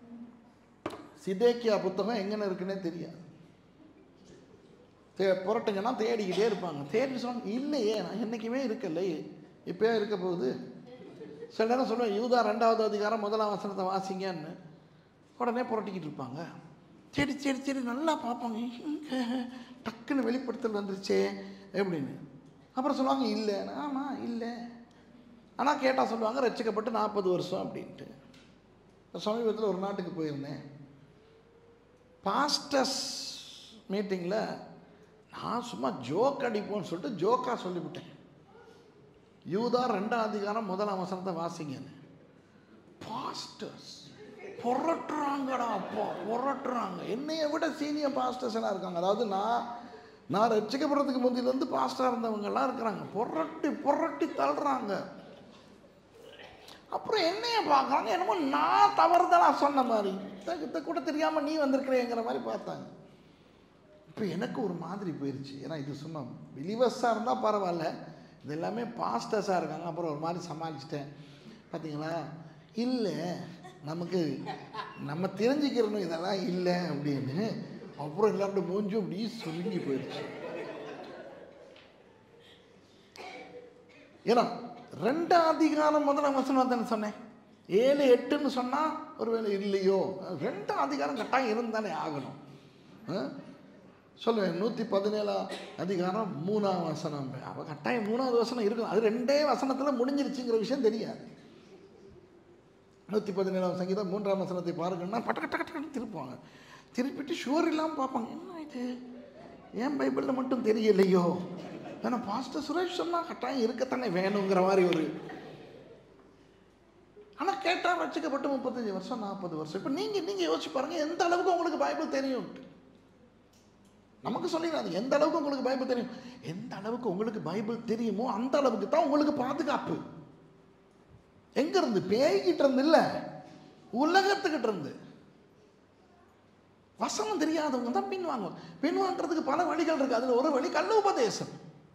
A: சிதேக்கியா புத்தகம் எங்கன்னு இருக்குன்னே தெரியாது தே புரட்டுங்கன்னா தேடிக்கிட்டே இருப்பாங்க தேடி சொன்னாங்க இல்லையே நான் என்றைக்குமே இருக்கல இப்போயே இருக்க போகுது சில நேரம் சொல்லுவேன் யூதா ரெண்டாவது அதிகாரம் முதலாம் வசனத்தை வாசிங்கன்னு உடனே புரட்டிக்கிட்டு இருப்பாங்க தேடி தேடி தேடி நல்லா பார்ப்பாங்க இங்க டக்குன்னு வெளிப்படுத்தல் வந்துருச்சே எப்படின்னு அப்புறம் சொல்லுவாங்க இல்லை ஆமாம் இல்லை ஆனால் கேட்டால் சொல்லுவாங்க ரட்சிக்கப்பட்டு நாற்பது வருஷம் அப்படின்ட்டு சமீபத்தில் ஒரு நாட்டுக்கு போயிருந்தேன் பாஸ்டர்ஸ் மீட்டிங்கில் நான் சும்மா ஜோக் அடிப்போன்னு சொல்லிட்டு ஜோக்காக சொல்லிவிட்டேன் யூதா ரெண்டாம் அதிகாரம் முதலாம் வசனத்தை வாசிங்கன்னு பாஸ்டர்ஸ் புரட்டுறாங்கடா அப்பா புரட்டுறாங்க என்னைய விட சீனியர் பாஸ்டர்ஸ் எல்லாம் இருக்காங்க அதாவது நான் நான் ரசிக்கப்படுறதுக்கு முந்திலேருந்து பாஸ்டாக இருந்தவங்கெல்லாம் இருக்கிறாங்க புரட்டி புரட்டி தள்ளுறாங்க அப்புறம் என்னைய பார்க்குறாங்க என்னமோ நான் தவறுதலாக சொன்ன மாதிரி இத- இத கூட தெரியாமல் நீ வந்திருக்கிறேங்கிற மாதிரி பார்த்தாங்க இப்போ எனக்கு ஒரு மாதிரி போயிடுச்சு ஏன்னா இது சும்மா பிலிவர்ஸாக இருந்தால் பரவாயில்ல இது எல்லாமே பாஸ்டர்ஸாக இருக்காங்க அப்புறம் ஒரு மாதிரி சமாளிச்சிட்டேன் பார்த்தீங்களா இல்லை நமக்கு நம்ம தெரிஞ்சுக்கிறணும் இதெல்லாம் இல்லை அப்படின்னு அப்புறம் எல்லாரோட மூஞ்சும் அப்படியே சுருங்கி போயிடுச்சு ஏன்னா ரெண்டாம் அதிகாரம் முதல்ல வசனம் தானே சொன்னேன் ஏழு எட்டுன்னு சொன்னால் ஒருவேளை இல்லையோ ரெண்டாம் அதிகாரம் கட்டாயம் இருந்தானே ஆகணும் ஆ? சொல்லுவேன் நூற்றி பதினேழாம் அதிகாரம் மூணாம் வசனம் அவள் கட்டாயம் மூணாவது வசனம் இருக்கும் அது ரெண்டே வசனத்தில் முடிஞ்சிருச்சுங்கிற விஷயம் தெரியாது நூற்றி பதினேழாம் சங்கீதம் மூன்றாம் வசனத்தை பாருங்கன்னா பட்ட கட்ட கட்டன்னு திருப்புவாங்க திருப்பிட்டு ஷுவர் இல்லாமல் பார்ப்பாங்க என்ன இது ஏன் பைபிளில் மட்டும் தெரியலையோ ஏன்னா பாஸ்டர் சுரேஷ் சொன்னால் கட்டாயம் இருக்கத்தானே வேணுங்கிற மாதிரி ஒரு ஆனால் கேட்டால் ரசிக்கப்பட்டு முப்பத்தஞ்சு வருஷம் நாற்பது வருஷம் இப்போ நீங்கள் நீங்கள் யோசிச்சு பாருங்கள் எந்த அளவுக்கு உங்களுக்கு பைபிள் தெரியும்ட்டு நமக்கு சொல்லிடாது எந்த அளவுக்கு உங்களுக்கு பைபிள் தெரியும் எந்த அளவுக்கு உங்களுக்கு பைபிள் தெரியுமோ அந்த அளவுக்கு தான் உங்களுக்கு பாதுகாப்பு எங்க இருந்து பேய்கிட்ட இருந்து இல்ல உலகத்துக்கிட்ட இருந்து வசனம் தெரியாதவங்க தான் பின்வாங்குவாங்க பின்வாங்கிறதுக்கு பல வழிகள் இருக்கு அதுல ஒரு வழி கள்ள உபதேசம்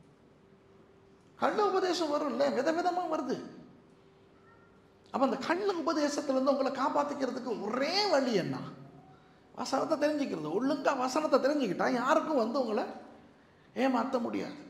A: கள்ள உபதேசம் வரும்ல விதவிதமா வருது அப்ப அந்த கள்ள உபதேசத்துல இருந்து உங்களை காப்பாத்திக்கிறதுக்கு ஒரே வழி என்ன வசனத்தை தெரிஞ்சுக்கிறது ஒழுங்கா வசனத்தை தெரிஞ்சுக்கிட்டா யாருக்கும் வந்து உங்களை ஏமாற்ற முடியாது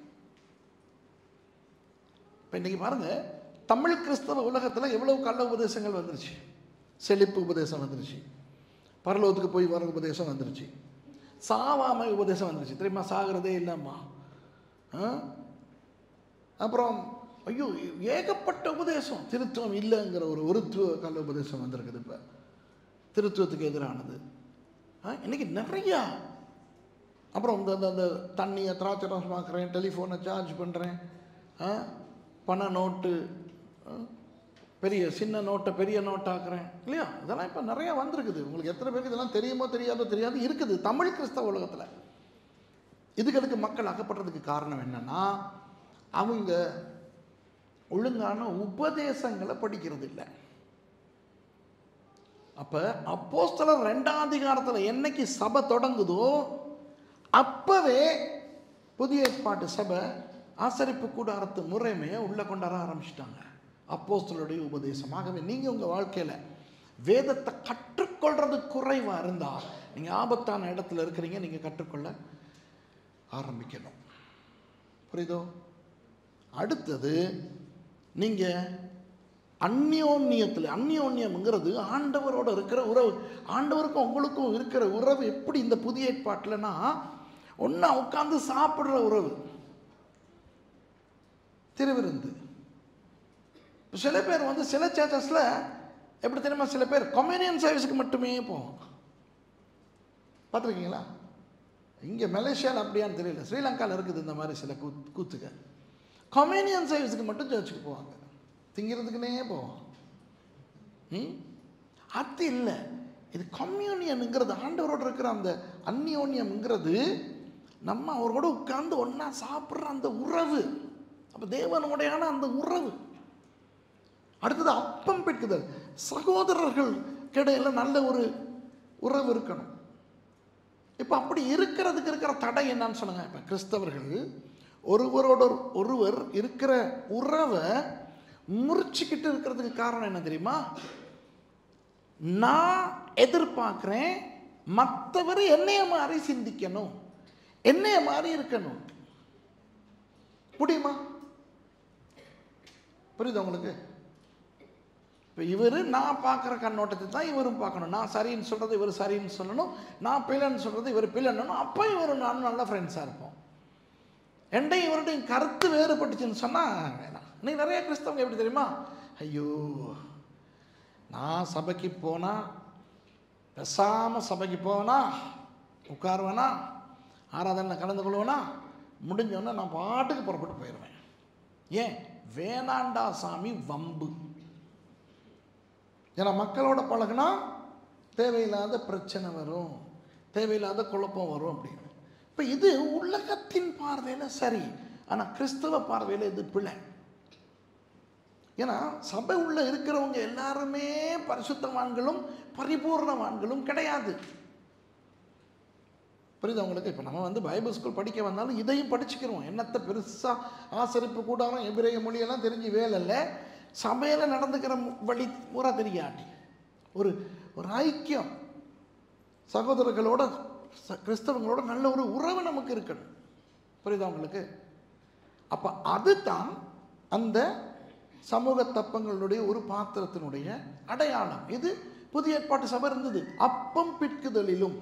A: இப்போ இன்றைக்கி பாருங்க தமிழ் கிறிஸ்தவ உலகத்தில் எவ்வளவு கள்ள உபதேசங்கள் வந்துருச்சு செழிப்பு உபதேசம் வந்துருச்சு பரலோகத்துக்கு போய் வர உபதேசம் வந்துருச்சு சாவாமை உபதேசம் வந்துருச்சு தெரியுமா சாகிறதே இல்லைம்மா ஆ? அப்புறம் ஐயோ ஏகப்பட்ட உபதேசம் திருத்துவம் இல்லைங்கிற ஒரு ஒருத்துவ கள்ள உபதேசம் வந்திருக்குது இப்போ திருத்துவத்துக்கு எதிரானது ஆ, இன்னைக்கு நிறையா அப்புறம் இந்த இந்த- இந்த தண்ணியை திராட்சை ரசம் பார்க்குறேன் டெலிஃபோனை சார்ஜ் பண்ணுறேன் பண நோட்டு ஆ, பெரிய சின்ன நோட்டை பெரிய நோட்டாக்குறேன் இல்லையா இதெல்லாம் இப்போ நிறையா வந்திருக்குது உங்களுக்கு எத்தனை பேருக்கு இதெல்லாம் தெரியுமோ தெரியாதோ தெரியாது இருக்குது தமிழ் கிறிஸ்தவ உலகத்தில் இதுகளுக்கு மக்கள் அகப்படுறதுக்கு காரணம் என்னன்னா அவங்க ஒழுங்கான உபதேசங்களை படிக்கிறது இல்லை அப்போ அப்போஸ்தலர் ரெண்டாம் அதிகாரத்தில் என்னைக்கு சபை தொடங்குதோ அப்பவே புதிய ஏற்பாட்டு சபை ஆசரிப்பு கூடாரத்து முறைமையை உள்ள கொண்டாட ஆரம்பிச்சிட்டாங்க அப்போஸ்தலருடைய உபதேசம் ஆகவே நீங்கள் உங்கள் வாழ்க்கையில் வேதத்தை கற்றுக்கொள்றது குறைவாக இருந்தால் நீங்கள் ஆபத்தான இடத்துல இருக்கிறீங்க நீங்கள் கற்றுக்கொள்ள ஆரம்பிக்கணும் புரியுதோ அடுத்தது நீங்கள் அந்யோன்யத்தில் அந்யோன்யம்ங்கிறது ஆண்டவரோட இருக்கிற உறவு ஆண்டவருக்கும் உங்களுக்கும் இருக்கிற உறவு எப்படி இந்த புதிய ஏற்பாட்டில்னா ஒன்றா உட்காந்து சாப்பிட்ற உறவு திருவிருந்து இப்ப சில பேர் வந்து சில சர்ச்சஸில் எப்படி தெரியுமா சில பேர் கம்யூனியன் சர்வீஸுக்கு மட்டுமே போவோம் பார்த்துருக்கீங்களா இங்கே மலேசியாவில் அப்படியான்னு தெரியல ஸ்ரீலங்காவில் இருக்குது இந்த மாதிரி சில கூ கூத்துக்க கம்யூனியன் சர்வீஸுக்கு மட்டும் சர்ச்சுக்கு போவாங்க திங்கிறதுக்குனே போவோம் ம் அது இல்லை இது கம்யூனியனுங்கிறது ஆண்டவரோட இருக்கிற அந்த அந்யோன்யம்ங்கிறது நம்ம அவரோட உட்கார்ந்து ஒன்றா சாப்பிட்ற அந்த உறவு அப்போ தேவனுடையான அந்த உறவு அடுத்தது அப்பம் பிற்குதல் சகோதரர்கள் கிடையில நல்ல ஒரு உறவு இருக்கணும் இப்போ அப்படி இருக்கிறதுக்கு இருக்கிற தடை என்னன்னு சொல்லுங்க இப்போ கிறிஸ்தவர்கள் ஒருவரோட ஒருவர் இருக்கிற உறவை முறிச்சுக்கிட்டு இருக்கிறதுக்கு காரணம் என்ன தெரியுமா நான் எதிர்பார்க்குறேன் மற்றவர் என்னைய மாதிரி சிந்திக்கணும் என்னைய மாதிரி இருக்கணும் முடியுமா புரியுதா உங்களுக்கு இப்போ இவர் நான் பார்க்குற கண்ணோட்டத்தை தான் இவரும் பார்க்கணும் நான் சரின்னு சொல்கிறது இவர் சரின்னு சொல்லணும் நான் பிள்ளைன்னு சொல்கிறது இவர் பிள்ளைன்னு அப்போ இவர் நானும் நல்ல ஃப்ரெண்ட்ஸாக இருப்போம் எண்டையும் இவருடையும் கருத்து வேறுபட்டுச்சுன்னு சொன்னால் வேணாம் இன்னைக்கு நிறைய கிறிஸ்தவங்க எப்படி தெரியுமா ஐயோ நான் சபைக்கு போனால் பேசாமல் சபைக்கு போவேனா உட்காருவேனா ஆராதனை கலந்து கொள்வேனா முடிஞ்சோடனே நான் பாட்டுக்கு புறப்பட்டு போயிடுவேன் ஏன் வேணாண்டா சாமி வம்பு ஏன்னா மக்களோட பழகுனா தேவையில்லாத பிரச்சனை வரும் தேவையில்லாத குழப்பம் வரும் அப்படின்னு இப்போ இது உலகத்தின் பார்வையில் சரி ஆனால் கிறிஸ்தவ பார்வையில் இது பிழை ஏன்னா சபை உள்ள இருக்கிறவங்க எல்லாருமே பரிசுத்தவான்களும் பரிபூர்ணவான்களும் கிடையாது புரியுதா உங்களுக்கு இப்போ நம்ம வந்து பைபிள் ஸ்கூல் படிக்க வந்தாலும் இதையும் படிச்சுக்கிறோம் என்னத்தை பெருசாக ஆசரிப்பு கூடாரம் எபிரேய மொழியெல்லாம் தெரிஞ்சு வேலை இல்லை சபையில் நடந்துக்கிற மு- வழி பூரா தெரியாட்டி ஒரு ஒரு ஐக்கியம் சகோதரர்களோட ச- கிறிஸ்தவங்களோட நல்ல ஒரு உறவு நமக்கு இருக்கணும் புரியுதா உங்களுக்கு அப்போ அதுதான் அந்த சமூக தப்பங்களுடைய ஒரு பாத்திரத்தினுடைய அடையாளம் இது புதிய ஏற்பாட்டு சபை இருந்தது அப்பம் பிற்குதலிலும்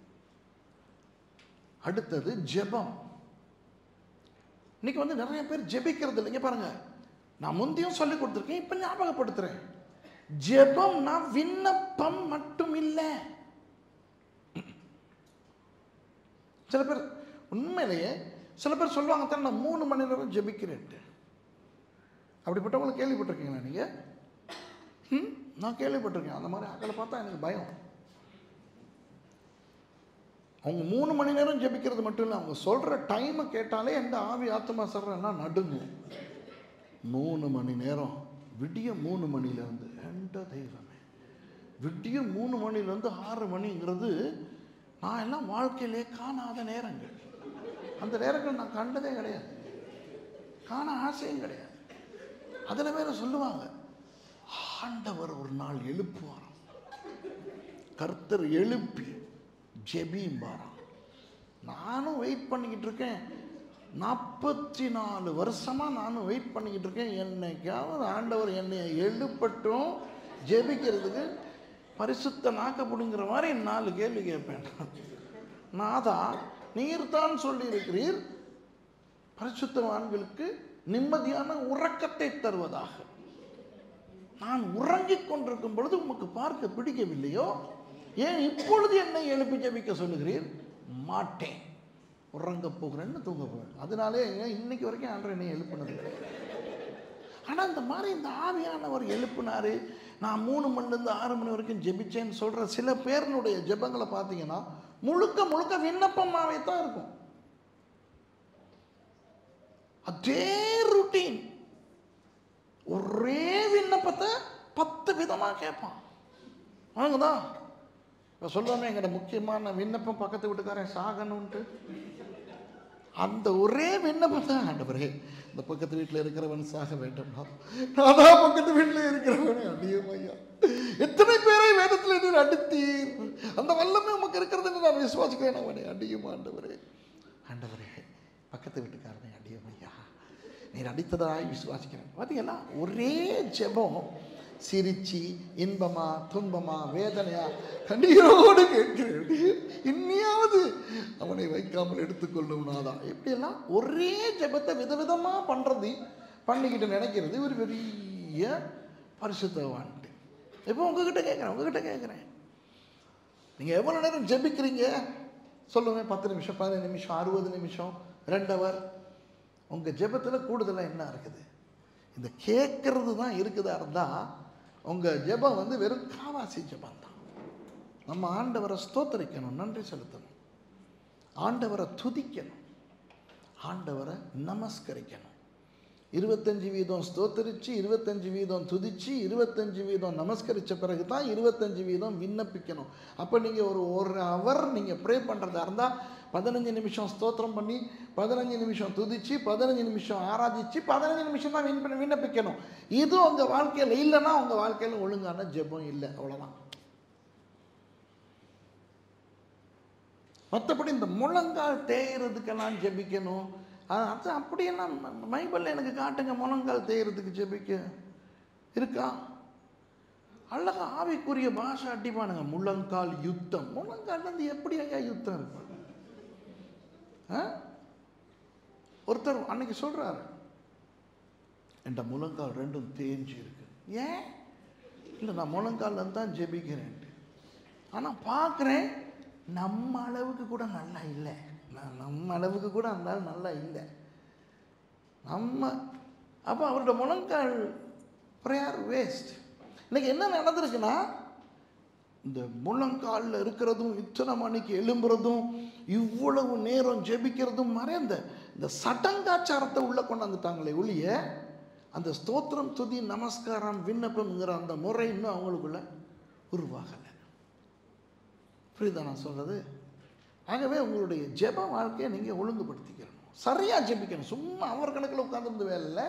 A: அடுத்தது ஜெபம் இன்னைக்கு வந்து நிறைய பேர் ஜெபிக்கிறது இல்லைங்க பாருங்க நான் முந்தையும் சொல்லி கொடுத்துருக்கேன் இப்போ ஞாபகப்படுத்துறேன் ஜெபம்னா விண்ணப்பம் மட்டும் இல்லை சில பேர் உண்மையிலேயே சில பேர் சொல்லுவாங்க தான் நான் மூணு மணி நேரம் ஜெபிக்கிறேன்ட்டு அப்படிப்பட்டவங்களை கேள்விப்பட்டிருக்கீங்களா நீங்கள் ம் நான் கேள்விப்பட்டிருக்கேன் அந்த மாதிரி ஆக்களை பார்த்தா எனக்கு பயம் அவங்க மூணு மணி நேரம் ஜெபிக்கிறது மட்டும் இல்லை அவங்க சொல்கிற டைமை கேட்டாலே எந்த ஆவி ஆத்மா சொல்கிறேன்னா நடுங்கும் மூணு மணி நேரம் விடிய மூணு மணிலேருந்து எந்த தெய்வமே விடிய மூணு மணிலேருந்து ஆறு மணிங்கிறது நான் எல்லாம் வாழ்க்கையிலே காணாத நேரங்கள் அந்த நேரங்கள் நான் கண்டதே கிடையாது காண ஆசையும் கிடையாது அதில் வேற சொல்லுவாங்க ஆண்டவர் ஒரு நாள் எழுப்புவாராம் கர்த்தர் எழுப்பி ஜெபிம்பாராம் நானும் வெயிட் பண்ணிக்கிட்டு இருக்கேன் நாற்பத்தி நாலு வருஷமாக நானும் வெயிட் பண்ணிக்கிட்டு இருக்கேன் என்னைக்காவது ஆண்டவர் என்னை எழுப்பட்டும் ஜெபிக்கிறதுக்கு பரிசுத்த நாக்க பிடுங்குற மாதிரி நாலு கேள்வி கேட்பேன் நாதா நீர் தான் சொல்லியிருக்கிறீர் பரிசுத்தவான்களுக்கு நிம்மதியான உறக்கத்தை தருவதாக நான் உறங்கிக் கொண்டிருக்கும் பொழுது உமக்கு பார்க்க பிடிக்கவில்லையோ ஏன் இப்பொழுது என்னை எழுப்பி ஜெபிக்க சொல்லுகிறீர் மாட்டேன் உறங்க போகிறேன்னு தூங்க போகிறேன் அதனாலே இன்னைக்கு வரைக்கும் ஆண்டவர் என்னை எழுப்புனது கிடையாது ஆனால் இந்த மாதிரி இந்த ஆவியானவர் எழுப்புனாரு நான் மூணு மணிலேருந்து ஆறு மணி வரைக்கும் ஜெபிச்சேன்னு சொல்கிற சில பேரினுடைய ஜெபங்களை பார்த்தீங்கன்னா முழுக்க முழுக்க விண்ணப்பமாகவே தான் இருக்கும் அதே ருட்டீன் ஒரே விண்ணப்பத்தை பத்து விதமாக கேட்பான் வாங்குதா இப்போ சொல்லுவோமே எங்கட முக்கியமான விண்ணப்பம் பக்கத்து வீட்டுக்காரன் சாகணுன்ட்டு அந்த ஒரே விண்ணப்பம் தான் ஆண்டவரே இந்த பக்கத்து வீட்டில் இருக்கிறவன் சாக வேண்டும் நான் தான் பக்கத்து வீட்டில் இருக்கிறவனே அடியும் ஐயா எத்தனை பேரை வேதத்தில் நீர் அடித்தீர் அந்த வல்லமை உமக்கு இருக்கிறதுன்னு நான் விசுவாசிக்கிறேன் அவனே அடியும் ஆண்டவரே ஆண்டவரே பக்கத்து வீட்டுக்காரனே அடியும் ஐயா நீர் அடித்ததாய் விசுவாசிக்கிறேன் பார்த்தீங்களா ஒரே ஜெபம் சிரிச்சு இன்பமா துன்பமா வேதனையா கண்ணீரோடு கேட்கிறேன் இன்னியாவது அவனை வைக்காமல் எடுத்துக்கொள்ளும் நாதா எப்படியெல்லாம் ஒரே ஜெபத்தை விதவிதமா பண்றது பண்ணிக்கிட்டு நினைக்கிறது ஒரு பெரிய பரிசுத்தவான்ட்டு இப்போ உங்ககிட்ட கேட்குறேன் உங்ககிட்ட கேட்குறேன் நீங்கள் எவ்வளோ நேரம் ஜெபிக்கிறீங்க சொல்லுங்க பத்து நிமிஷம் பதினஞ்சு நிமிஷம் அறுபது நிமிஷம் ரெண்டு ஹவர் உங்கள் ஜெபத்தில் கூடுதலாக என்ன இருக்குது இந்த கேட்கறது தான் இருக்குதா இருந்தால் உங்கள் ஜெபம் வந்து வெறும் காவாசி ஜெபம் தான் நம்ம ஆண்டவரை ஸ்தோத்தரிக்கணும் நன்றி செலுத்தணும் ஆண்டவரை துதிக்கணும் ஆண்டவரை நமஸ்கரிக்கணும் இருபத்தஞ்சு வீதம் ஸ்தோத்தரிச்சு இருபத்தஞ்சு வீதம் துதிச்சு இருபத்தஞ்சு வீதம் நமஸ்கரித்த பிறகு தான் இருபத்தஞ்சு வீதம் விண்ணப்பிக்கணும் அப்போ நீங்கள் ஒரு ஒரு ஹவர் நீங்கள் ப்ரே பண்ணுறதா இருந்தால் பதினஞ்சு நிமிஷம் ஸ்தோத்திரம் பண்ணி பதினஞ்சு நிமிஷம் துதிச்சு பதினஞ்சு நிமிஷம் ஆராதிச்சு பதினஞ்சு நிமிஷம் தான் வின் பண்ணி விண்ணப்பிக்கணும் இது உங்கள் வாழ்க்கையில் இல்லைன்னா உங்கள் வாழ்க்கையில் ஒழுங்கான ஜெபம் இல்லை அவ்வளோதான் மற்றபடி இந்த முழங்கால் தேயறதுக்கெல்லாம் ஜெபிக்கணும் அது அது அப்படியெல்லாம் பைபிளில் எனக்கு காட்டுங்க முழங்கால் தேயறதுக்கு ஜெபிக்க இருக்கா அழகா ஆவிக்குரிய பாஷை அடிப்பானுங்க முழங்கால் யுத்தம் முழங்கால் வந்து எப்படி ஐயா யுத்தம் இருக்கும் ஆ? ஒருத்தர் அன்னைக்கு சொல்றாரு என்ற முழங்கால் ரெண்டும் தேஞ்சு இருக்கு ஏன் இல்லை நான் முழங்கால்ல தான் ஜெபிக்கிறேன்ட்டு ஆனால் பார்க்குறேன் நம்ம அளவுக்கு கூட நல்லா இல்லை நான் நம்ம அளவுக்கு கூட அந்த ஆள் நல்லா இல்லை நம்ம அப்போ அவரோட முழங்கால் ப்ரேயர் வேஸ்ட் இன்னைக்கு என்ன நடந்திருக்குன்னா இந்த முழங்காலில் இருக்கிறதும் இத்தனை மணிக்கு எழும்புறதும் இவ்வளவு நேரம் ஜெபிக்கிறதும் மாதிரி அந்த இந்த சடங்காச்சாரத்தை உள்ளே கொண்டாந்துட்டாங்களே ஒழிய அந்த ஸ்தோத்திரம் துதி நமஸ்காரம் விண்ணப்பம்ங்கிற அந்த முறை இன்னும் அவங்களுக்குள்ள உருவாகலை புரியுதா நான் சொல்கிறது ஆகவே உங்களுடைய ஜெப வாழ்க்கையை நீங்கள் ஒழுங்குபடுத்திக்கணும் சரியாக ஜெபிக்கணும் சும்மா அவர் கணக்கில் உட்காந்துருந்து வேலை இல்லை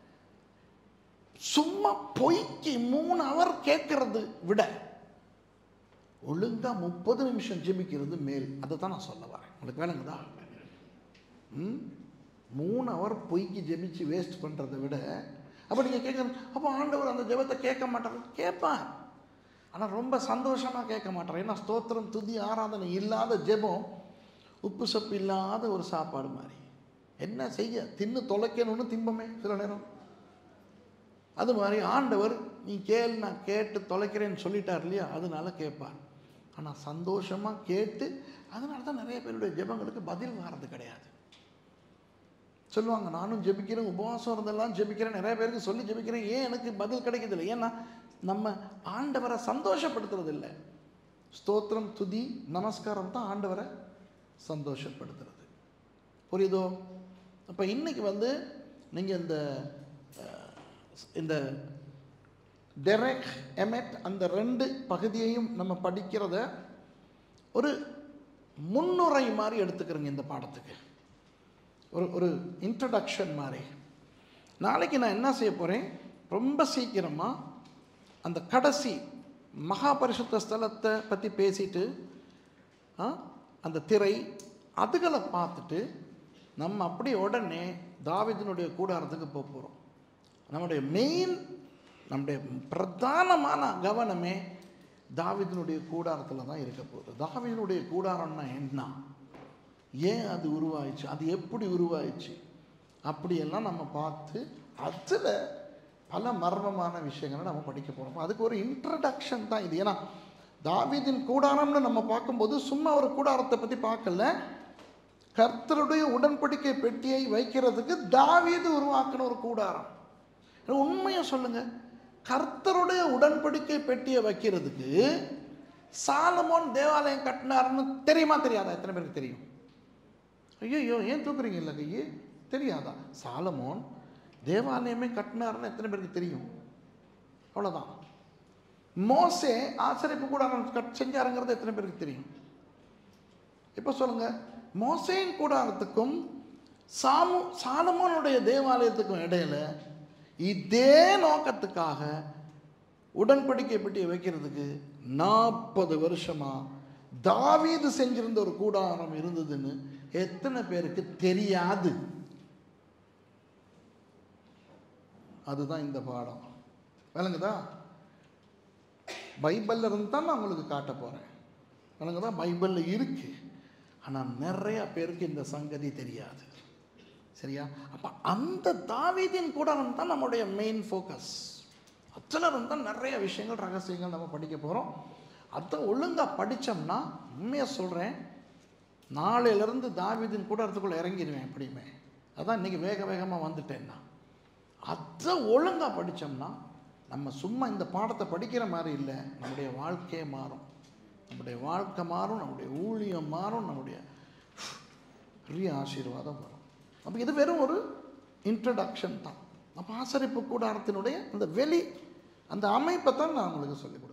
A: சும்மா பொய்க்கு மூணு அவர் கேட்கறது விட ஒழுங்கா முப்பது நிமிஷம் ஜெபிக்கிறது மேல் அதை தான் நான் சொல்ல வரேன் உங்களுக்கு வேணுங்கதா ம் மூணு அவர் பொய்க்கு ஜெபிச்சு வேஸ்ட் பண்ணுறதை விட அப்போ நீங்கள் கேட்கணும் அப்போ ஆண்டவர் அந்த ஜெபத்தை கேட்க மாட்டார் கேட்பார் ஆனால் ரொம்ப சந்தோஷமாக கேட்க மாட்டார் ஏன்னா ஸ்தோத்திரம் துதி ஆராதனை இல்லாத ஜெபம் உப்பு சப்பு இல்லாத ஒரு சாப்பாடு மாதிரி என்ன செய்ய தின்னு தொலைக்கணும்னு திம்பமே சில நேரம் அது மாதிரி ஆண்டவர் நீ கேள் நான் கேட்டு தொலைக்கிறேன்னு சொல்லிட்டார் இல்லையா அதனால கேட்பார் ஆனால் சந்தோஷமாக கேட்டு அதனால தான் நிறைய பேருடைய ஜெபங்களுக்கு பதில் வர்றது கிடையாது சொல்லுவாங்க நானும் ஜெபிக்கிறேன் உபவாசம் இருந்தெல்லாம் ஜெபிக்கிறேன் நிறைய பேருக்கு சொல்லி ஜெபிக்கிறேன் ஏன் எனக்கு பதில் கிடைக்கிறதில்லை ஏன்னா நம்ம ஆண்டவரை சந்தோஷப்படுத்துறது இல்லை ஸ்தோத்திரம் துதி நமஸ்காரம் தான் ஆண்டவரை சந்தோஷப்படுத்துறது புரியுதோ அப்போ இன்னைக்கு வந்து நீங்கள் இந்த அஹ், இந்த டெரெக் எமெட் அந்த ரெண்டு பகுதியையும் நம்ம படிக்கிறத ஒரு முன்னுரை மாதிரி எடுத்துக்கிறேங்க இந்த பாடத்துக்கு ஒரு ஒரு இன்ட்ரடக்ஷன் மாதிரி நாளைக்கு நான் என்ன செய்ய போகிறேன் ரொம்ப சீக்கிரமாக அந்த கடைசி மகா பரிசுத்த ஸ்தலத்தை பற்றி பேசிட்டு ஆ, அந்த திரை அதுகளை பார்த்துட்டு நம்ம அப்படியே உடனே தாவீதினுடைய கூடாரத்துக்கு போக போகிறோம் நம்முடைய மெயின் நம்முடைய பிரதானமான கவனமே தாவீதினுடைய கூடாரத்தில் தான் இருக்க போகுது தாவீதினுடைய கூடாரம்னா என்ன ஏன் அது உருவாயிச்சு அது எப்படி உருவாயிச்சு அப்படியெல்லாம் நம்ம பார்த்து அதில் பல மர்மமான விஷயங்களை நம்ம படிக்க போகிறோம் அதுக்கு ஒரு இன்ட்ரடக்ஷன் தான் இது ஏன்னா தாவீதின் கூடாரம்னு நம்ம பார்க்கும்போது சும்மா ஒரு கூடாரத்தை பற்றி பார்க்கல கர்த்தருடைய உடன்படிக்கை பெட்டியை வைக்கிறதுக்கு தாவீது உருவாக்கின ஒரு கூடாரம் உண்மையை சொல்லுங்க கர்த்தருடைய உடன்படிக்கை பெட்டியை வைக்கிறதுக்கு சாலமோன் தேவாலயம் கட்டினாருன்னு தெரியுமா தெரியாதா எத்தனை பேருக்கு தெரியும் ஐயோ ஏன் தூக்குறீங்க இல்லை கையே தெரியாதா சாலமோன் தேவாலயமே கட்டினாருன்னு எத்தனை பேருக்கு தெரியும் அவ்வளோதான் மோசே ஆசரிப்பு கூட கட் செஞ்சாருங்கிறது எத்தனை பேருக்கு தெரியும் இப்போ சொல்லுங்க மோசேயின் கூடாரத்துக்கும் சாமு சாலமோனுடைய தேவாலயத்துக்கும் இடையில இதே நோக்கத்துக்காக உடன்படிக்கை பெட்டியை வைக்கிறதுக்கு நாற்பது வருஷமா தாவீது செஞ்சிருந்த ஒரு கூடாரம் இருந்ததுன்னு எத்தனை பேருக்கு தெரியாது அதுதான் இந்த பாடம் விளங்குதா பைபிளில் இருந்து தான் நான் உங்களுக்கு காட்ட போகிறேன் விளங்குதா பைபிளில் இருக்கு ஆனால் நிறைய பேருக்கு இந்த சங்கதி தெரியாது சரியா அப்போ அந்த தாவீதின் கூடாரம் தான் நம்முடைய மெயின் ஃபோக்கஸ் அதில் இருந்து தான் நிறைய விஷயங்கள் ரகசியங்கள் நம்ம படிக்க போகிறோம் அதை ஒழுங்காக படித்தோம்னா உண்மையாக சொல்கிறேன் நாளையிலேருந்து தாவீதின் கூடாரத்துக்குள்ளே இறங்கிடுவேன் எப்படியுமே அதான் இன்றைக்கி வேக வேகமாக வந்துட்டேன்னா அதை ஒழுங்காக படித்தோம்னா நம்ம சும்மா இந்த பாடத்தை படிக்கிற மாதிரி இல்லை நம்முடைய வாழ்க்கையே மாறும் நம்முடைய வாழ்க்கை மாறும் நம்முடைய ஊழியம் மாறும் நம்முடைய பெரிய ஆசீர்வாதம் வரும் அப்போ இது வெறும் ஒரு இன்ட்ரடக்ஷன் தான் அப்போ ஆசரிப்பு கூடாரத்தினுடைய அந்த வெளி அந்த அமைப்பை தான் நான் உங்களுக்கு சொல்லிக் கொடுக்குறேன்